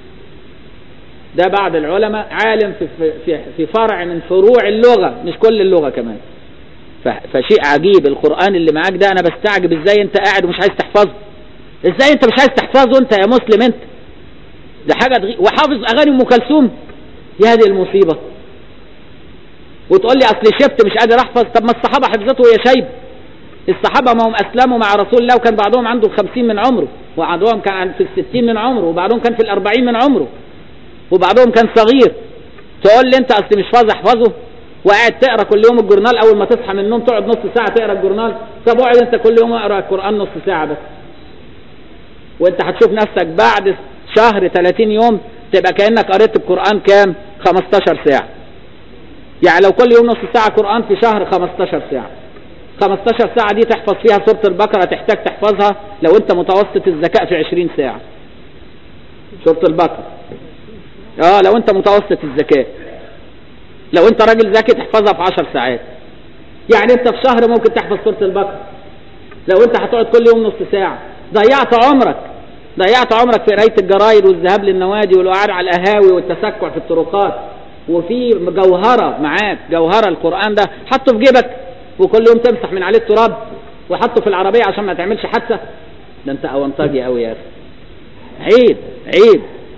ده بعض العلماء عالم في, في, في فرع من فروع اللغة مش كل اللغة كمان فشيء عجيب القرآن اللي معاك ده انا بستعجب ازاي انت قاعد ومش عايز تحفظه ازاي انت مش عايز تحفظه انت يا مسلم انت ده حاجة تغي... وحافظ اغاني ام كلثوم يا هذه المصيبة وتقول لي اصل شبت مش قادر احفظ طب ما الصحابة حفظته وهي شايب الصحابة ما هم اسلموا مع رسول الله وكان بعضهم عنده الخمسين من عمره وبعضهم كان في الستين من عمره وبعضهم كان في الاربعين من عمره وبعضهم كان صغير تقول لي انت اصل مش فاضي احفظه وقاعد تقرا كل يوم الجورنال اول ما تصحى من النوم تقعد نص ساعه تقرا الجورنال طب اقعد انت كل يوم اقرا القران نص ساعه بس وانت هتشوف نفسك بعد شهر 30 يوم تبقى كانك قريت القران كام 15 ساعه يعني لو كل يوم نص ساعه قران في شهر 15 ساعه 15 ساعه دي تحفظ فيها سوره البقره تحتاج تحفظها لو انت متوسط الذكاء في 20 ساعه سوره البقره اه لو انت متوسط الذكاء لو انت راجل ذكي تحفظها في 10 ساعات يعني انت في شهر ممكن تحفظ سوره البقره لو انت هتقعد كل يوم نص ساعه ضيعت عمرك ضيعت عمرك في قرايه الجرايد والذهاب للنوادي والقعاد على القهاوي والتسكع في الطرقات وفي جوهره معاك جوهره القران ده حطه في جيبك وكل يوم تمسح من عليه التراب وحطه في العربيه عشان ما تعملش حادثه ده انت اونطاجي قوي يا اخي عيب عيب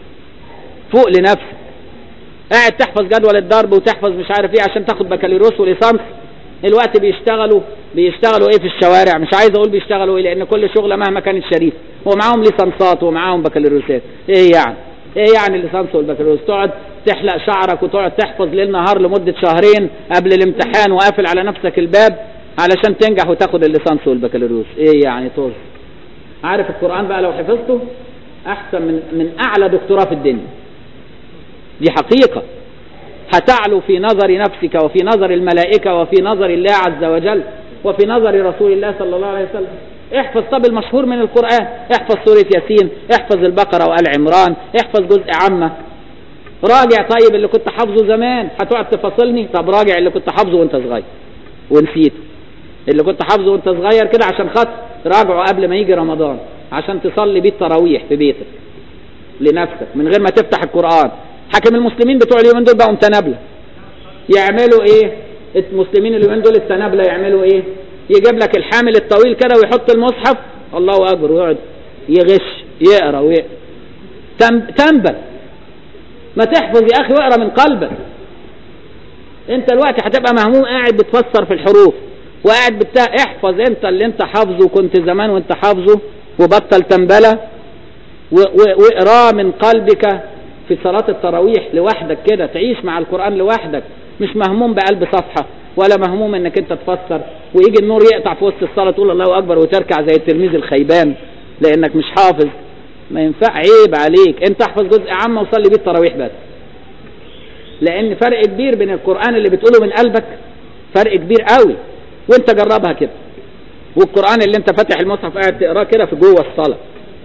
فوق لنفسك قاعد تحفظ جدول الضرب وتحفظ مش عارف ايه عشان تاخد بكالوريوس وليسانس الوقت بيشتغلوا بيشتغلوا ايه في الشوارع مش عايز اقول بيشتغلوا ايه لان كل شغله مهما كانت شريفه ومعاهم ليسانسات ومعاهم بكالوريوسات ايه يعني ايه يعني الليسانس والبكالوريوس تقعد تحلق شعرك وتقعد تحفظ ليل نهار لمده شهرين قبل الامتحان وقافل على نفسك الباب علشان تنجح وتاخد الليسانس والبكالوريوس ايه يعني طز عارف القران بقى لو حفظته احسن من من اعلى دكتوراه في الدنيا دي حقيقة هتعلو في نظر نفسك وفي نظر الملائكة وفي نظر الله عز وجل وفي نظر رسول الله صلى الله عليه وسلم احفظ طب المشهور من القرآن احفظ سورة ياسين احفظ البقرة وآل عمران احفظ جزء عامة راجع طيب اللي كنت حافظه زمان هتقعد تفاصلني طب راجع اللي كنت حافظه وانت صغير ونسيته اللي كنت حافظه وانت صغير كده عشان خاطر راجعه قبل ما يجي رمضان عشان تصلي بيه التراويح في بيتك لنفسك من غير ما تفتح القرآن حكم المسلمين بتوع اليومين دول بقوا تنابلة يعملوا ايه المسلمين اليومين دول التنابلة يعملوا ايه يجيب لك الحامل الطويل كده ويحط المصحف الله اكبر ويقعد يغش يقرا ويقرا تنبل ما تحفظ يا اخي واقرا من قلبك انت دلوقتي هتبقى مهموم قاعد بتفسر في الحروف وقاعد بتا... احفظ انت اللي انت حافظه كنت زمان وانت حافظه وبطل تنبله واقراه من قلبك في صلاة التراويح لوحدك كده تعيش مع القرآن لوحدك مش مهموم بقلب صفحة ولا مهموم انك انت تفسر ويجي النور يقطع في وسط الصلاة تقول الله اكبر وتركع زي التلميذ الخيبان لانك مش حافظ ما ينفع عيب عليك انت احفظ جزء عامة وصلي بيه التراويح بس لان فرق كبير بين القرآن اللي بتقوله من قلبك فرق كبير قوي وانت جربها كده والقرآن اللي انت فاتح المصحف قاعد تقراه كده في جوه الصلاة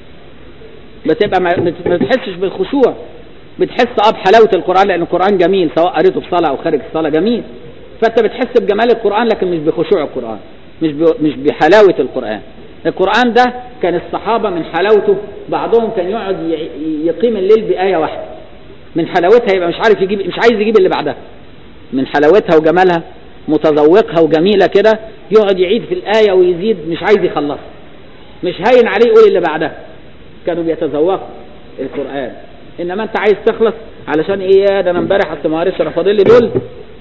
بتبقى ما بتحسش بالخشوع بتحس اه بحلاوه القران لان القران جميل سواء قريته في صلاه او خارج الصلاه جميل فانت بتحس بجمال القران لكن مش بخشوع القران مش مش بحلاوه القران القران ده كان الصحابه من حلاوته بعضهم كان يقعد يقيم الليل بايه واحده من حلاوتها يبقى مش عارف يجيب مش عايز يجيب اللي بعدها من حلاوتها وجمالها متذوقها وجميله كده يقعد يعيد في الايه ويزيد مش عايز يخلصها مش هين عليه يقول اللي بعدها كانوا بيتذوقوا القران انما انت عايز تخلص علشان ايه يا ده انا امبارح اصل ما قريتش انا فاضل لي دول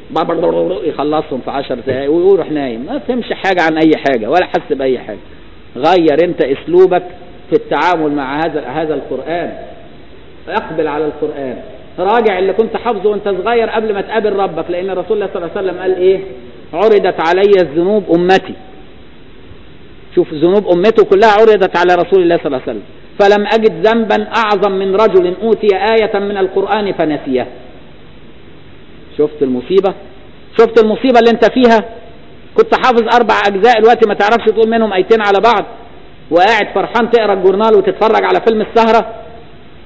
يخلصهم في 10 دقايق ويروح نايم ما فهمش حاجه عن اي حاجه ولا حس باي حاجه غير انت اسلوبك في التعامل مع هذا هذا القران اقبل على القران راجع اللي كنت حافظه وانت صغير قبل ما تقابل ربك لان الرسول الله صلى الله عليه وسلم قال ايه عرضت علي الذنوب امتي شوف ذنوب امته كلها عرضت على رسول الله صلى الله عليه وسلم فلم أجد ذنبا أعظم من رجل أوتي آية من القرآن فنسيها شفت المصيبة شفت المصيبة اللي انت فيها كنت حافظ أربع أجزاء الوقت ما تعرفش تقول منهم آيتين على بعض وقاعد فرحان تقرا الجورنال وتتفرج على فيلم السهرة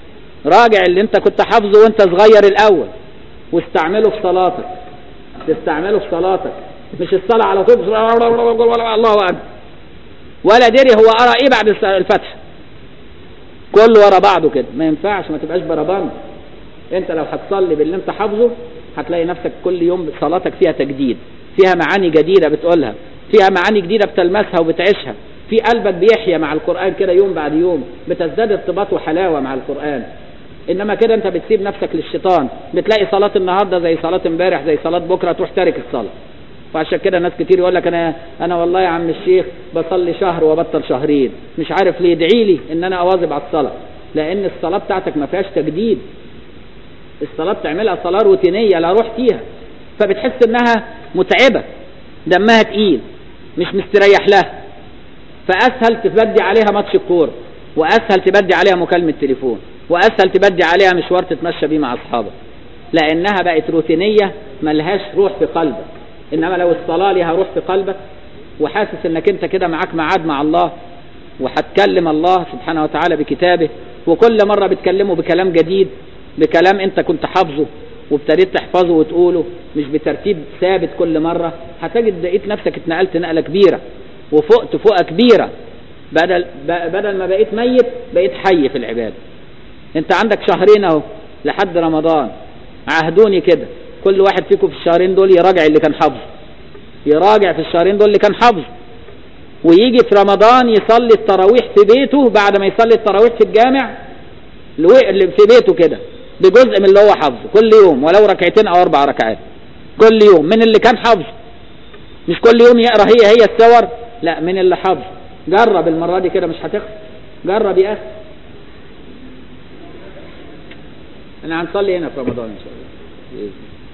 راجع اللي انت كنت حافظه وانت صغير الاول واستعمله في صلاتك تستعمله في صلاتك مش الصلاة على طول الله أكبر ولا دري هو قرأ ايه بعد الفتح كله ورا بعضه كده ما ينفعش ما تبقاش بربان انت لو هتصلي باللي انت حافظه هتلاقي نفسك كل يوم صلاتك فيها تجديد فيها معاني جديدة بتقولها فيها معاني جديدة بتلمسها وبتعيشها في قلبك بيحيا مع القرآن كده يوم بعد يوم بتزداد ارتباط وحلاوة مع القرآن انما كده انت بتسيب نفسك للشيطان بتلاقي صلاة النهاردة زي صلاة امبارح زي صلاة بكرة تروح تارك الصلاة فعشان كده ناس كتير يقول لك انا انا والله يا عم الشيخ بصلي شهر وبطل شهرين مش عارف ليه ادعي لي ان انا اواظب على الصلاه لان الصلاه بتاعتك ما فيهاش تجديد الصلاه بتعملها صلاه روتينيه لا روح فيها فبتحس انها متعبه دمها تقيل مش مستريح لها فاسهل تبدي عليها ماتش الكوره واسهل تبدي عليها مكالمه تليفون واسهل تبدي عليها مشوار تتمشى بيه مع اصحابك لانها بقت روتينيه ملهاش روح في قلبك انما لو الصلاه ليها روح في قلبك وحاسس انك انت كده معاك ميعاد مع الله وهتكلم الله سبحانه وتعالى بكتابه وكل مره بتكلمه بكلام جديد بكلام انت كنت حافظه وابتديت تحفظه وتقوله مش بترتيب ثابت كل مره هتجد لقيت نفسك اتنقلت نقله كبيره وفقت فوقه كبيره بدل بدل ما بقيت ميت بقيت حي في العباده انت عندك شهرين اهو لحد رمضان عهدوني كده كل واحد فيكم في الشهرين دول يراجع اللي كان حافظه يراجع في الشهرين دول اللي كان حافظه ويجي في رمضان يصلي التراويح في بيته بعد ما يصلي التراويح في الجامع اللي في بيته كده بجزء من اللي هو حافظه كل يوم ولو ركعتين او اربع ركعات كل يوم من اللي كان حافظه مش كل يوم يقرا هي هي السور لا من اللي حافظه جرب المره دي كده مش هتخسر جرب يا اخي انا هنصلي هنا في رمضان ان شاء الله بإذن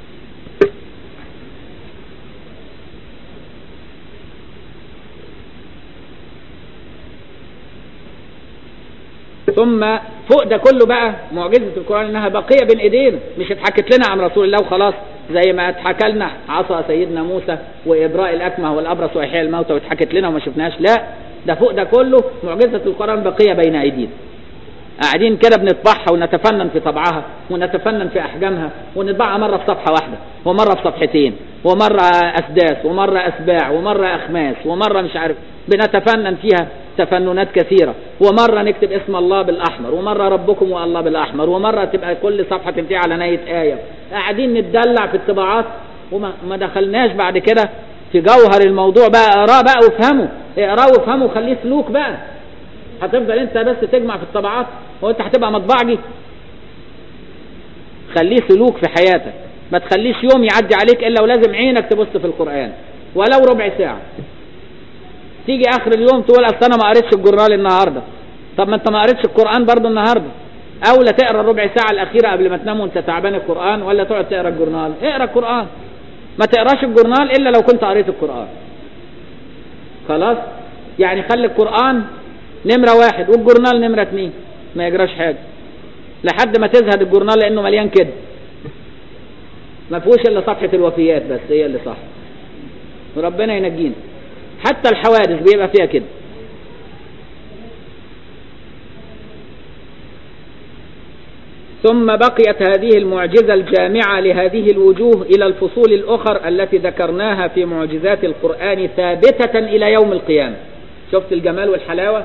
ثم فوق ده كله بقى معجزة القرآن انها بقية بين ايدينا مش اتحكت لنا عن رسول الله وخلاص زي ما اتحكى لنا عصا سيدنا موسى وابراء الاكمه والابرص واحياء الموتى واتحكت لنا وما شفناش لا ده فوق ده كله معجزة القرآن بقية بين ايدينا قاعدين كده بنطبعها ونتفنن في طبعها ونتفنن في احجامها ونطبعها مره في صفحه واحده ومره في صفحتين ومره اسداس ومره اسباع ومره اخماس ومره مش عارف بنتفنن فيها تفننات كثيره ومره نكتب اسم الله بالاحمر ومره ربكم والله بالاحمر ومره تبقى كل صفحه تنتهي على نهايه ايه قاعدين نتدلع في الطباعات وما ما دخلناش بعد كده في جوهر الموضوع بقى اقراه بقى وافهمه اقراه وافهمه وخليه سلوك بقى هتفضل انت بس تجمع في الطبعات هو انت هتبقى مطبعجي خليه سلوك في حياتك ما تخليش يوم يعدي عليك الا ولازم عينك تبص في القران ولو ربع ساعه تيجي اخر اليوم تقول اصل انا ما قريتش الجورنال النهارده طب ما انت ما قريتش القران برضه النهارده اولى تقرا الربع ساعه الاخيره قبل ما تنام وانت تعبان القران ولا تقعد تقرا الجورنال اقرا القران ما تقراش الجورنال الا لو كنت قريت القران خلاص يعني خلي القران نمرة واحد والجورنال نمرة اتنين ما يجراش حاجة لحد ما تزهد الجورنال لأنه مليان كده ما فيهوش إلا صفحة الوفيات بس هي اللي صح وربنا ينجينا حتى الحوادث بيبقى فيها كده ثم بقيت هذه المعجزة الجامعة لهذه الوجوه إلى الفصول الأخر التي ذكرناها في معجزات القرآن ثابتة إلى يوم القيامة شفت الجمال والحلاوة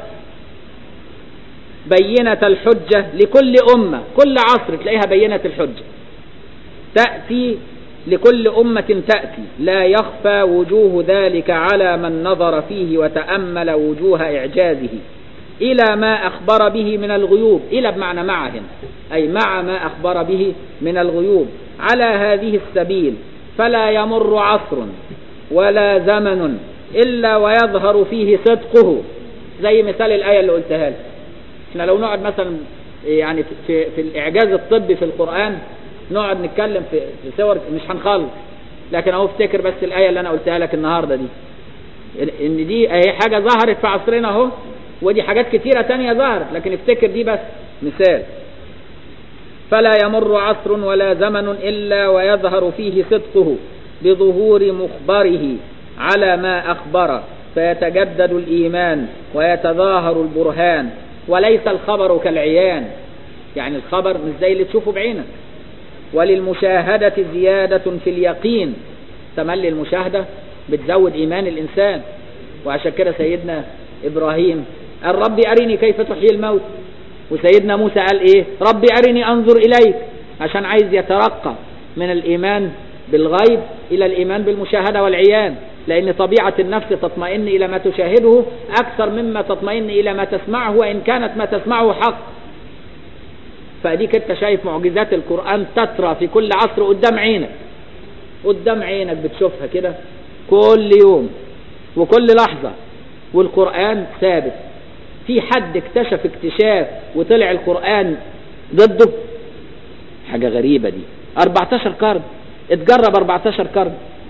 بينة الحجة لكل أمة كل عصر تلاقيها بينة الحجة تأتي لكل أمة تأتي لا يخفى وجوه ذلك على من نظر فيه وتأمل وجوه إعجازه إلى ما أخبر به من الغيوب إلى بمعنى مع هنا أي مع ما أخبر به من الغيوب على هذه السبيل فلا يمر عصر ولا زمن إلا ويظهر فيه صدقه زي مثال الآية اللي قلتها لك احنا لو نقعد مثلا يعني في, في الإعجاز الطبي في القرآن نقعد نتكلم في, في صور مش هنخلص لكن اهو افتكر بس الآية اللي أنا قلتها لك النهاردة دي إن دي أهي حاجة ظهرت في عصرنا أهو ودي حاجات كتيرة تانية ظهرت لكن افتكر دي بس مثال فلا يمر عصر ولا زمن إلا ويظهر فيه صدقه بظهور مخبره على ما أخبر فيتجدد الإيمان ويتظاهر البرهان وليس الخبر كالعيان يعني الخبر مش زي اللي تشوفه بعينك وللمشاهدة زيادة في اليقين تملي المشاهدة بتزود إيمان الإنسان وعشان كده سيدنا إبراهيم قال ربي أريني كيف تحيي الموت وسيدنا موسى قال إيه ربي أريني أنظر إليك عشان عايز يترقى من الإيمان بالغيب إلى الإيمان بالمشاهدة والعيان لأن طبيعة النفس تطمئن إلى ما تشاهده أكثر مما تطمئن إلى ما تسمعه وإن كانت ما تسمعه حق فأديك أنت شايف معجزات القرآن تترى في كل عصر قدام عينك قدام عينك بتشوفها كده كل يوم وكل لحظة والقرآن ثابت في حد اكتشف اكتشاف وطلع القرآن ضده حاجة غريبة دي 14 قرن اتجرب 14 قرن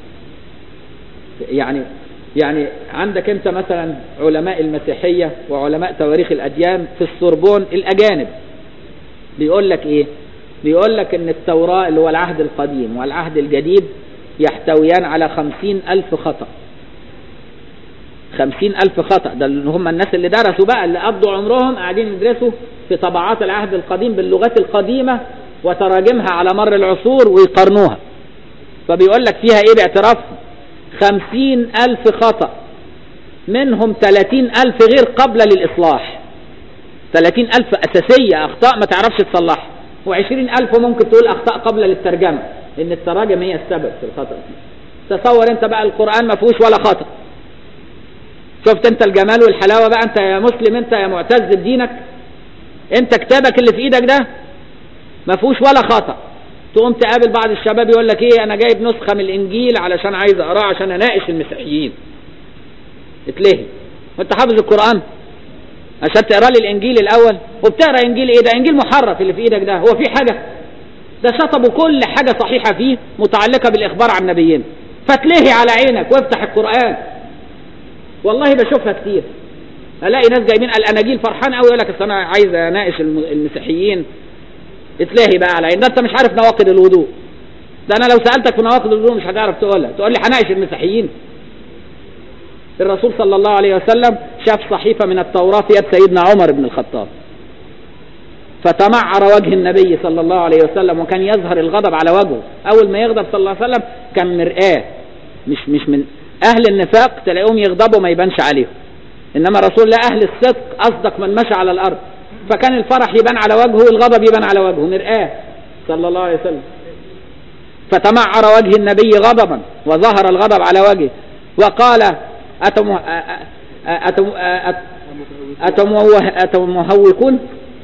يعني يعني عندك انت مثلا علماء المسيحية وعلماء تواريخ الأديان في السوربون الأجانب بيقول لك ايه بيقول لك ان التوراة اللي هو العهد القديم والعهد الجديد يحتويان على خمسين ألف خطأ خمسين ألف خطأ ده اللي هم الناس اللي درسوا بقى اللي قضوا عمرهم قاعدين يدرسوا في طبعات العهد القديم باللغات القديمة وتراجمها على مر العصور ويقارنوها فبيقول لك فيها ايه باعترافهم خمسين ألف خطأ منهم ثلاثين ألف غير قبل للإصلاح ثلاثين ألف أساسية أخطاء ما تعرفش تصلحها وعشرين ألف ممكن تقول أخطاء قبل للترجمة لأن التراجم هي السبب في الخطأ تصور أنت بقى القرآن ما فيهوش ولا خطأ شفت أنت الجمال والحلاوة بقى أنت يا مسلم أنت يا معتز بدينك أنت كتابك اللي في إيدك ده ما فيهوش ولا خطأ تقوم تقابل بعض الشباب يقول لك ايه انا جايب نسخه من الانجيل علشان عايز اقراه عشان اناقش المسيحيين اتلهي وانت حافظ القران عشان تقرا لي الانجيل الاول وبتقرا انجيل ايه ده انجيل محرف اللي في ايدك ده هو في حاجه ده شطبوا كل حاجه صحيحه فيه متعلقه بالاخبار عن نبينا فتلهي على عينك وافتح القران والله بشوفها كتير الاقي ناس جايبين الاناجيل فرحان قوي يقول لك انا عايز اناقش المسيحيين اتلاهي بقى على ده انت مش عارف نواقض الوضوء ده انا لو سالتك في نواقض الوضوء مش هتعرف تقولها تقول لي هناقش المسيحيين الرسول صلى الله عليه وسلم شاف صحيفة من التوراة في يد سيدنا عمر بن الخطاب فتمعر وجه النبي صلى الله عليه وسلم وكان يظهر الغضب على وجهه أول ما يغضب صلى الله عليه وسلم كان مرآة مش مش من أهل النفاق تلاقيهم يغضبوا ما يبانش عليهم إنما رسول الله أهل الصدق أصدق من مشى على الأرض فكان الفرح يبان على وجهه والغضب يبان على وجهه مرآة صلى الله عليه وسلم فتمعر وجه النبي غضبا وظهر الغضب على وجهه وقال أتم أتم أتمهوكون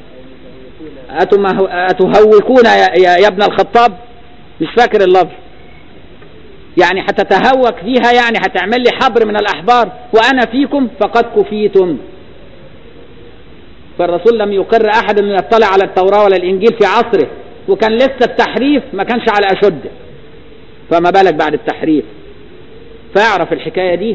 أتهوكون يا, يا ابن الخطاب مش فاكر اللفظ يعني هتتهوك فيها يعني هتعمل لي حبر من الأحبار وأنا فيكم فقد كفيتم فالرسول لم يقر أحد أنه يطلع على التوراة ولا الإنجيل في عصره وكان لسه التحريف ما كانش على أشده فما بالك بعد التحريف فاعرف الحكاية دي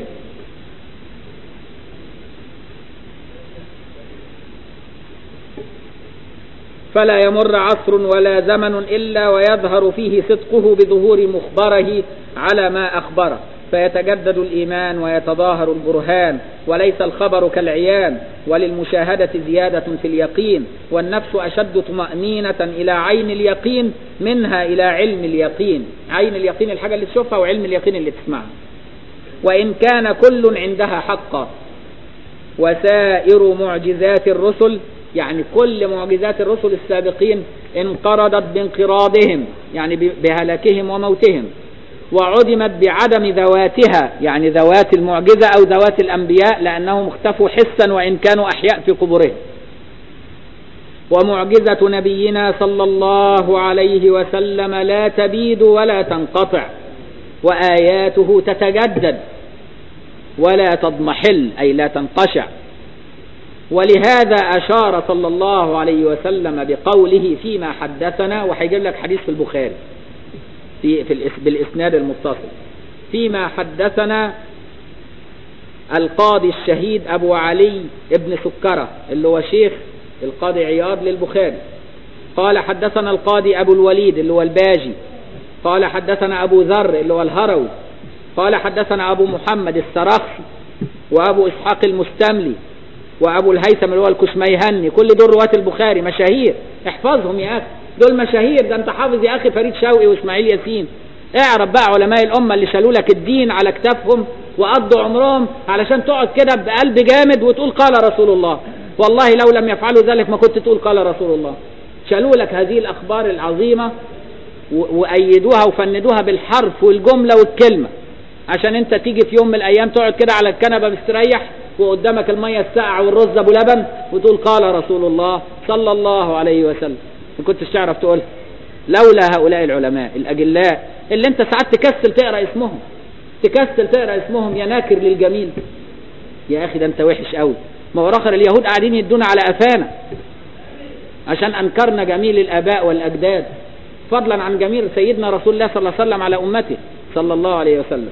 فلا يمر عصر ولا زمن إلا ويظهر فيه صدقه بظهور مخبره على ما أخبره فيتجدد الإيمان ويتظاهر البرهان وليس الخبر كالعيان وللمشاهدة زيادة في اليقين والنفس أشد طمأنينة إلى عين اليقين منها إلى علم اليقين عين اليقين الحاجة اللي تشوفها وعلم اليقين اللي تسمعها وإن كان كل عندها حقا وسائر معجزات الرسل يعني كل معجزات الرسل السابقين انقرضت بانقراضهم يعني بهلاكهم وموتهم وعدمت بعدم ذواتها يعني ذوات المعجزة أو ذوات الأنبياء لأنهم اختفوا حسا وإن كانوا أحياء في قبورهم ومعجزة نبينا صلى الله عليه وسلم لا تبيد ولا تنقطع وآياته تتجدد ولا تضمحل أي لا تنقشع ولهذا أشار صلى الله عليه وسلم بقوله فيما حدثنا وهيجيب لك حديث في البخاري في, في بالإسناد المتصل فيما حدثنا القاضي الشهيد أبو علي ابن سكرة اللي هو شيخ القاضي عياض للبخاري قال حدثنا القاضي أبو الوليد اللي هو الباجي قال حدثنا أبو ذر اللي هو الهروي قال حدثنا أبو محمد السرخسي وأبو إسحاق المستملي وابو الهيثم اللي هو الكشميهني كل دول رواة البخاري مشاهير احفظهم يا اخي دول مشاهير ده انت حافظ يا اخي فريد شوقي واسماعيل ياسين اعرف بقى علماء الامه اللي شالوا لك الدين على كتافهم وقضوا عمرهم علشان تقعد كده بقلب جامد وتقول قال رسول الله والله لو لم يفعلوا ذلك ما كنت تقول قال رسول الله شالوا لك هذه الاخبار العظيمه وايدوها وفندوها بالحرف والجمله والكلمه عشان انت تيجي في يوم من الايام تقعد كده على الكنبه مستريح وقدامك الميه الساقعه والرز ابو لبن وتقول قال رسول الله صلى الله عليه وسلم ما كنتش تعرف تقول لولا هؤلاء العلماء الاجلاء اللي انت ساعات تكسل تقرا اسمهم تكسل تقرا اسمهم يا ناكر للجميل يا اخي ده انت وحش قوي ما هو اخر اليهود قاعدين يدونا على قفانا عشان انكرنا جميل الاباء والاجداد فضلا عن جميل سيدنا رسول الله صلى الله عليه وسلم على امته صلى الله عليه وسلم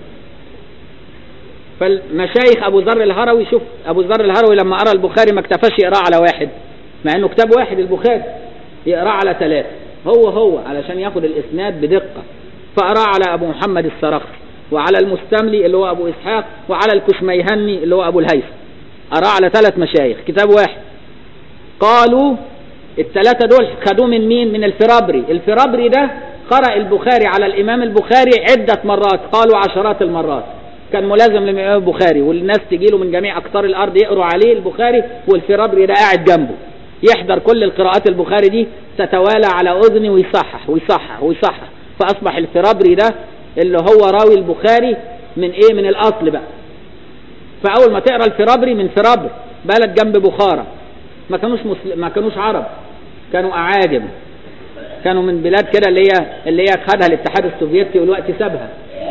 فالمشايخ ابو ذر الهروي شوف ابو ذر الهروي لما قرا البخاري ما اكتفاش يقراه على واحد مع انه كتاب واحد البخاري يقراه على ثلاثه هو هو علشان ياخد الاسناد بدقه فقراه على ابو محمد السرخسي وعلى المستملي اللي هو ابو اسحاق وعلى الكشميهني اللي هو ابو الهيثم قراه على ثلاث مشايخ كتاب واحد قالوا الثلاثه دول خدوه من مين من الفرابري الفرابري ده قرأ البخاري على الإمام البخاري عدة مرات قالوا عشرات المرات كان ملازم للإمام البخاري والناس تجي له من جميع أقطار الأرض يقروا عليه البخاري والفرابري ده قاعد جنبه يحضر كل القراءات البخاري دي تتوالى على أذني ويصحح ويصحح ويصحح فأصبح الفرابري ده اللي هو راوي البخاري من إيه من الأصل بقى فأول ما تقرأ الفرابري من فرابر بلد جنب بخارى ما كانوش مسلم ما كانوش عرب كانوا أعاجم كانوا من بلاد كده اللي هي اللي هي خدها الاتحاد السوفيتي والوقت سابها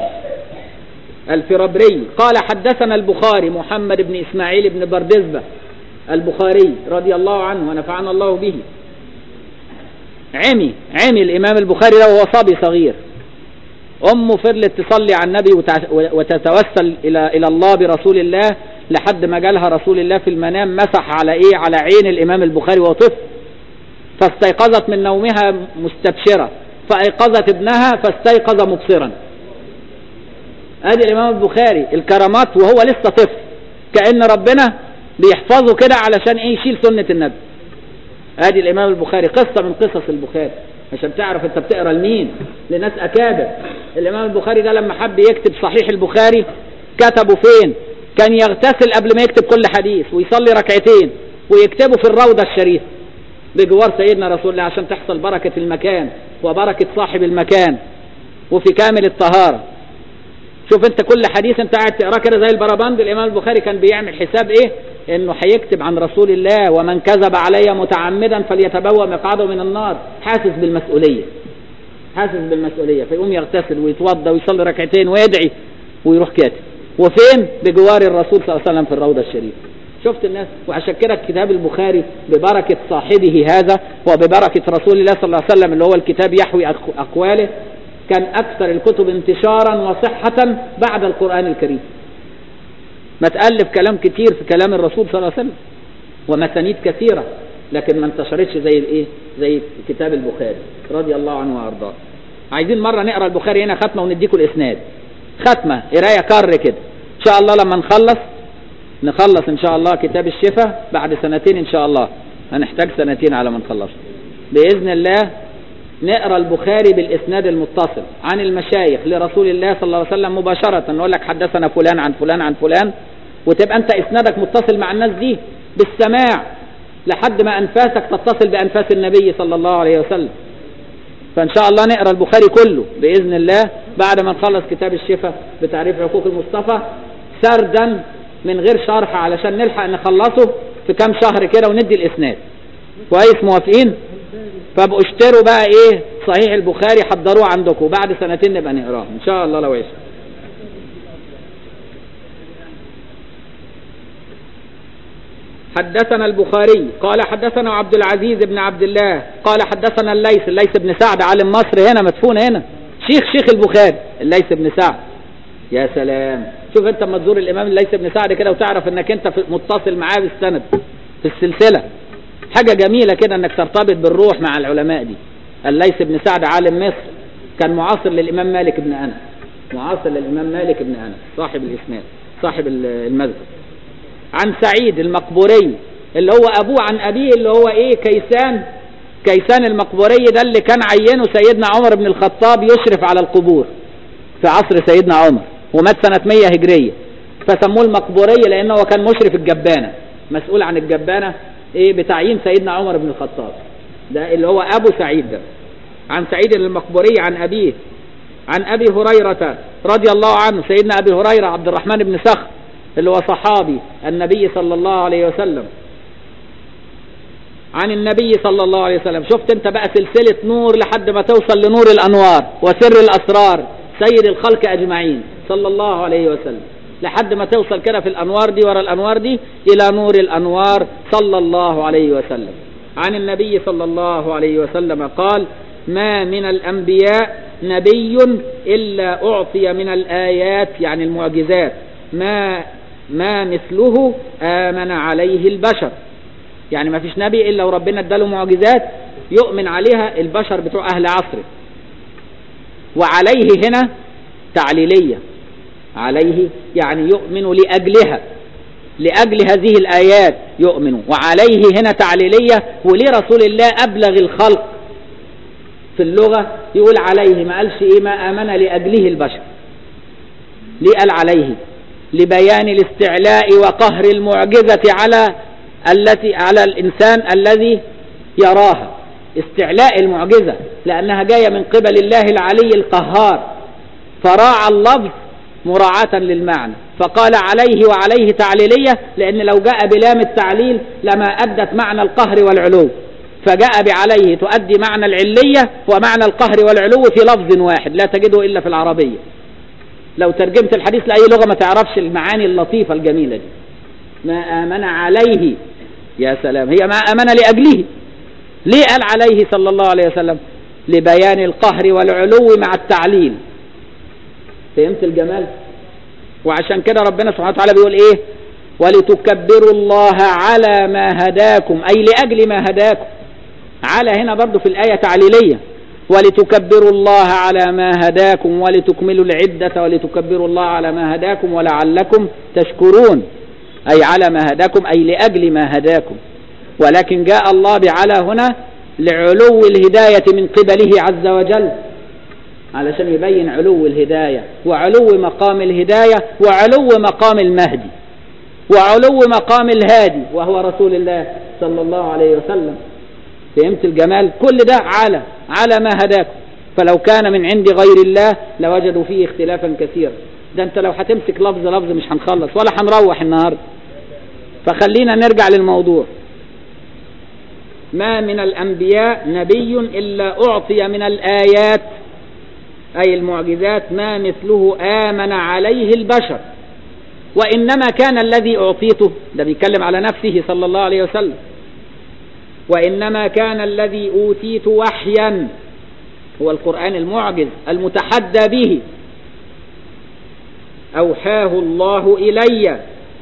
الفرابري قال حدثنا البخاري محمد بن اسماعيل بن بردزبه البخاري رضي الله عنه ونفعنا الله به عمي عمي الامام البخاري ده وهو صبي صغير امه فضلت تصلي على النبي وتتوسل الى الى الله برسول الله لحد ما جالها رسول الله في المنام مسح على ايه على عين الامام البخاري وهو طفل فاستيقظت من نومها مستبشرة فأيقظت ابنها فاستيقظ مبصرا ادي الامام البخاري الكرامات وهو لسه طفل كأن ربنا بيحفظه كده علشان ايه يشيل سنة النبي ادي الامام البخاري قصة من قصص البخاري عشان تعرف انت بتقرا لمين لناس اكابر الامام البخاري ده لما حب يكتب صحيح البخاري كتبه فين كان يغتسل قبل ما يكتب كل حديث ويصلي ركعتين ويكتبه في الروضة الشريفة بجوار سيدنا رسول الله عشان تحصل بركة المكان وبركة صاحب المكان وفي كامل الطهارة شوف انت كل حديث انت قاعد تقراه كده زي البربند الامام البخاري كان بيعمل حساب ايه انه هيكتب عن رسول الله ومن كذب علي متعمدا فليتبوأ مقعده من النار حاسس بالمسؤولية حاسس بالمسؤولية فيقوم يغتسل ويتوضى ويصلي ركعتين ويدعي ويروح كاتب وفين بجوار الرسول صلى الله عليه وسلم في الروضة الشريفة شفت الناس وعشان كده كتاب البخاري ببركة صاحبه هذا وببركة رسول الله صلى الله عليه وسلم اللي هو الكتاب يحوي أقواله كان أكثر الكتب انتشارا وصحة بعد القرآن الكريم ما تألف كلام كتير في كلام الرسول صلى الله عليه وسلم ومسانيد كثيرة لكن ما انتشرتش زي الايه زي كتاب البخاري رضي الله عنه وارضاه عايزين مرة نقرا البخاري هنا ختمة ونديكم الاسناد ختمة قراية كر كده ان شاء الله لما نخلص نخلص ان شاء الله كتاب الشفاء بعد سنتين ان شاء الله هنحتاج سنتين على ما نخلصه باذن الله نقرا البخاري بالاسناد المتصل عن المشايخ لرسول الله صلى الله عليه وسلم مباشره نقول لك حدثنا فلان عن فلان عن فلان وتبقى انت اسنادك متصل مع الناس دي بالسماع لحد ما انفاسك تتصل بانفاس النبي صلى الله عليه وسلم فان شاء الله نقرا البخاري كله باذن الله بعد ما نخلص كتاب الشفاء بتعريف حقوق المصطفى سردا من غير شرح علشان نلحق نخلصه في كام شهر كده وندي الاسناد كويس موافقين فابقوا اشتروا بقى ايه صحيح البخاري حضروه عندكم بعد سنتين نبقى نقراه ان شاء الله لو عشت حدثنا البخاري قال حدثنا عبد العزيز بن عبد الله قال حدثنا الليث الليث بن سعد عالم مصر هنا مدفون هنا شيخ شيخ البخاري الليث بن سعد يا سلام شوف انت لما تزور الامام الليث بن سعد كده وتعرف انك انت متصل معاه بالسند في السلسله حاجه جميله كده انك ترتبط بالروح مع العلماء دي الليث بن سعد عالم مصر كان معاصر للامام مالك بن انس معاصر للامام مالك بن انس صاحب الاسناد صاحب المذهب عن سعيد المقبوري اللي هو ابوه عن ابيه اللي هو ايه كيسان كيسان المقبوري ده اللي كان عينه سيدنا عمر بن الخطاب يشرف على القبور في عصر سيدنا عمر ومات سنة 100 هجرية فسموه المقبوري لانه هو كان مشرف الجبانة مسؤول عن الجبانة ايه بتعيين سيدنا عمر بن الخطاب ده اللي هو ابو سعيد ده عن سعيد المقبوري عن ابيه عن ابي هريرة رضي الله عنه سيدنا ابي هريرة عبد الرحمن بن سخر اللي هو صحابي النبي صلى الله عليه وسلم عن النبي صلى الله عليه وسلم شفت انت بقى سلسلة نور لحد ما توصل لنور الانوار وسر الاسرار سيد الخلق اجمعين صلى الله عليه وسلم لحد ما توصل كده في الانوار دي ورا الانوار دي الى نور الانوار صلى الله عليه وسلم عن النبي صلى الله عليه وسلم قال ما من الانبياء نبي الا اعطي من الايات يعني المعجزات ما ما مثله امن عليه البشر يعني ما فيش نبي الا وربنا اداله معجزات يؤمن عليها البشر بتوع اهل عصره وعليه هنا تعليلية عليه يعني يؤمن لأجلها لأجل هذه الآيات يؤمن وعليه هنا تعليلية وليه رسول الله أبلغ الخلق في اللغة يقول عليه ما قالش إيه ما آمن لأجله البشر ليه قال عليه لبيان الاستعلاء وقهر المعجزة على التي على الإنسان الذي يراها استعلاء المعجزة لأنها جاية من قبل الله العلي القهار فراعى اللفظ مراعاة للمعنى فقال عليه وعليه تعليلية لأن لو جاء بلام التعليل لما أدت معنى القهر والعلو فجاء بعليه تؤدي معنى العلية ومعنى القهر والعلو في لفظ واحد لا تجده إلا في العربية لو ترجمت الحديث لأي لغة ما تعرفش المعاني اللطيفة الجميلة دي ما آمن عليه يا سلام هي ما آمن لأجله ليه قال عليه صلى الله عليه وسلم لبيان القهر والعلو مع التعليل فهمت الجمال وعشان كده ربنا سبحانه وتعالى بيقول ايه ولتكبروا الله على ما هداكم اي لاجل ما هداكم على هنا برضو في الايه تعليليه ولتكبروا الله على ما هداكم ولتكملوا العده ولتكبروا الله على ما هداكم ولعلكم تشكرون اي على ما هداكم اي لاجل ما هداكم ولكن جاء الله بعلى هنا لعلو الهدايه من قبله عز وجل علشان يبين علو الهداية وعلو مقام الهداية وعلو مقام المهدي وعلو مقام الهادي وهو رسول الله صلى الله عليه وسلم فهمت الجمال كل ده على على ما هداكم فلو كان من عند غير الله لوجدوا فيه اختلافا كثيرا ده انت لو هتمسك لفظ لفظ مش هنخلص ولا هنروح النهارده فخلينا نرجع للموضوع ما من الانبياء نبي الا اعطي من الايات أي المعجزات ما مثله آمن عليه البشر وإنما كان الذي أعطيته ده بيتكلم على نفسه صلى الله عليه وسلم وإنما كان الذي أوتيت وحيا هو القرآن المعجز المتحدى به أوحاه الله إلي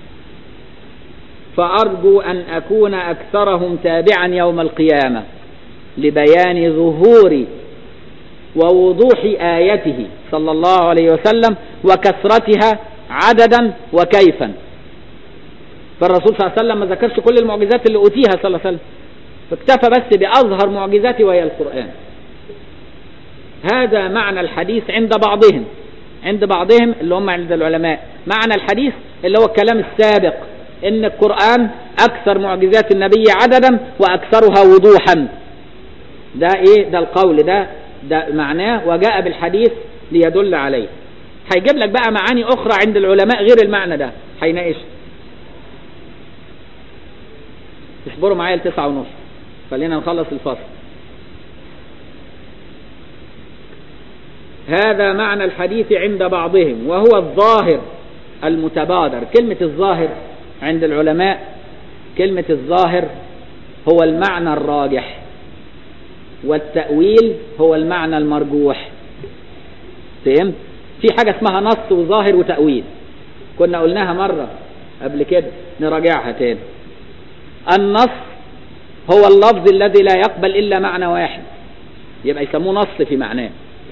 فأرجو أن أكون أكثرهم تابعا يوم القيامة لبيان ظهور ووضوح آيته صلى الله عليه وسلم وكثرتها عددا وكيفا فالرسول صلى الله عليه وسلم ما ذكرش كل المعجزات اللي أوتيها صلى الله عليه وسلم فاكتفى بس بأظهر معجزاته وهي القرآن هذا معنى الحديث عند بعضهم عند بعضهم اللي هم عند العلماء معنى الحديث اللي هو الكلام السابق ان القرآن اكثر معجزات النبي عددا واكثرها وضوحا ده ايه ده القول ده ده معناه وجاء بالحديث ليدل عليه هيجيب لك بقى معاني اخرى عند العلماء غير المعنى ده هيناقش اصبروا معايا لتسعة ونص خلينا نخلص الفصل هذا معنى الحديث عند بعضهم وهو الظاهر المتبادر كلمة الظاهر عند العلماء كلمة الظاهر هو المعنى الراجح والتأويل هو المعنى المرجوح فهمت في حاجة اسمها نص وظاهر وتأويل كنا قلناها مرة قبل كده نراجعها تاني النص هو اللفظ الذي لا يقبل إلا معنى واحد يبقى يسموه نص في معناه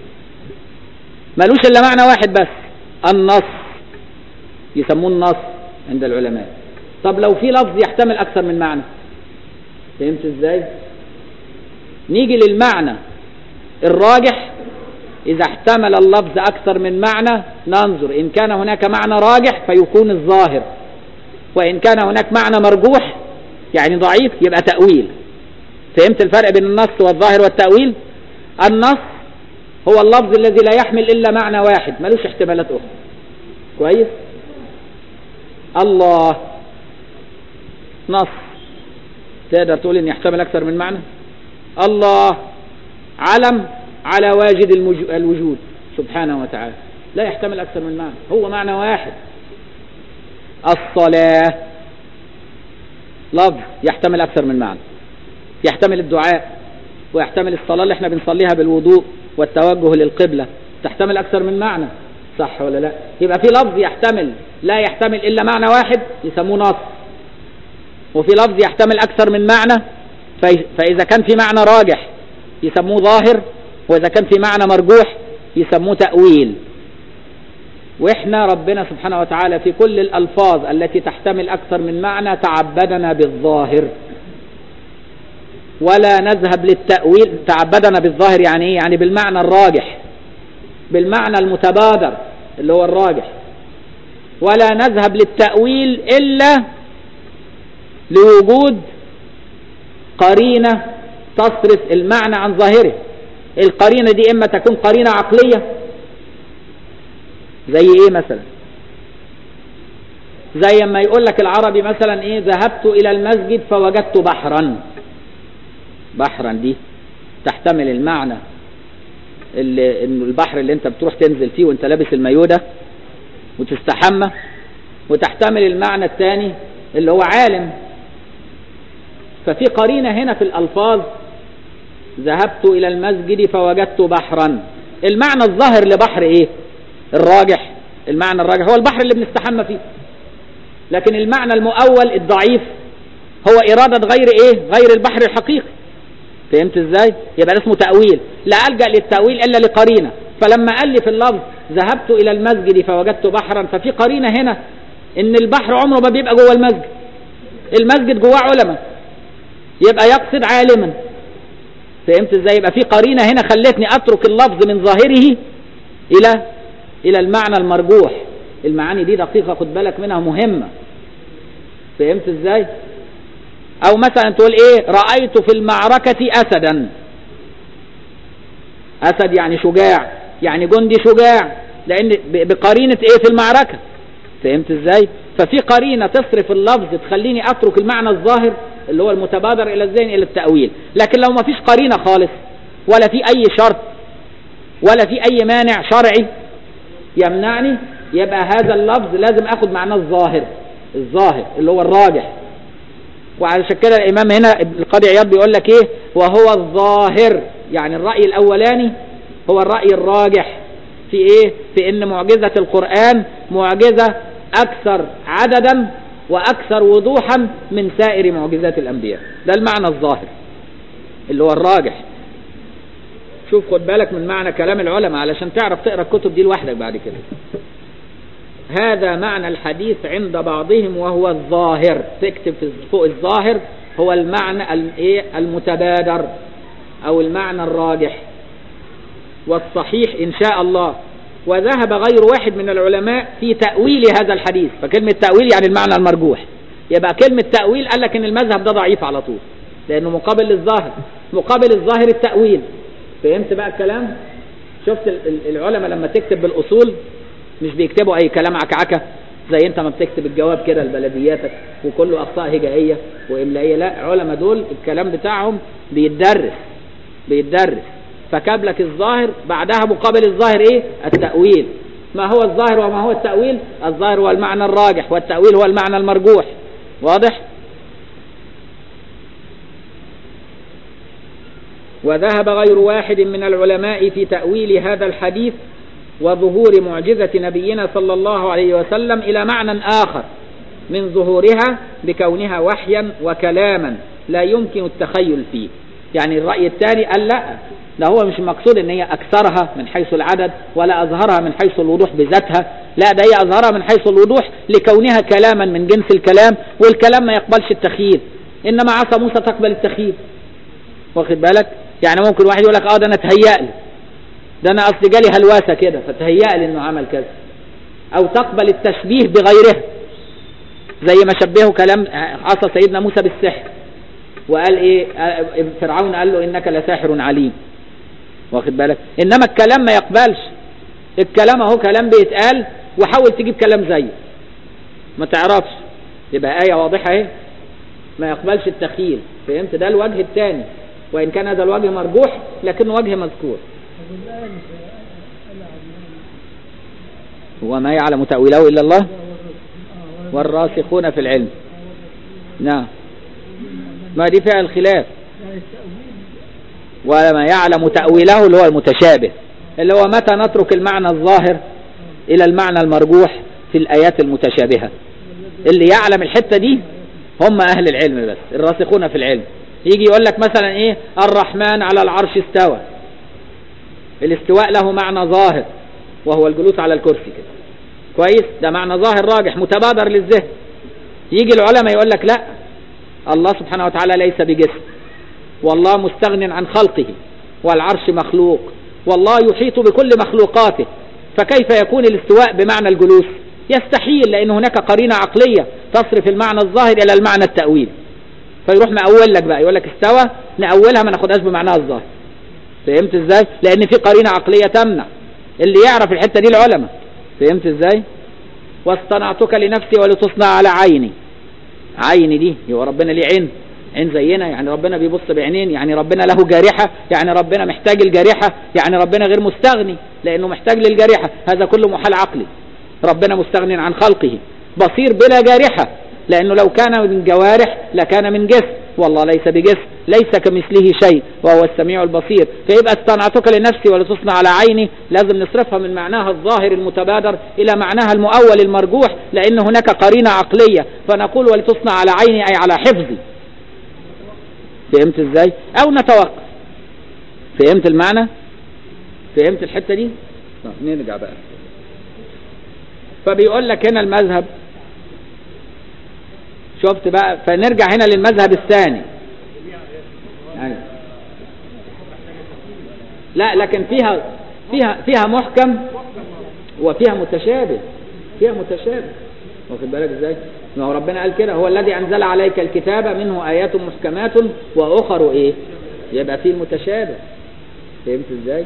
ملوش إلا معنى واحد بس النص يسموه النص عند العلماء طب لو في لفظ يحتمل أكثر من معنى فهمت ازاي نيجي للمعنى الراجح إذا احتمل اللفظ أكثر من معنى ننظر إن كان هناك معنى راجح فيكون الظاهر وإن كان هناك معنى مرجوح يعني ضعيف يبقى تأويل فهمت الفرق بين النص والظاهر والتأويل النص هو اللفظ الذي لا يحمل إلا معنى واحد ملوش احتمالات أخرى كويس الله نص تقدر تقول ان يحتمل اكثر من معنى الله علم على واجد الوجود سبحانه وتعالى لا يحتمل اكثر من معنى هو معنى واحد الصلاة لفظ يحتمل اكثر من معنى يحتمل الدعاء ويحتمل الصلاة اللي احنا بنصليها بالوضوء والتوجه للقبلة تحتمل اكثر من معنى صح ولا لا يبقى في لفظ يحتمل لا يحتمل الا معنى واحد يسموه نص وفي لفظ يحتمل أكثر من معنى فإذا كان في معنى راجح يسموه ظاهر وإذا كان في معنى مرجوح يسموه تأويل وإحنا ربنا سبحانه وتعالى في كل الألفاظ التي تحتمل أكثر من معنى تعبدنا بالظاهر ولا نذهب للتأويل تعبدنا بالظاهر يعني إيه؟ يعني بالمعنى الراجح بالمعنى المتبادر اللي هو الراجح ولا نذهب للتأويل إلا لوجود قرينة تصرف المعنى عن ظاهره القرينة دي إما تكون قرينة عقلية زي إيه مثلا زي ما يقول لك العربي مثلا إيه ذهبت إلى المسجد فوجدت بحرا بحرا دي تحتمل المعنى اللي انه البحر اللي انت بتروح تنزل فيه وانت لابس المايو ده وتستحمى وتحتمل المعنى الثاني اللي هو عالم ففي قرينة هنا في الألفاظ ذهبت إلى المسجد فوجدت بحرا المعنى الظاهر لبحر إيه الراجح المعنى الراجح هو البحر اللي بنستحمى فيه لكن المعنى المؤول الضعيف هو إرادة غير إيه غير البحر الحقيقي فهمت إزاي يبقى اسمه تأويل لا ألجأ للتأويل إلا لقرينة فلما قال لي في اللفظ ذهبت إلى المسجد فوجدت بحرا ففي قرينة هنا إن البحر عمره ما بيبقى جوه المسجد المسجد جواه علماء يبقى يقصد عالما فهمت ازاي يبقى في قرينه هنا خلتني اترك اللفظ من ظاهره الى الى المعنى المرجوح المعاني دي دقيقه خد بالك منها مهمه فهمت ازاي او مثلا تقول ايه رايت في المعركه اسدا اسد يعني شجاع يعني جندي شجاع لان بقرينه ايه في المعركه فهمت ازاي ففي قرينه تصرف اللفظ تخليني اترك المعنى الظاهر اللي هو المتبادر الى الذهن الى التاويل لكن لو ما فيش قرينه خالص ولا في اي شرط ولا في اي مانع شرعي يمنعني يبقى هذا اللفظ لازم اخد معناه الظاهر الظاهر اللي هو الراجح وعلشان كده الامام هنا القاضي عياض بيقول لك ايه وهو الظاهر يعني الراي الاولاني هو الراي الراجح في ايه في ان معجزه القران معجزه اكثر عددا واكثر وضوحا من سائر معجزات الانبياء ده المعنى الظاهر اللي هو الراجح شوف خد بالك من معنى كلام العلماء علشان تعرف تقرا الكتب دي لوحدك بعد كده هذا معنى الحديث عند بعضهم وهو الظاهر تكتب فوق الظاهر هو المعنى الايه المتبادر او المعنى الراجح والصحيح ان شاء الله وذهب غير واحد من العلماء في تأويل هذا الحديث فكلمة تأويل يعني المعنى المرجوح يبقى كلمة تأويل قال لك ان المذهب ده ضعيف على طول لانه مقابل للظاهر مقابل الظاهر التأويل فهمت بقى الكلام شفت العلماء لما تكتب بالاصول مش بيكتبوا اي كلام عكعكه زي انت ما بتكتب الجواب كده لبلدياتك وكله اخطاء هجائيه واملائيه لا علماء دول الكلام بتاعهم بيتدرس بيتدرس فكاب لك الظاهر بعدها مقابل الظاهر ايه التأويل ما هو الظاهر وما هو التأويل الظاهر هو المعنى الراجح والتأويل هو المعنى المرجوح واضح وذهب غير واحد من العلماء في تأويل هذا الحديث وظهور معجزة نبينا صلى الله عليه وسلم إلى معنى آخر من ظهورها بكونها وحيا وكلاما لا يمكن التخيل فيه يعني الرأي الثاني قال لا ده هو مش المقصود ان هي اكثرها من حيث العدد ولا اظهرها من حيث الوضوح بذاتها لا ده هي اظهرها من حيث الوضوح لكونها كلاما من جنس الكلام والكلام ما يقبلش التخييل انما عصا موسى تقبل التخييل واخد بالك يعني ممكن واحد يقول لك اه ده انا اتهيأ لي ده انا اصل جالي هلوسه كده فتهيأ لي انه عمل كذا او تقبل التشبيه بغيرها زي ما شبهوا كلام عصا سيدنا موسى بالسحر وقال ايه فرعون قال له انك لساحر عليم واخد بالك انما الكلام ما يقبلش الكلام اهو كلام بيتقال وحاول تجيب كلام زيه ما تعرفش يبقى آية واضحة اهي ما يقبلش التخيل فهمت ده الوجه الثاني وإن كان هذا الوجه مرجوح لكنه وجه مذكور وما يعلم تأويله إلا الله والراسخون في العلم نعم ما دي فيها الخلاف وما يعلم تأويله اللي هو المتشابه اللي هو متى نترك المعنى الظاهر إلى المعنى المرجوح في الآيات المتشابهة اللي يعلم الحتة دي هم أهل العلم بس الراسخون في العلم يجي يقول لك مثلا إيه الرحمن على العرش استوى الاستواء له معنى ظاهر وهو الجلوس على الكرسي كده كويس ده معنى ظاهر راجح متبادر للذهن يجي العلماء يقول لك لا الله سبحانه وتعالى ليس بجسم والله مستغن عن خلقه والعرش مخلوق والله يحيط بكل مخلوقاته فكيف يكون الاستواء بمعنى الجلوس يستحيل لأن هناك قرينة عقلية تصرف المعنى الظاهر إلى المعنى التأويل فيروح مأول لك بقى يقول لك استوى نأولها ما ناخدهاش بمعناها الظاهر فهمت ازاي لأن في قرينة عقلية تمنع اللي يعرف الحتة دي العلماء فهمت ازاي واصطنعتك لنفسي ولتصنع على عيني عيني دي هو ربنا ليه عين عين زينا يعني ربنا بيبص بعينين يعني ربنا له جارحة يعني ربنا محتاج الجارحة يعني ربنا غير مستغني لأنه محتاج للجارحة هذا كله محال عقلي ربنا مستغني عن خلقه بصير بلا جارحة لأنه لو كان من جوارح لكان من جسم والله ليس بجسم ليس كمثله شيء وهو السميع البصير فيبقى اصطنعتك لنفسي ولتصنع على عيني لازم نصرفها من معناها الظاهر المتبادر إلى معناها المؤول المرجوح لأن هناك قرينة عقلية فنقول ولتصنع على عيني أي على حفظي فهمت ازاي او نتوقف فهمت المعنى فهمت الحتة دي طب نرجع بقى فبيقول لك هنا المذهب شفت بقى فنرجع هنا للمذهب الثاني يعني لا لكن فيها فيها فيها محكم وفيها متشابه فيها متشابه واخد بالك ازاي ما هو ربنا قال كده هو الذي انزل عليك الكتاب منه ايات محكمات واخر ايه يبقى فيه المتشابه فهمت ازاي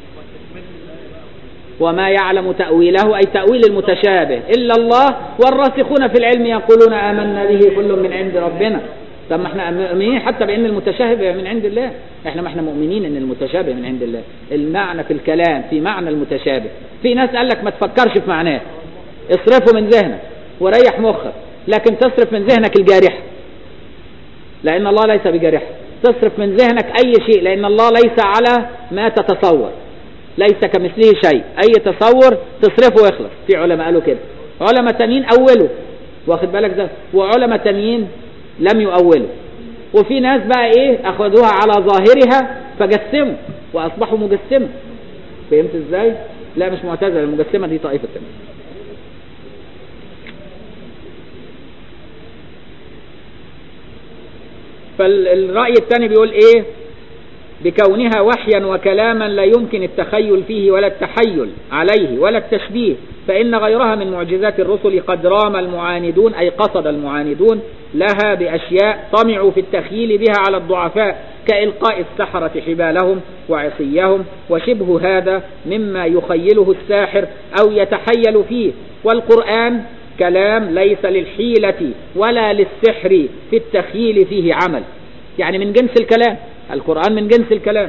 وما يعلم تأويله أي تأويل المتشابه إلا الله والراسخون في العلم يقولون آمنا به كل من عند ربنا طب ما احنا مؤمنين حتى بأن المتشابه من عند الله احنا ما احنا مؤمنين ان المتشابه من عند الله المعنى في الكلام في معنى المتشابه في ناس قال لك ما تفكرش في معناه اصرفه من ذهنك وريح مخك لكن تصرف من ذهنك الجارحة لأن الله ليس بجارحة تصرف من ذهنك أي شيء لأن الله ليس على ما تتصور ليس كمثله شيء أي تصور تصرفه ويخلص في علماء قالوا كده علماء تانيين أولوا واخد بالك ده وعلماء تانيين لم يؤولوا وفي ناس بقى ايه اخذوها على ظاهرها فجسموا واصبحوا مجسمة فهمت ازاي لا مش معتزله المجسمة دي طائفة تانية فالرأي الثاني بيقول ايه بكونها وحيا وكلاما لا يمكن التخيل فيه ولا التحيل عليه ولا التشبيه فإن غيرها من معجزات الرسل قد رام المعاندون أي قصد المعاندون لها بأشياء طمعوا في التخيل بها على الضعفاء كإلقاء السحرة حبالهم وعصيهم وشبه هذا مما يخيله الساحر أو يتحيل فيه والقرآن كلام ليس للحيلة ولا للسحر في التخيل فيه عمل يعني من جنس الكلام القرآن من جنس الكلام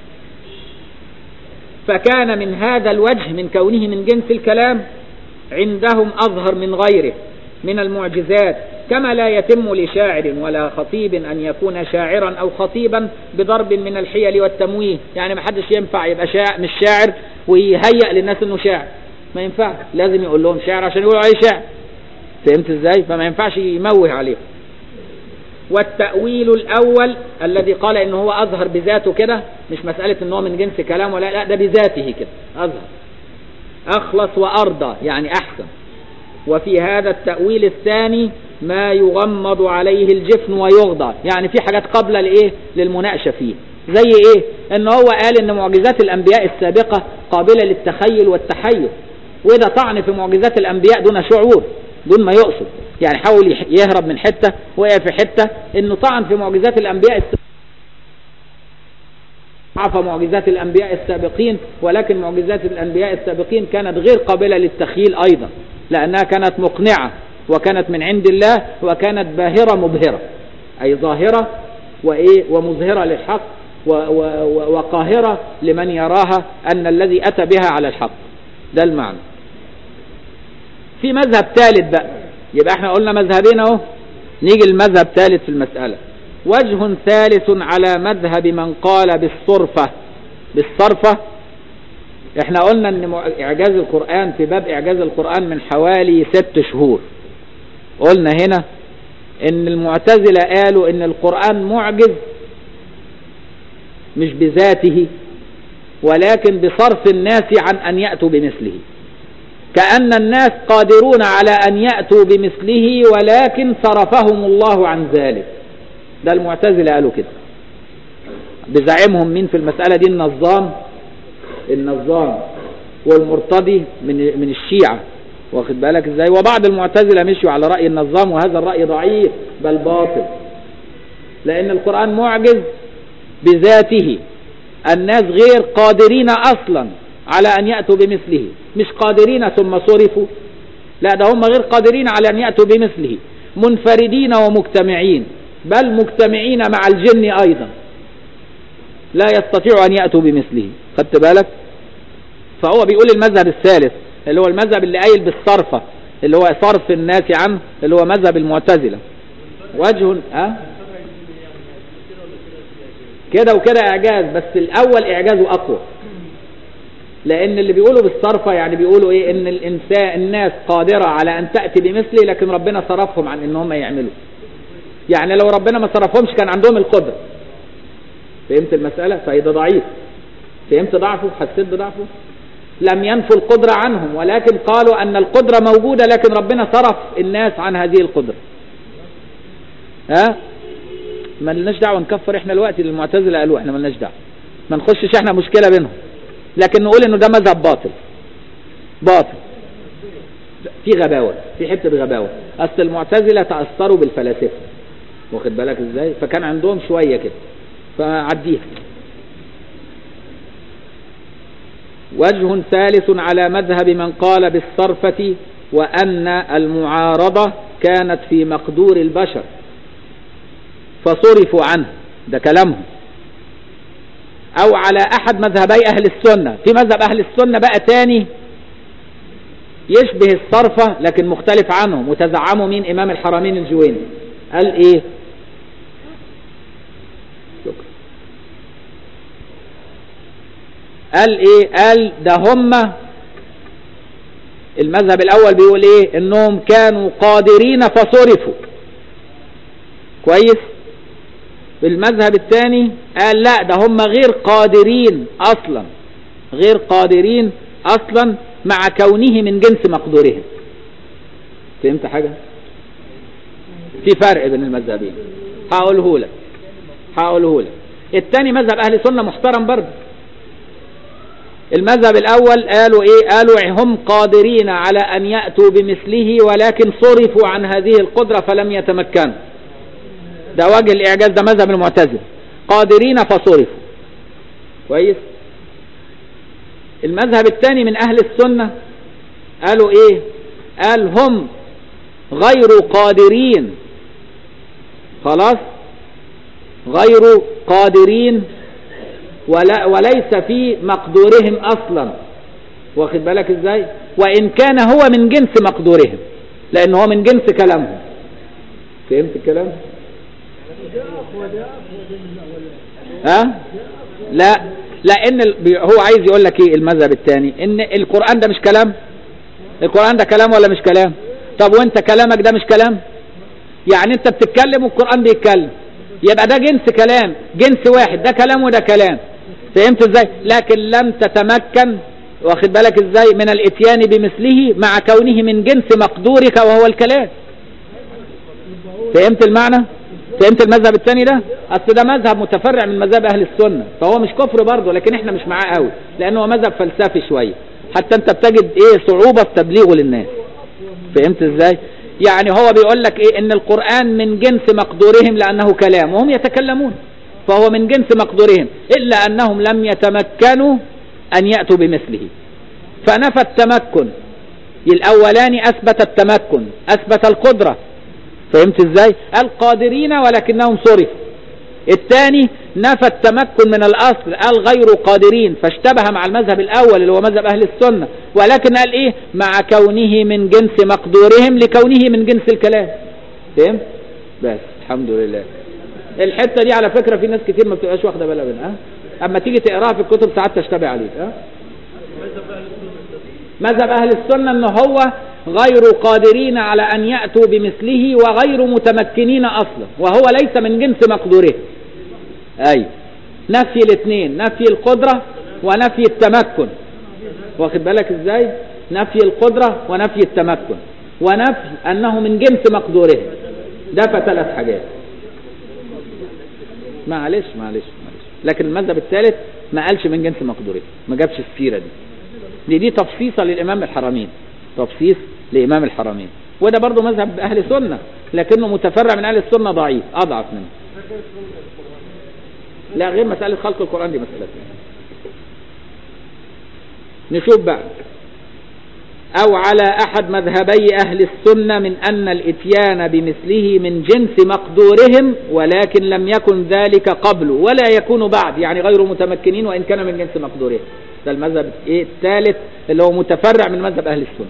فكان من هذا الوجه من كونه من جنس الكلام عندهم أظهر من غيره من المعجزات كما لا يتم لشاعر ولا خطيب أن يكون شاعرا أو خطيبا بضرب من الحيل والتمويه يعني ما حدش ينفع يبقى شاعر مش شاعر ويهيأ للناس انه شاعر ما ينفع لازم يقول لهم شاعر عشان يقولوا عليه شاعر فهمت ازاي فما ينفعش يموه عليه والتأويل الأول الذي قال إن هو أظهر بذاته كده مش مسألة إن هو من جنس كلام ولا لا ده بذاته كده أظهر أخلص وأرضى يعني أحسن وفي هذا التأويل الثاني ما يغمض عليه الجفن ويغضى يعني في حاجات قبل لإيه للمناقشة فيه زي إيه إن هو قال إن معجزات الأنبياء السابقة قابلة للتخيل والتحير وده طعن في معجزات الأنبياء دون شعور دون ما يقصد يعني حاول يهرب من حتة وقع في حتة إنه طعن في معجزات الأنبياء السابقة ضعف معجزات الأنبياء السابقين ولكن معجزات الأنبياء السابقين كانت غير قابلة للتخيل أيضا لأنها كانت مقنعة وكانت من عند الله وكانت باهرة مبهرة أي ظاهرة وإيه ومظهرة للحق و و وقاهرة لمن يراها أن الذي أتى بها على الحق ده المعنى في مذهب ثالث بقى يبقى احنا قلنا مذهبين اهو نيجي المذهب ثالث في المسألة وجه ثالث على مذهب من قال بالصرفة بالصرفة احنا قلنا ان اعجاز القرآن في باب اعجاز القرآن من حوالي ست شهور قلنا هنا ان المعتزلة قالوا ان القرآن معجز مش بذاته ولكن بصرف الناس عن ان يأتوا بمثله كأن الناس قادرون على ان يأتوا بمثله ولكن صرفهم الله عن ذلك ده المعتزلة قالوا كده بزعمهم مين في المسألة دي النظام النظام والمرتضي من من الشيعة واخد بالك ازاي وبعض المعتزلة مشوا على رأي النظام وهذا الرأي ضعيف بل باطل لأن القرآن معجز بذاته الناس غير قادرين أصلا على أن يأتوا بمثله مش قادرين ثم صرفوا لا ده هم غير قادرين على أن يأتوا بمثله منفردين ومجتمعين بل مجتمعين مع الجن أيضا لا يستطيع أن يأتوا بمثله خدت بالك فهو بيقول المذهب الثالث اللي هو المذهب اللي قايل بالصرفة اللي هو صرف الناس عنه اللي هو مذهب المعتزلة وجه أه؟ كده وكده إعجاز بس الأول إعجازه أقوى لأن اللي بيقولوا بالصرفة يعني بيقولوا إيه إن الإنسان الناس قادرة على أن تأتي بمثله لكن ربنا صرفهم عن إن هم يعملوا يعني لو ربنا ما صرفهمش كان عندهم القدرة فهمت المسألة فإذا ضعيف فهمت ضعفه حسيت بضعفه لم ينفوا القدرة عنهم ولكن قالوا أن القدرة موجودة لكن ربنا صرف الناس عن هذه القدرة ها ما لناش دعوة نكفر احنا الوقت المعتزلة قالوا احنا ما لناش دعوة ما نخشش احنا مشكلة بينهم لكن نقول انه ده مذهب باطل باطل في غباوة في حتة غباوة اصل المعتزلة تأثروا بالفلاسفة واخد بالك ازاي فكان عندهم شوية كده فعديها وجه ثالث على مذهب من قال بالصرفة وأن المعارضة كانت في مقدور البشر فصرفوا عنه ده كلامهم أو على أحد مذهبي أهل السنة في مذهب أهل السنة بقى تاني يشبه الصرفة لكن مختلف عنهم وتزعموا مين إمام الحرمين الجويني قال إيه قال ايه قال ده هم المذهب الاول بيقول ايه انهم كانوا قادرين فصرفوا كويس المذهب الثاني قال لا ده هم غير قادرين اصلا غير قادرين اصلا مع كونه من جنس مقدورهم فهمت حاجة في فرق بين المذهبين هقوله لك هقوله لك الثاني مذهب اهل السنه محترم برضه المذهب الأول قالوا إيه قالوا هم قادرين على أن يأتوا بمثله ولكن صرفوا عن هذه القدرة فلم يتمكنوا ده وجه الإعجاز ده مذهب المعتزلة قادرين فصرفوا كويس المذهب الثاني من أهل السنة قالوا إيه قال هم غير قادرين خلاص غير قادرين ولا وليس في مقدورهم اصلا واخد بالك ازاي وان كان هو من جنس مقدورهم لان هو من جنس كلامهم فهمت الكلام ها لا لان هو عايز يقول لك ايه المذهب الثاني ان القران ده مش كلام القران ده كلام ولا مش كلام طب وانت كلامك ده مش كلام يعني انت بتتكلم والقرآن بيتكلم يبقى ده جنس كلام جنس واحد ده كلام وده كلام فهمت ازاي لكن لم تتمكن واخد بالك ازاي من الاتيان بمثله مع كونه من جنس مقدورك وهو الكلام فهمت المعنى فهمت المذهب الثاني ده اصل ده مذهب متفرع من مذهب اهل السنه فهو مش كفر برضه لكن احنا مش معاه قوي لانه هو مذهب فلسفي شويه حتى انت بتجد ايه صعوبه في تبليغه للناس فهمت ازاي يعني هو بيقول لك ايه ان القران من جنس مقدورهم لانه كلام وهم يتكلمون فهو من جنس مقدورهم الا انهم لم يتمكنوا ان ياتوا بمثله فنفى التمكن الاولاني اثبت التمكن اثبت القدره فهمت ازاي القادرين ولكنهم صرفوا الثاني نفى التمكن من الاصل قال غير قادرين فاشتبه مع المذهب الاول اللي هو مذهب اهل السنه ولكن قال ايه مع كونه من جنس مقدورهم لكونه من جنس الكلام فهمت بس الحمد لله الحته دي على فكره في ناس كتير ما بتبقاش واخده بالها منها اما تيجي تقراها في الكتب ساعات تشتبه عليك ها مذهب اهل السنه ان هو غير قادرين على ان ياتوا بمثله وغير متمكنين اصلا وهو ليس من جنس مقدوره اي نفي الاثنين نفي القدره ونفي التمكن واخد بالك ازاي نفي القدره ونفي التمكن ونفي انه من جنس مقدوره ده ثلاث حاجات معلش معلش معلش لكن المذهب الثالث ما قالش من جنس مقدوره ما جابش السيره دي دي دي تفصيصه للامام الحرمين تفصيص لامام الحرمين وده برضه مذهب اهل السنه لكنه متفرع من اهل السنه ضعيف اضعف منه لا غير مساله خلق القران دي مساله نشوف بقى او على احد مذهبي اهل السنه من ان الاتيان بمثله من جنس مقدورهم ولكن لم يكن ذلك قبل ولا يكون بعد يعني غير متمكنين وان كان من جنس مقدورهم ده المذهب ايه الثالث اللي هو متفرع من مذهب اهل السنه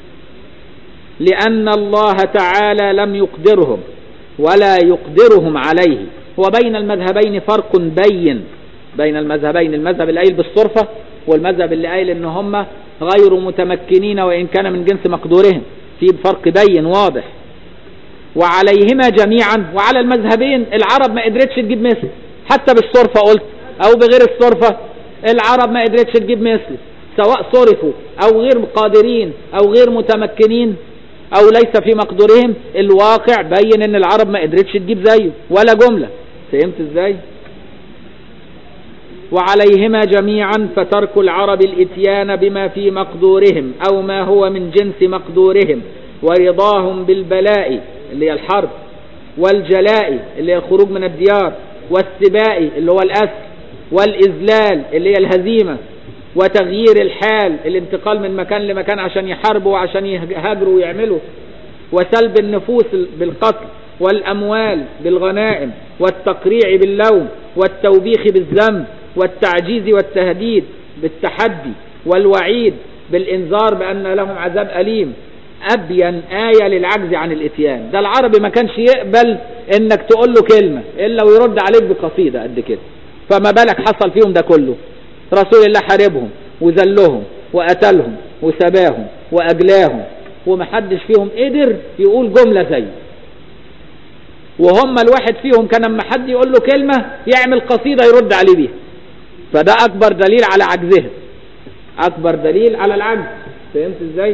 لان الله تعالى لم يقدرهم ولا يقدرهم عليه وبين المذهبين فرق بين بين المذهبين المذهب اللي قايل بالصرفه والمذهب اللي قايل ان هم غير متمكنين وان كان من جنس مقدورهم في فرق بين واضح وعليهما جميعا وعلى المذهبين العرب ما قدرتش تجيب مثل حتى بالصرفه قلت او بغير الصرفه العرب ما قدرتش تجيب مثله سواء صرفوا او غير قادرين او غير متمكنين او ليس في مقدورهم الواقع بين ان العرب ما قدرتش تجيب زيه ولا جمله فهمت ازاي وعليهما جميعا فترك العرب الاتيان بما في مقدورهم او ما هو من جنس مقدورهم ورضاهم بالبلاء اللي هي الحرب والجلاء اللي هي الخروج من الديار والسباء اللي هو الاسر والإذلال اللي هي الهزيمة وتغيير الحال الانتقال من مكان لمكان عشان يحاربوا وعشان يهاجروا ويعملوا وسلب النفوس بالقتل والأموال بالغنائم والتقريع باللوم والتوبيخ بالذنب والتعجيز والتهديد بالتحدي والوعيد بالإنذار بأن لهم عذاب أليم أبين آية للعجز عن الإتيان ده العربي ما كانش يقبل إنك تقول له كلمة إلا ويرد عليك بقصيدة قد كده فما بالك حصل فيهم ده كله رسول الله حاربهم وذلهم وقتلهم وسباهم وأجلاهم ومحدش فيهم قدر يقول جملة زي وهم الواحد فيهم كان لما حد يقول له كلمة يعمل قصيدة يرد عليه بيها فده أكبر دليل على عجزهم أكبر دليل على العجز فهمت إزاي؟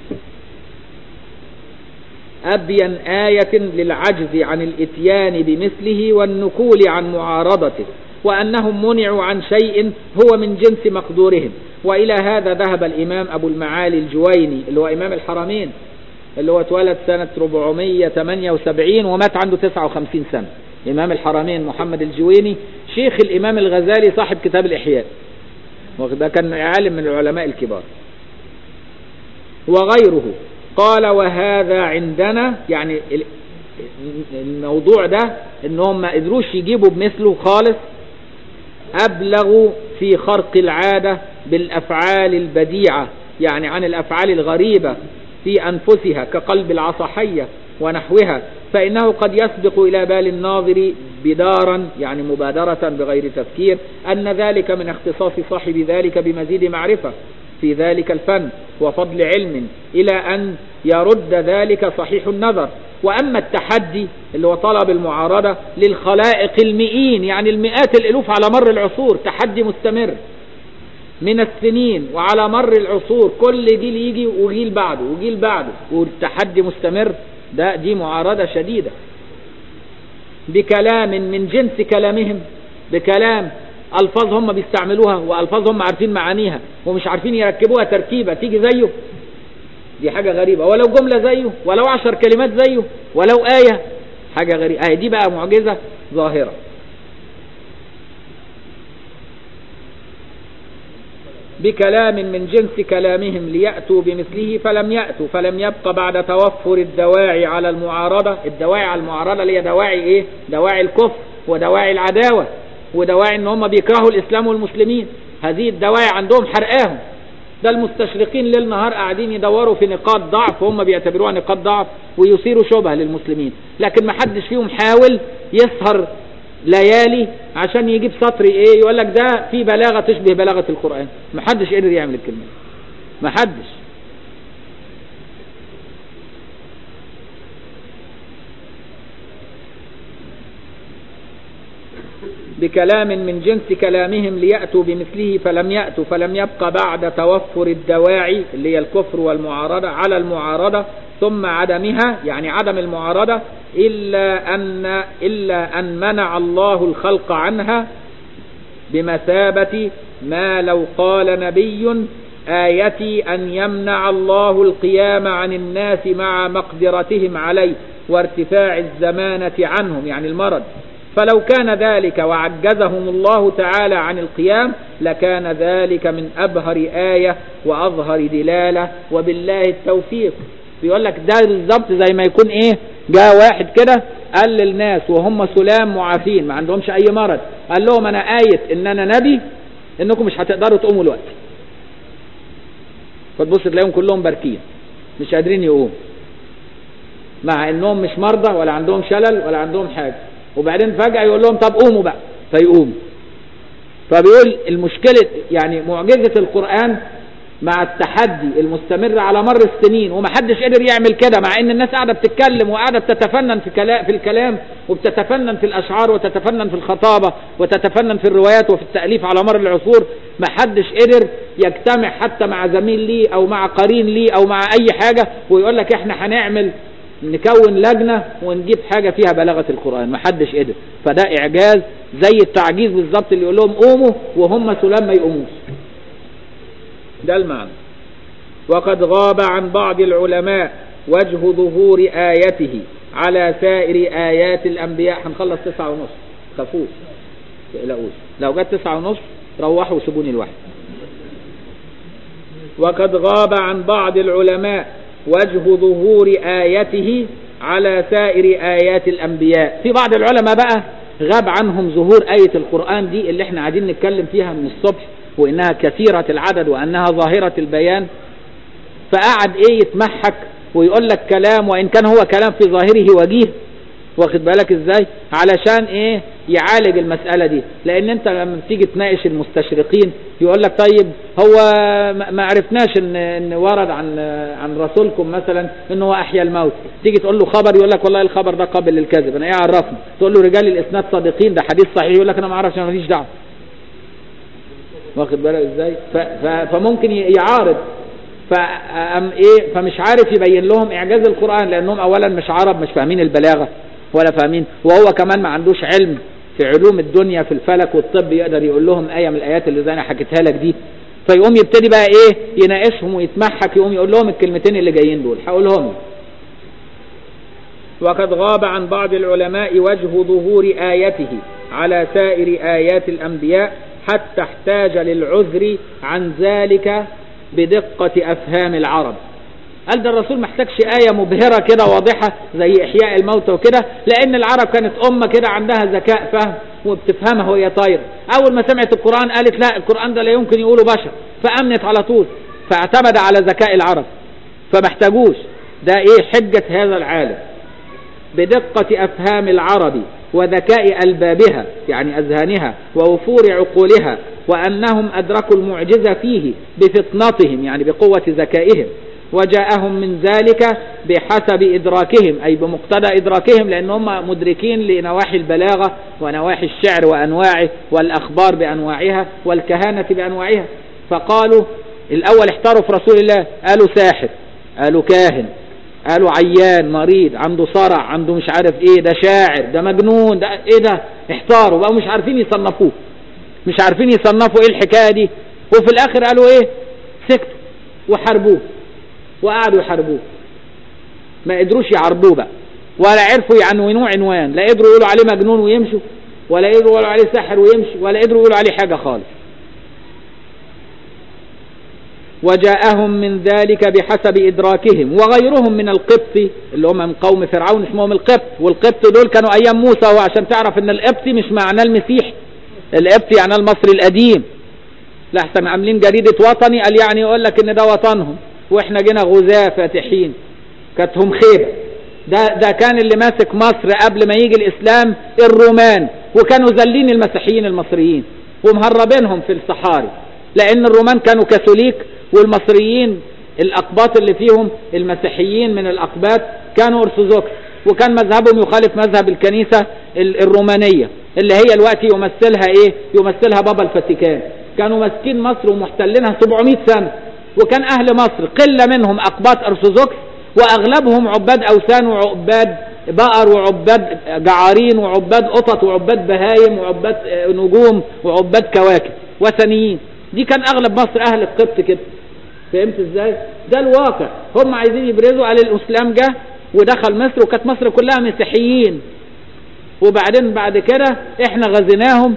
أبين آية للعجز عن الإتيان بمثله والنكول عن معارضته وأنهم منعوا عن شيء هو من جنس مقدورهم وإلى هذا ذهب الإمام أبو المعالي الجويني اللي هو إمام الحرمين اللي هو اتولد سنة 478 ومات عنده 59 سنة إمام الحرمين محمد الجويني شيخ الإمام الغزالي صاحب كتاب الإحياء ده كان عالم من العلماء الكبار وغيره قال وهذا عندنا يعني الموضوع ده انهم ما قدروش يجيبوا بمثله خالص أبلغ في خرق العادة بالأفعال البديعة يعني عن الأفعال الغريبة في أنفسها كقلب العصحية ونحوها فإنه قد يسبق إلى بال الناظر بدارا يعني مبادرة بغير تفكير أن ذلك من اختصاص صاحب ذلك بمزيد معرفة في ذلك الفن وفضل علم إلى أن يرد ذلك صحيح النظر وأما التحدي اللي هو طلب المعارضة للخلائق المئين يعني المئات الألوف على مر العصور تحدي مستمر من السنين وعلى مر العصور كل جيل يجي وجيل بعده وجيل بعده والتحدي مستمر ده دي معارضة شديدة بكلام من جنس كلامهم بكلام ألفاظ هم بيستعملوها وألفاظ هم عارفين معانيها ومش عارفين يركبوها تركيبة تيجي زيه دي حاجة غريبة ولو جملة زيه ولو عشر كلمات زيه ولو آية حاجة غريبة آية دي بقى معجزة ظاهرة بكلام من جنس كلامهم ليأتوا بمثله فلم يأتوا فلم يبق بعد توفر الدواعي على المعارضة الدواعي على المعارضة اللي هي دواعي ايه دواعي الكفر ودواعي العداوة ودواعي ان هم بيكرهوا الاسلام والمسلمين هذه الدواعي عندهم حرقاهم ده المستشرقين ليل نهار قاعدين يدوروا في نقاط ضعف هم بيعتبروها نقاط ضعف ويثيروا شبهة للمسلمين لكن ما حدش فيهم حاول يسهر ليالي عشان يجيب سطر ايه يقول لك ده في بلاغة تشبه بلاغة القرآن ما حدش قدر يعمل الكلمة ما حدش بكلام من جنس كلامهم ليأتوا بمثله فلم يأتوا فلم يبق بعد توفر الدواعي اللي هي الكفر والمعارضة على المعارضة ثم عدمها يعني عدم المعارضة إلا أن, إلا أن منع الله الخلق عنها بمثابة ما لو قال نبي آيتي أن يمنع الله القيام عن الناس مع مقدرتهم عليه وارتفاع الزمانة عنهم يعني المرض فلو كان ذلك وعجزهم الله تعالى عن القيام لكان ذلك من أبهر آية وأظهر دلالة وبالله التوفيق بيقول لك ده بالظبط زي ما يكون ايه جاء واحد كده قال للناس وهم سلام معافين ما عندهمش اي مرض قال لهم انا آية ان انا نبي انكم مش هتقدروا تقوموا الوقت فتبص تلاقيهم كلهم باركين مش قادرين يقوموا مع انهم مش مرضى ولا عندهم شلل ولا عندهم حاجة وبعدين فجأة يقول لهم طب قوموا بقى فيقوموا فبيقول المشكلة يعني معجزة القرآن مع التحدي المستمر على مر السنين ومحدش قدر يعمل كده مع ان الناس قاعدة بتتكلم وقاعدة بتتفنن في, كلام في الكلام وبتتفنن في الاشعار وتتفنن في الخطابة وتتفنن في الروايات وفي التأليف على مر العصور محدش قدر يجتمع حتى مع زميل ليه او مع قرين ليه او مع اي حاجة ويقول لك احنا هنعمل نكون لجنة ونجيب حاجة فيها بلاغة القرآن محدش قدر فده اعجاز زي التعجيز بالظبط اللي يقول لهم قوموا وهم سلام ما يقوموش ده المعنى وقد غاب عن بعض العلماء وجه ظهور آيته على سائر آيات الأنبياء هنخلص تسعة ونص خافوش تقلقوش لو جت تسعة ونص روحوا وسيبوني الواحد وقد غاب عن بعض العلماء وجه ظهور آيته على سائر آيات الأنبياء في بعض العلماء بقى غاب عنهم ظهور آية القرآن دي اللي احنا قاعدين نتكلم فيها من الصبح وإنها كثيرة العدد وأنها ظاهرة البيان فقعد إيه يتمحك ويقول لك كلام وإن كان هو كلام في ظاهره وجيه واخد بالك إزاي علشان إيه يعالج المسألة دي لأن أنت لما تيجي تناقش المستشرقين يقول لك طيب هو ما عرفناش إن, إن ورد عن عن رسولكم مثلا إن هو أحيا الموت تيجي تقول له خبر يقول لك والله الخبر ده قابل للكذب أنا إيه عرفني تقول له رجال الإسناد صادقين ده حديث صحيح يقول لك أنا ما أعرفش أنا ماليش دعوة واخد بالك ازاي فممكن يعارض فأم ايه فمش عارف يبين لهم اعجاز القرآن لانهم اولا مش عرب مش فاهمين البلاغة ولا فاهمين وهو كمان ما عندوش علم في علوم الدنيا في الفلك والطب يقدر يقول لهم آية من الآيات اللي زي انا حكيتها لك دي فيقوم يبتدي بقى ايه يناقشهم ويتمحك يقوم يقول لهم الكلمتين اللي جايين دول هقولهم وقد غاب عن بعض العلماء وجه ظهور آيته على سائر آيات الأنبياء حتى احتاج للعذر عن ذلك بدقة أفهام العرب قال ده الرسول ما احتاجش آية مبهرة كده واضحة زي إحياء الموتى وكده لأن العرب كانت أمة كده عندها ذكاء فهم وبتفهمها وهي طايرة أول ما سمعت القرآن قالت لا القرآن ده لا يمكن يقوله بشر فأمنت على طول فاعتمد على ذكاء العرب فما احتاجوش ده إيه حجة هذا العالم بدقة أفهام العرب وذكاء ألبابها يعني أذهانها ووفور عقولها وأنهم أدركوا المعجزة فيه بفطنتهم يعني بقوة ذكائهم وجاءهم من ذلك بحسب إدراكهم أي بمقتضى إدراكهم لأن هم مدركين لنواحي البلاغة ونواحي الشعر وأنواعه والأخبار بأنواعها والكهانة بأنواعها فقالوا الأول احتاروا في رسول الله قالوا ساحر قالوا كاهن قالوا عيان مريض عنده صرع عنده مش عارف ايه ده شاعر ده مجنون ده ايه ده احتاروا بقوا مش عارفين يصنفوه مش عارفين يصنفوا ايه الحكاية دي وفي الاخر قالوا ايه سكتوا وحاربوه وقعدوا يحاربوه ما قدروش يعرضوه بقى ولا عرفوا يعنونوه عنوان لا قدروا يقولوا عليه مجنون ويمشوا ولا قدروا يقولوا عليه ساحر ويمشي ولا قدروا يقولوا عليه حاجة خالص وجاءهم من ذلك بحسب إدراكهم وغيرهم من القبط اللي هم من قوم فرعون اسمهم القبط والقبط دول كانوا أيام موسى وعشان تعرف ان القبط مش معناه المسيح القبط يعني المصري القديم لحسن عاملين جريدة وطني قال يعني يقول لك ان ده وطنهم واحنا جينا غزاة فاتحين كانت هم خيبة ده, ده كان اللي ماسك مصر قبل ما يجي الإسلام الرومان وكانوا ذلين المسيحيين المصريين ومهربينهم في الصحاري لأن الرومان كانوا كاثوليك والمصريين الأقباط اللي فيهم المسيحيين من الأقباط كانوا أرثوذكس وكان مذهبهم يخالف مذهب الكنيسة الرومانية اللي هي الوقت يمثلها ايه يمثلها بابا الفاتيكان كانوا ماسكين مصر ومحتلينها 700 سنة وكان أهل مصر قلة منهم أقباط أرثوذكس وأغلبهم عباد أوثان وعباد بقر وعباد جعارين وعباد قطط وعباد بهايم وعباد نجوم وعباد كواكب وثنيين دي كان أغلب مصر أهل القبط كده فهمت ازاي ده الواقع هم عايزين يبرزوا على الاسلام جه ودخل مصر وكانت مصر كلها مسيحيين وبعدين بعد كده احنا غزيناهم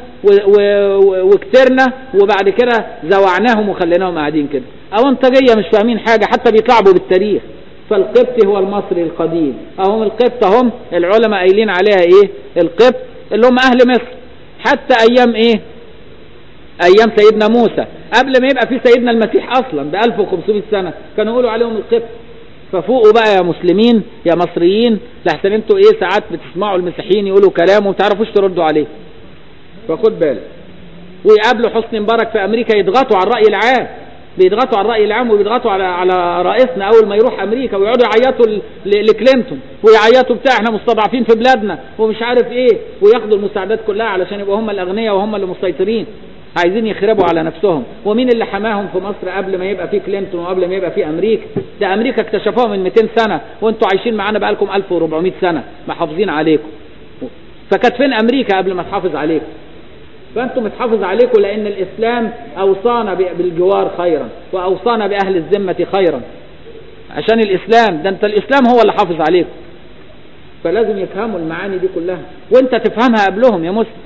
وكترنا وبعد كده زوعناهم وخليناهم قاعدين كده اونطاجيه مش فاهمين حاجة حتى بيطلعوا بالتاريخ فالقبط هو المصري القديم اهم القبط هم العلماء قايلين عليها ايه القبط اللي هم اهل مصر حتى ايام ايه ايام سيدنا موسى قبل ما يبقى في سيدنا المسيح اصلا ب 1500 سنة كانوا يقولوا عليهم القبط ففوقوا بقى يا مسلمين يا مصريين لحسن انتوا ايه ساعات بتسمعوا المسيحيين يقولوا كلام وما تعرفوش تردوا عليه فخد بالك ويقابلوا حسني مبارك في امريكا يضغطوا على الراي العام بيضغطوا على الراي العام وبيضغطوا على على رئيسنا اول ما يروح امريكا ويقعدوا يعيطوا لكلينتون ويعيطوا بتاع احنا مستضعفين في بلادنا ومش عارف ايه وياخدوا المساعدات كلها علشان يبقوا هم الاغنياء وهم اللي مسيطرين عايزين يخربوا على نفسهم ومين اللي حماهم في مصر قبل ما يبقى في كلينتون وقبل ما يبقى في امريكا ده امريكا اكتشفوها من 200 سنة وانتوا عايشين معانا بقالكم 1400 سنة محافظين عليكم فكانت فين امريكا قبل ما تحافظ عليكم فانتم متحافظ عليكم لان الاسلام اوصانا بالجوار خيرا واوصانا باهل الذمة خيرا عشان الاسلام ده انت الاسلام هو اللي حافظ عليكم فلازم يفهموا المعاني دي كلها وانت تفهمها قبلهم يا مسلم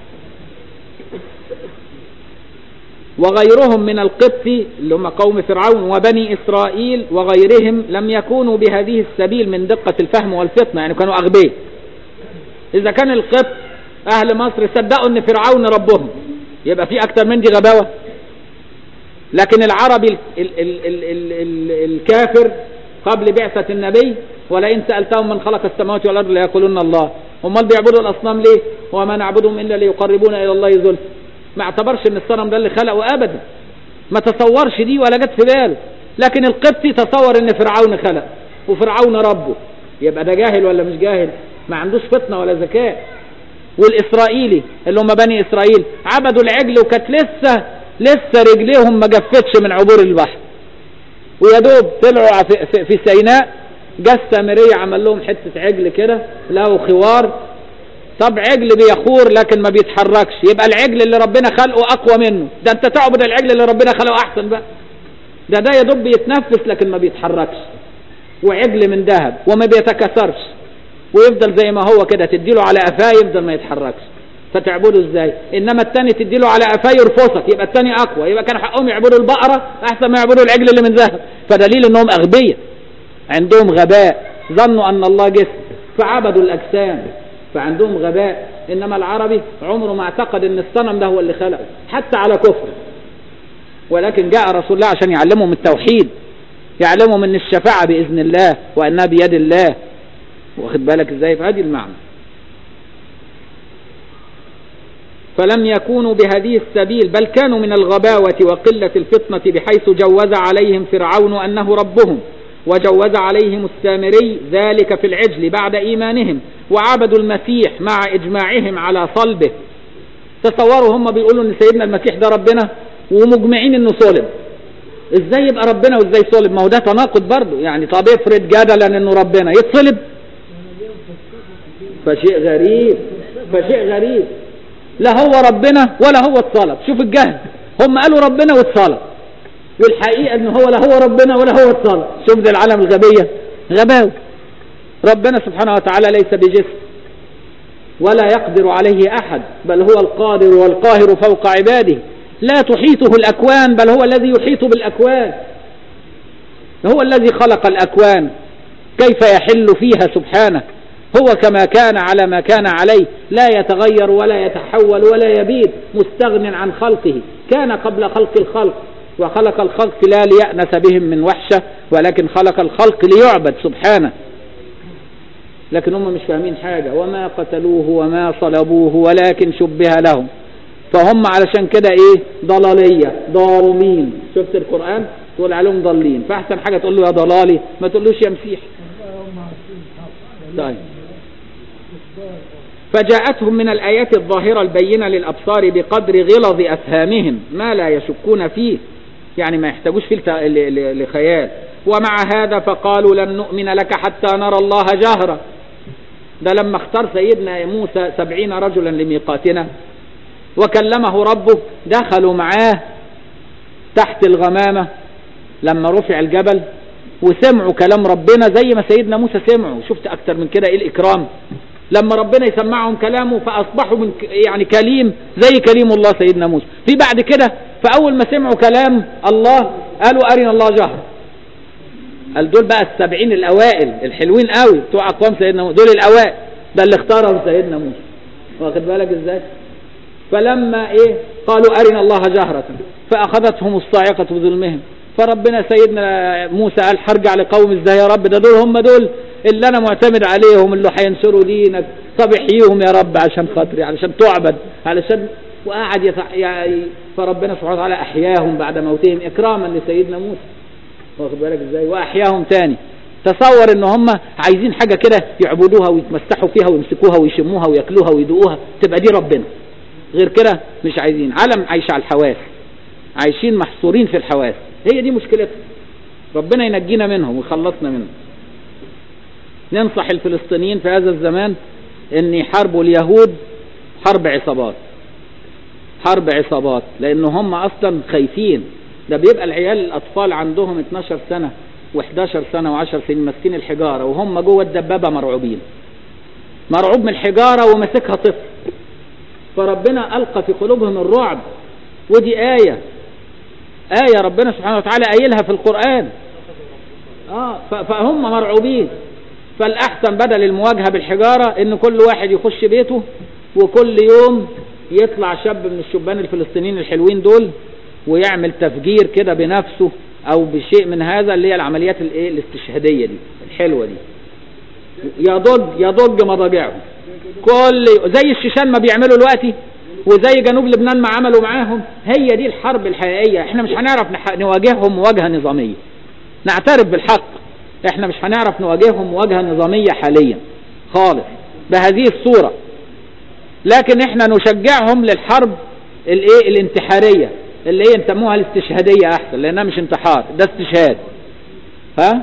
وغيرهم من القبط اللي هم قوم فرعون وبني إسرائيل وغيرهم لم يكونوا بهذه السبيل من دقة الفهم والفطنة يعني كانوا أغبياء إذا كان القبط أهل مصر صدقوا أن فرعون ربهم يبقى في أكتر من دي غباوة لكن العربي ال ال ال ال ال ال الكافر قبل بعثة النبي ولئن سألتهم من خلق السماوات والأرض ليقولون الله هم بيعبدوا الأصنام ليه وما نعبدهم إلا ليقربونا إلى الله زلفى ما اعتبرش ان الصنم ده اللي خلقه ابدا ما تصورش دي ولا جت في باله لكن القبطي تصور ان فرعون خلق وفرعون ربه يبقى ده جاهل ولا مش جاهل ما عندوش فطنة ولا ذكاء والاسرائيلي اللي هم بني اسرائيل عبدوا العجل وكانت لسه لسه رجليهم ما جفتش من عبور البحر ويا دوب طلعوا في, في, في سيناء جه السامرية عمل لهم حتة عجل كده له خوار طب عجل بيخور لكن ما بيتحركش يبقى العجل اللي ربنا خلقه اقوى منه ده انت تعبد العجل اللي ربنا خلقه احسن بقى ده ده يا دوب بيتنفس لكن ما بيتحركش وعجل من ذهب وما بيتكسرش ويفضل زي ما هو كده تديله على قفاه يفضل ما يتحركش فتعبده ازاي انما التاني تديله على قفاه يرفصك يبقى التاني اقوى يبقى كان حقهم يعبدوا البقره احسن ما يعبدوا العجل اللي من ذهب فدليل انهم اغبياء عندهم غباء ظنوا ان الله جسم فعبدوا الاجسام فعندهم غباء إنما العربي عمره ما اعتقد أن الصنم ده هو اللي خلقه حتى على كفر ولكن جاء رسول الله عشان يعلمهم التوحيد يعلمهم أن الشفاعة بإذن الله وأنها بيد الله واخد بالك ازاي في هذه المعنى فلم يكونوا بهذه السبيل بل كانوا من الغباوة وقلة الفطنة بحيث جوز عليهم فرعون أنه ربهم وجوز عليهم السامري ذلك في العجل بعد إيمانهم وعبدوا المسيح مع إجماعهم على صلبه تصوروا هم بيقولوا ان سيدنا المسيح ده ربنا ومجمعين انه صلب ازاي يبقى ربنا وازاي صلب ما هو ده تناقض برضه يعني طب افرض جدلا انه ربنا يتصلب فشيء غريب فشيء غريب لا هو ربنا ولا هو اتصلب شوف الجهل هم قالوا ربنا واتصلب والحقيقة ان هو لا هو ربنا ولا هو اتصلب شوف ذي العالم الغبية غباوي ربنا سبحانه وتعالى ليس بجسم ولا يقدر عليه أحد بل هو القادر والقاهر فوق عباده لا تحيطه الأكوان بل هو الذي يحيط بالأكوان هو الذي خلق الأكوان كيف يحل فيها سبحانه هو كما كان على ما كان عليه لا يتغير ولا يتحول ولا يبيد مستغن عن خلقه كان قبل خلق الخلق وخلق الخلق لا ليأنس بهم من وحشة ولكن خلق الخلق ليعبد سبحانه لكن هم مش فاهمين حاجة وما قتلوه وما صلبوه ولكن شبه لهم فهم علشان كده ايه ضلالية ضالين شفت القرآن تقول عليهم ضالين فأحسن حاجة تقول له يا ضلالي ما تقولوش يا مسيح طيب فجاءتهم من الآيات الظاهرة البينة للأبصار بقدر غلظ أفهامهم ما لا يشكون فيه يعني ما يحتاجوش فيه لخيال ومع هذا فقالوا لن نؤمن لك حتى نرى الله جهرة ده لما اختار سيدنا موسى سبعين رجلا لميقاتنا وكلمه ربه دخلوا معاه تحت الغمامة لما رفع الجبل وسمعوا كلام ربنا زي ما سيدنا موسى سمعوا شفت اكتر من كده ايه الاكرام لما ربنا يسمعهم كلامه فاصبحوا من يعني كليم زي كليم الله سيدنا موسى في بعد كده فاول ما سمعوا كلام الله قالوا ارنا الله جهر قال دول بقى السبعين الاوائل الحلوين قوي بتوع اقوام سيدنا موسى دول الاوائل ده اللي اختارهم سيدنا موسى واخد بالك ازاي فلما ايه قالوا ارنا الله جهرة فاخذتهم الصاعقة بظلمهم فربنا سيدنا موسى قال هرجع لقوم ازاي يا رب ده دول هم دول اللي انا معتمد عليهم اللي هينصروا دينك طب احييهم يا رب عشان خاطري علشان تعبد علشان وقعد يتع... يعني فربنا سبحانه وتعالى احياهم بعد موتهم اكراما لسيدنا موسى واخد بالك ازاي واحياهم تاني تصور ان هم عايزين حاجه كده يعبدوها ويتمسحوا فيها ويمسكوها ويشموها وياكلوها ويدوقوها تبقى دي ربنا غير كده مش عايزين عالم عايش على الحواس عايشين محصورين في الحواس هي دي مشكلتنا ربنا ينجينا منهم ويخلصنا منهم ننصح الفلسطينيين في هذا الزمان ان يحاربوا اليهود حرب عصابات حرب عصابات لان هم اصلا خايفين ده بيبقى العيال الاطفال عندهم 12 سنة و11 سنة و10 سنين ماسكين الحجارة وهم جوه الدبابة مرعوبين مرعوب من الحجارة وماسكها طفل فربنا ألقى في قلوبهم الرعب ودي آية آية ربنا سبحانه وتعالى قايلها في القرآن آه فهم مرعوبين فالأحسن بدل المواجهة بالحجارة إن كل واحد يخش بيته وكل يوم يطلع شاب من الشبان الفلسطينيين الحلوين دول ويعمل تفجير كده بنفسه أو بشيء من هذا اللي هي العمليات الايه الاستشهادية دي الحلوة دي يضج يضج مضاجعهم كل زي الشيشان ما بيعملوا دلوقتي وزي جنوب لبنان ما عملوا معاهم هي دي الحرب الحقيقية احنا مش هنعرف نح... نواجههم مواجهة نظامية نعترف بالحق احنا مش هنعرف نواجههم مواجهة نظامية حاليا خالص بهذه الصورة لكن احنا نشجعهم للحرب الايه الانتحارية اللي هي نسموها الاستشهادية احسن لانها مش انتحار ده استشهاد ها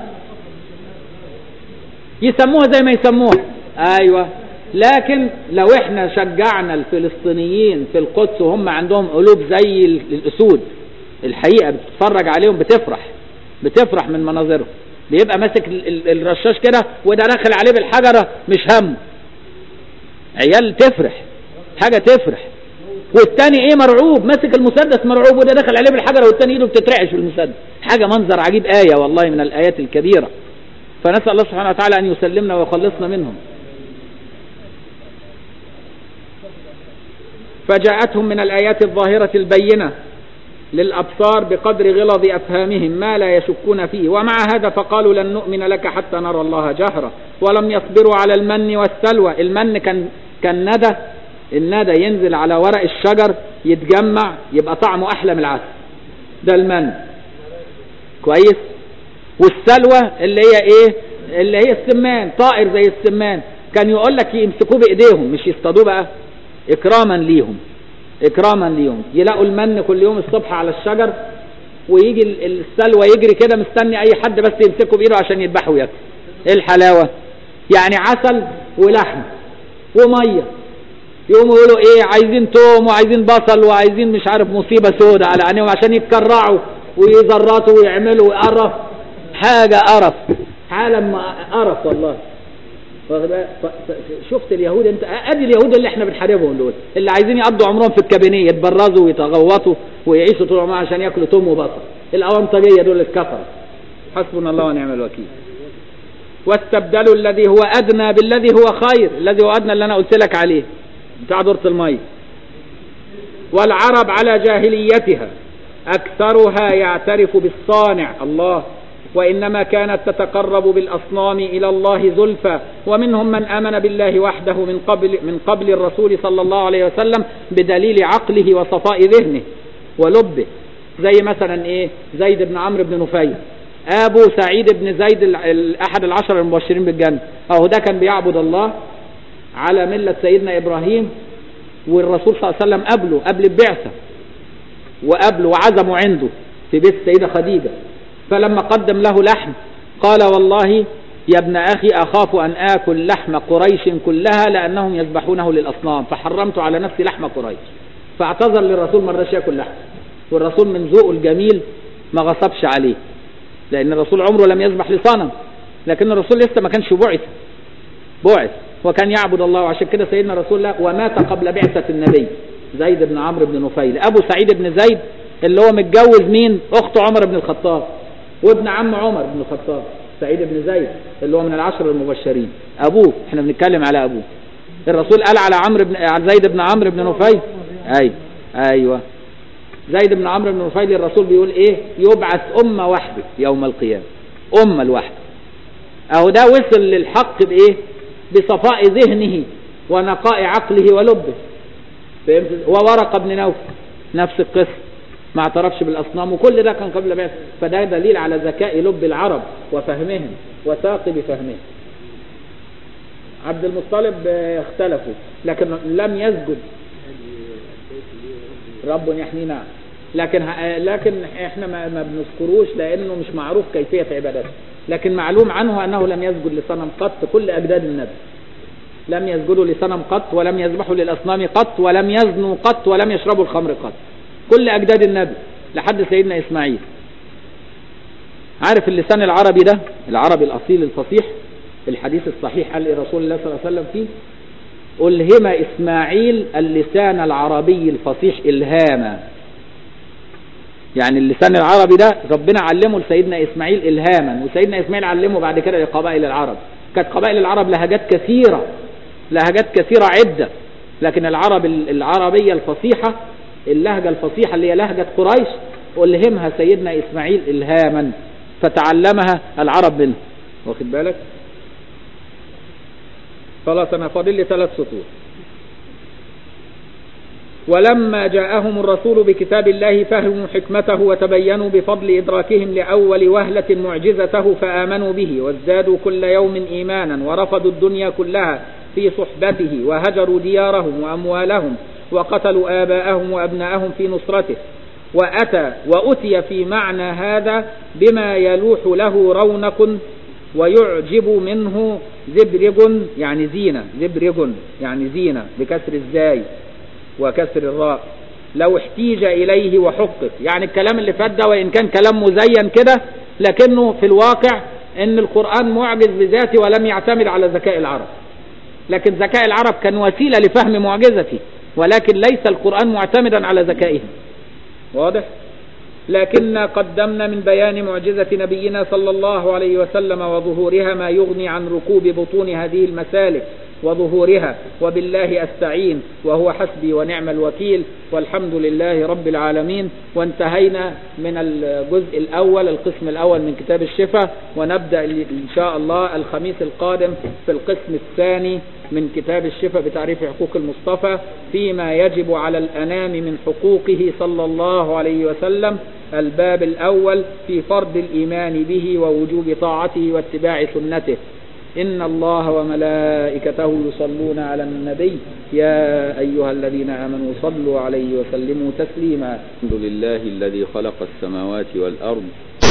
يسموها زي ما يسموها ايوه لكن لو احنا شجعنا الفلسطينيين في القدس وهم عندهم قلوب زي الاسود الحقيقة بتتفرج عليهم بتفرح بتفرح من مناظرهم بيبقى ماسك الرشاش كده وده داخل عليه بالحجرة مش هم عيال تفرح حاجة تفرح والتاني ايه مرعوب ماسك المسدس مرعوب وده داخل عليه بالحجرة والتاني ايده بتترعش في المسدس حاجة منظر عجيب آية والله من الآيات الكبيرة فنسأل الله سبحانه وتعالى أن يسلمنا ويخلصنا منهم فجاءتهم من الآيات الظاهرة البينة للأبصار بقدر غلظ أفهامهم ما لا يشكون فيه ومع هذا فقالوا لن نؤمن لك حتى نرى الله جهرة ولم يصبروا على المن والسلوى المن كان كان ندى الندى ينزل على ورق الشجر يتجمع يبقى طعمه أحلى من العسل ده المن كويس والسلوى اللي هي ايه اللي هي السمان طائر زي السمان كان يقول لك يمسكوه بايديهم مش يصطادوه بقى اكراما ليهم اكراما ليهم يلاقوا المن كل يوم الصبح على الشجر ويجي السلوى يجري كده مستني اي حد بس يمسكه بايده عشان يذبحه وياكل ايه الحلاوه يعني عسل ولحم وميه يقوموا يقولوا ايه عايزين توم وعايزين بصل وعايزين مش عارف مصيبه سودة على عينيهم عشان يتكرعوا ويزرطوا ويعملوا قرف حاجه قرف عالم قرف والله شفت اليهود انت ادي اليهود اللي احنا بنحاربهم دول اللي عايزين يقضوا عمرهم في الكابينيه يتبرزوا ويتغوطوا ويعيشوا طول عمرهم عشان ياكلوا توم وبصل الاونطجيه دول الكفر حسبنا الله ونعم الوكيل واستبدلوا الذي هو ادنى بالذي هو خير الذي هو ادنى اللي انا قلت لك عليه بتاع دورة المية والعرب على جاهليتها اكثرها يعترف بالصانع الله وإنما كانت تتقرب بالأصنام إلى الله زلفى ومنهم من آمن بالله وحده من قبل, من قبل الرسول صلى الله عليه وسلم بدليل عقله وصفاء ذهنه ولبه زي مثلا إيه زيد بن عمرو بن نفيل أبو سعيد بن زيد أحد العشر المبشرين بالجنة أهو ده كان بيعبد الله على ملة سيدنا إبراهيم والرسول صلى الله عليه وسلم قبله قبل البعثة وقبله وعزمه عنده في بيت السيدة خديجة فلما قدم له لحم قال والله يا ابن أخي أخاف أن آكل لحم قريش كلها لأنهم يذبحونه للأصنام فحرمت على نفسي لحم قريش فاعتذر للرسول ما رضاش ياكل لحم والرسول من ذوقه الجميل ما غصبش عليه لأن الرسول عمره لم يذبح لصنم لكن الرسول لسه ما كانش بعث بعث وكان يعبد الله وعشان كده سيدنا رسول الله ومات قبل بعثة النبي زيد بن عمرو بن نفيل أبو سعيد بن زيد اللي هو متجوز مين أخت عمر بن الخطاب وابن عم عمر بن الخطاب سعيد بن زيد اللي هو من العشر المبشرين ابوه احنا بنتكلم على ابوه الرسول قال على عمرو بن على زيد بن عمرو بن نفيل ايوه ايوه زيد بن عمرو بن نفيل الرسول بيقول ايه يبعث امه وحده يوم القيامه امه الوحده اهو ده وصل للحق بايه بصفاء ذهنه ونقاء عقله ولبه فهمت وورقه بن نوفل نفس القصه ما اعترفش بالاصنام وكل ده كان قبل بعث فده دليل على ذكاء لب العرب وفهمهم وثاقب فهمهم عبد المطلب اختلفوا لكن لم يسجد رب يحمينا لكن لكن احنا ما, ما بنذكروش لانه مش معروف كيفيه عبادته لكن معلوم عنه انه لم يسجد لصنم قط كل اجداد النبي لم يسجدوا لصنم قط ولم يذبحوا للاصنام قط ولم يزنوا قط ولم يشربوا الخمر قط كل أجداد النبي لحد سيدنا إسماعيل عارف اللسان العربي ده العربي الأصيل الفصيح الحديث الصحيح قال رسول الله صلى الله عليه وسلم فيه ألهم إسماعيل اللسان العربي الفصيح إلهاما يعني اللسان العربي ده ربنا علمه لسيدنا إسماعيل إلهاما وسيدنا إسماعيل علمه بعد كده لقبائل العرب كانت قبائل العرب لهجات كثيرة لهجات كثيرة عدة لكن العرب العربية الفصيحة اللهجة الفصيحة اللي هي لهجة قريش ألهمها سيدنا إسماعيل إلهاما فتعلمها العرب منه واخد بالك خلاص أنا فاضل لي ثلاث سطور ولما جاءهم الرسول بكتاب الله فهموا حكمته وتبينوا بفضل إدراكهم لأول وهلة معجزته فآمنوا به وازدادوا كل يوم إيمانا ورفضوا الدنيا كلها في صحبته وهجروا ديارهم وأموالهم وقتلوا آباءهم وأبناءهم في نصرته وأتى وأتي في معنى هذا بما يلوح له رونق ويعجب منه زبرج يعني زينة زبرج يعني زينة بكسر الزاي وكسر الراء لو احتيج إليه وحقق يعني الكلام اللي فات ده وإن كان كلام مزين كده لكنه في الواقع ان القرآن معجز بذاته ولم يعتمد على ذكاء العرب لكن ذكاء العرب كان وسيلة لفهم معجزته ولكن ليس القرآن معتمدا على ذكائهم واضح لكن قدمنا من بيان معجزة نبينا صلى الله عليه وسلم وظهورها ما يغني عن ركوب بطون هذه المسالك وظهورها وبالله أستعين وهو حسبي ونعم الوكيل والحمد لله رب العالمين وانتهينا من الجزء الأول القسم الأول من كتاب الشفاء ونبدأ إن شاء الله الخميس القادم في القسم الثاني من كتاب الشفاء بتعريف حقوق المصطفى فيما يجب على الأنام من حقوقه صلى الله عليه وسلم الباب الأول في فرض الإيمان به ووجوب طاعته واتباع سنته إن الله وملائكته يصلون على النبي يا أيها الذين آمنوا صلوا عليه وسلموا تسليما الحمد لله الذي خلق السماوات والأرض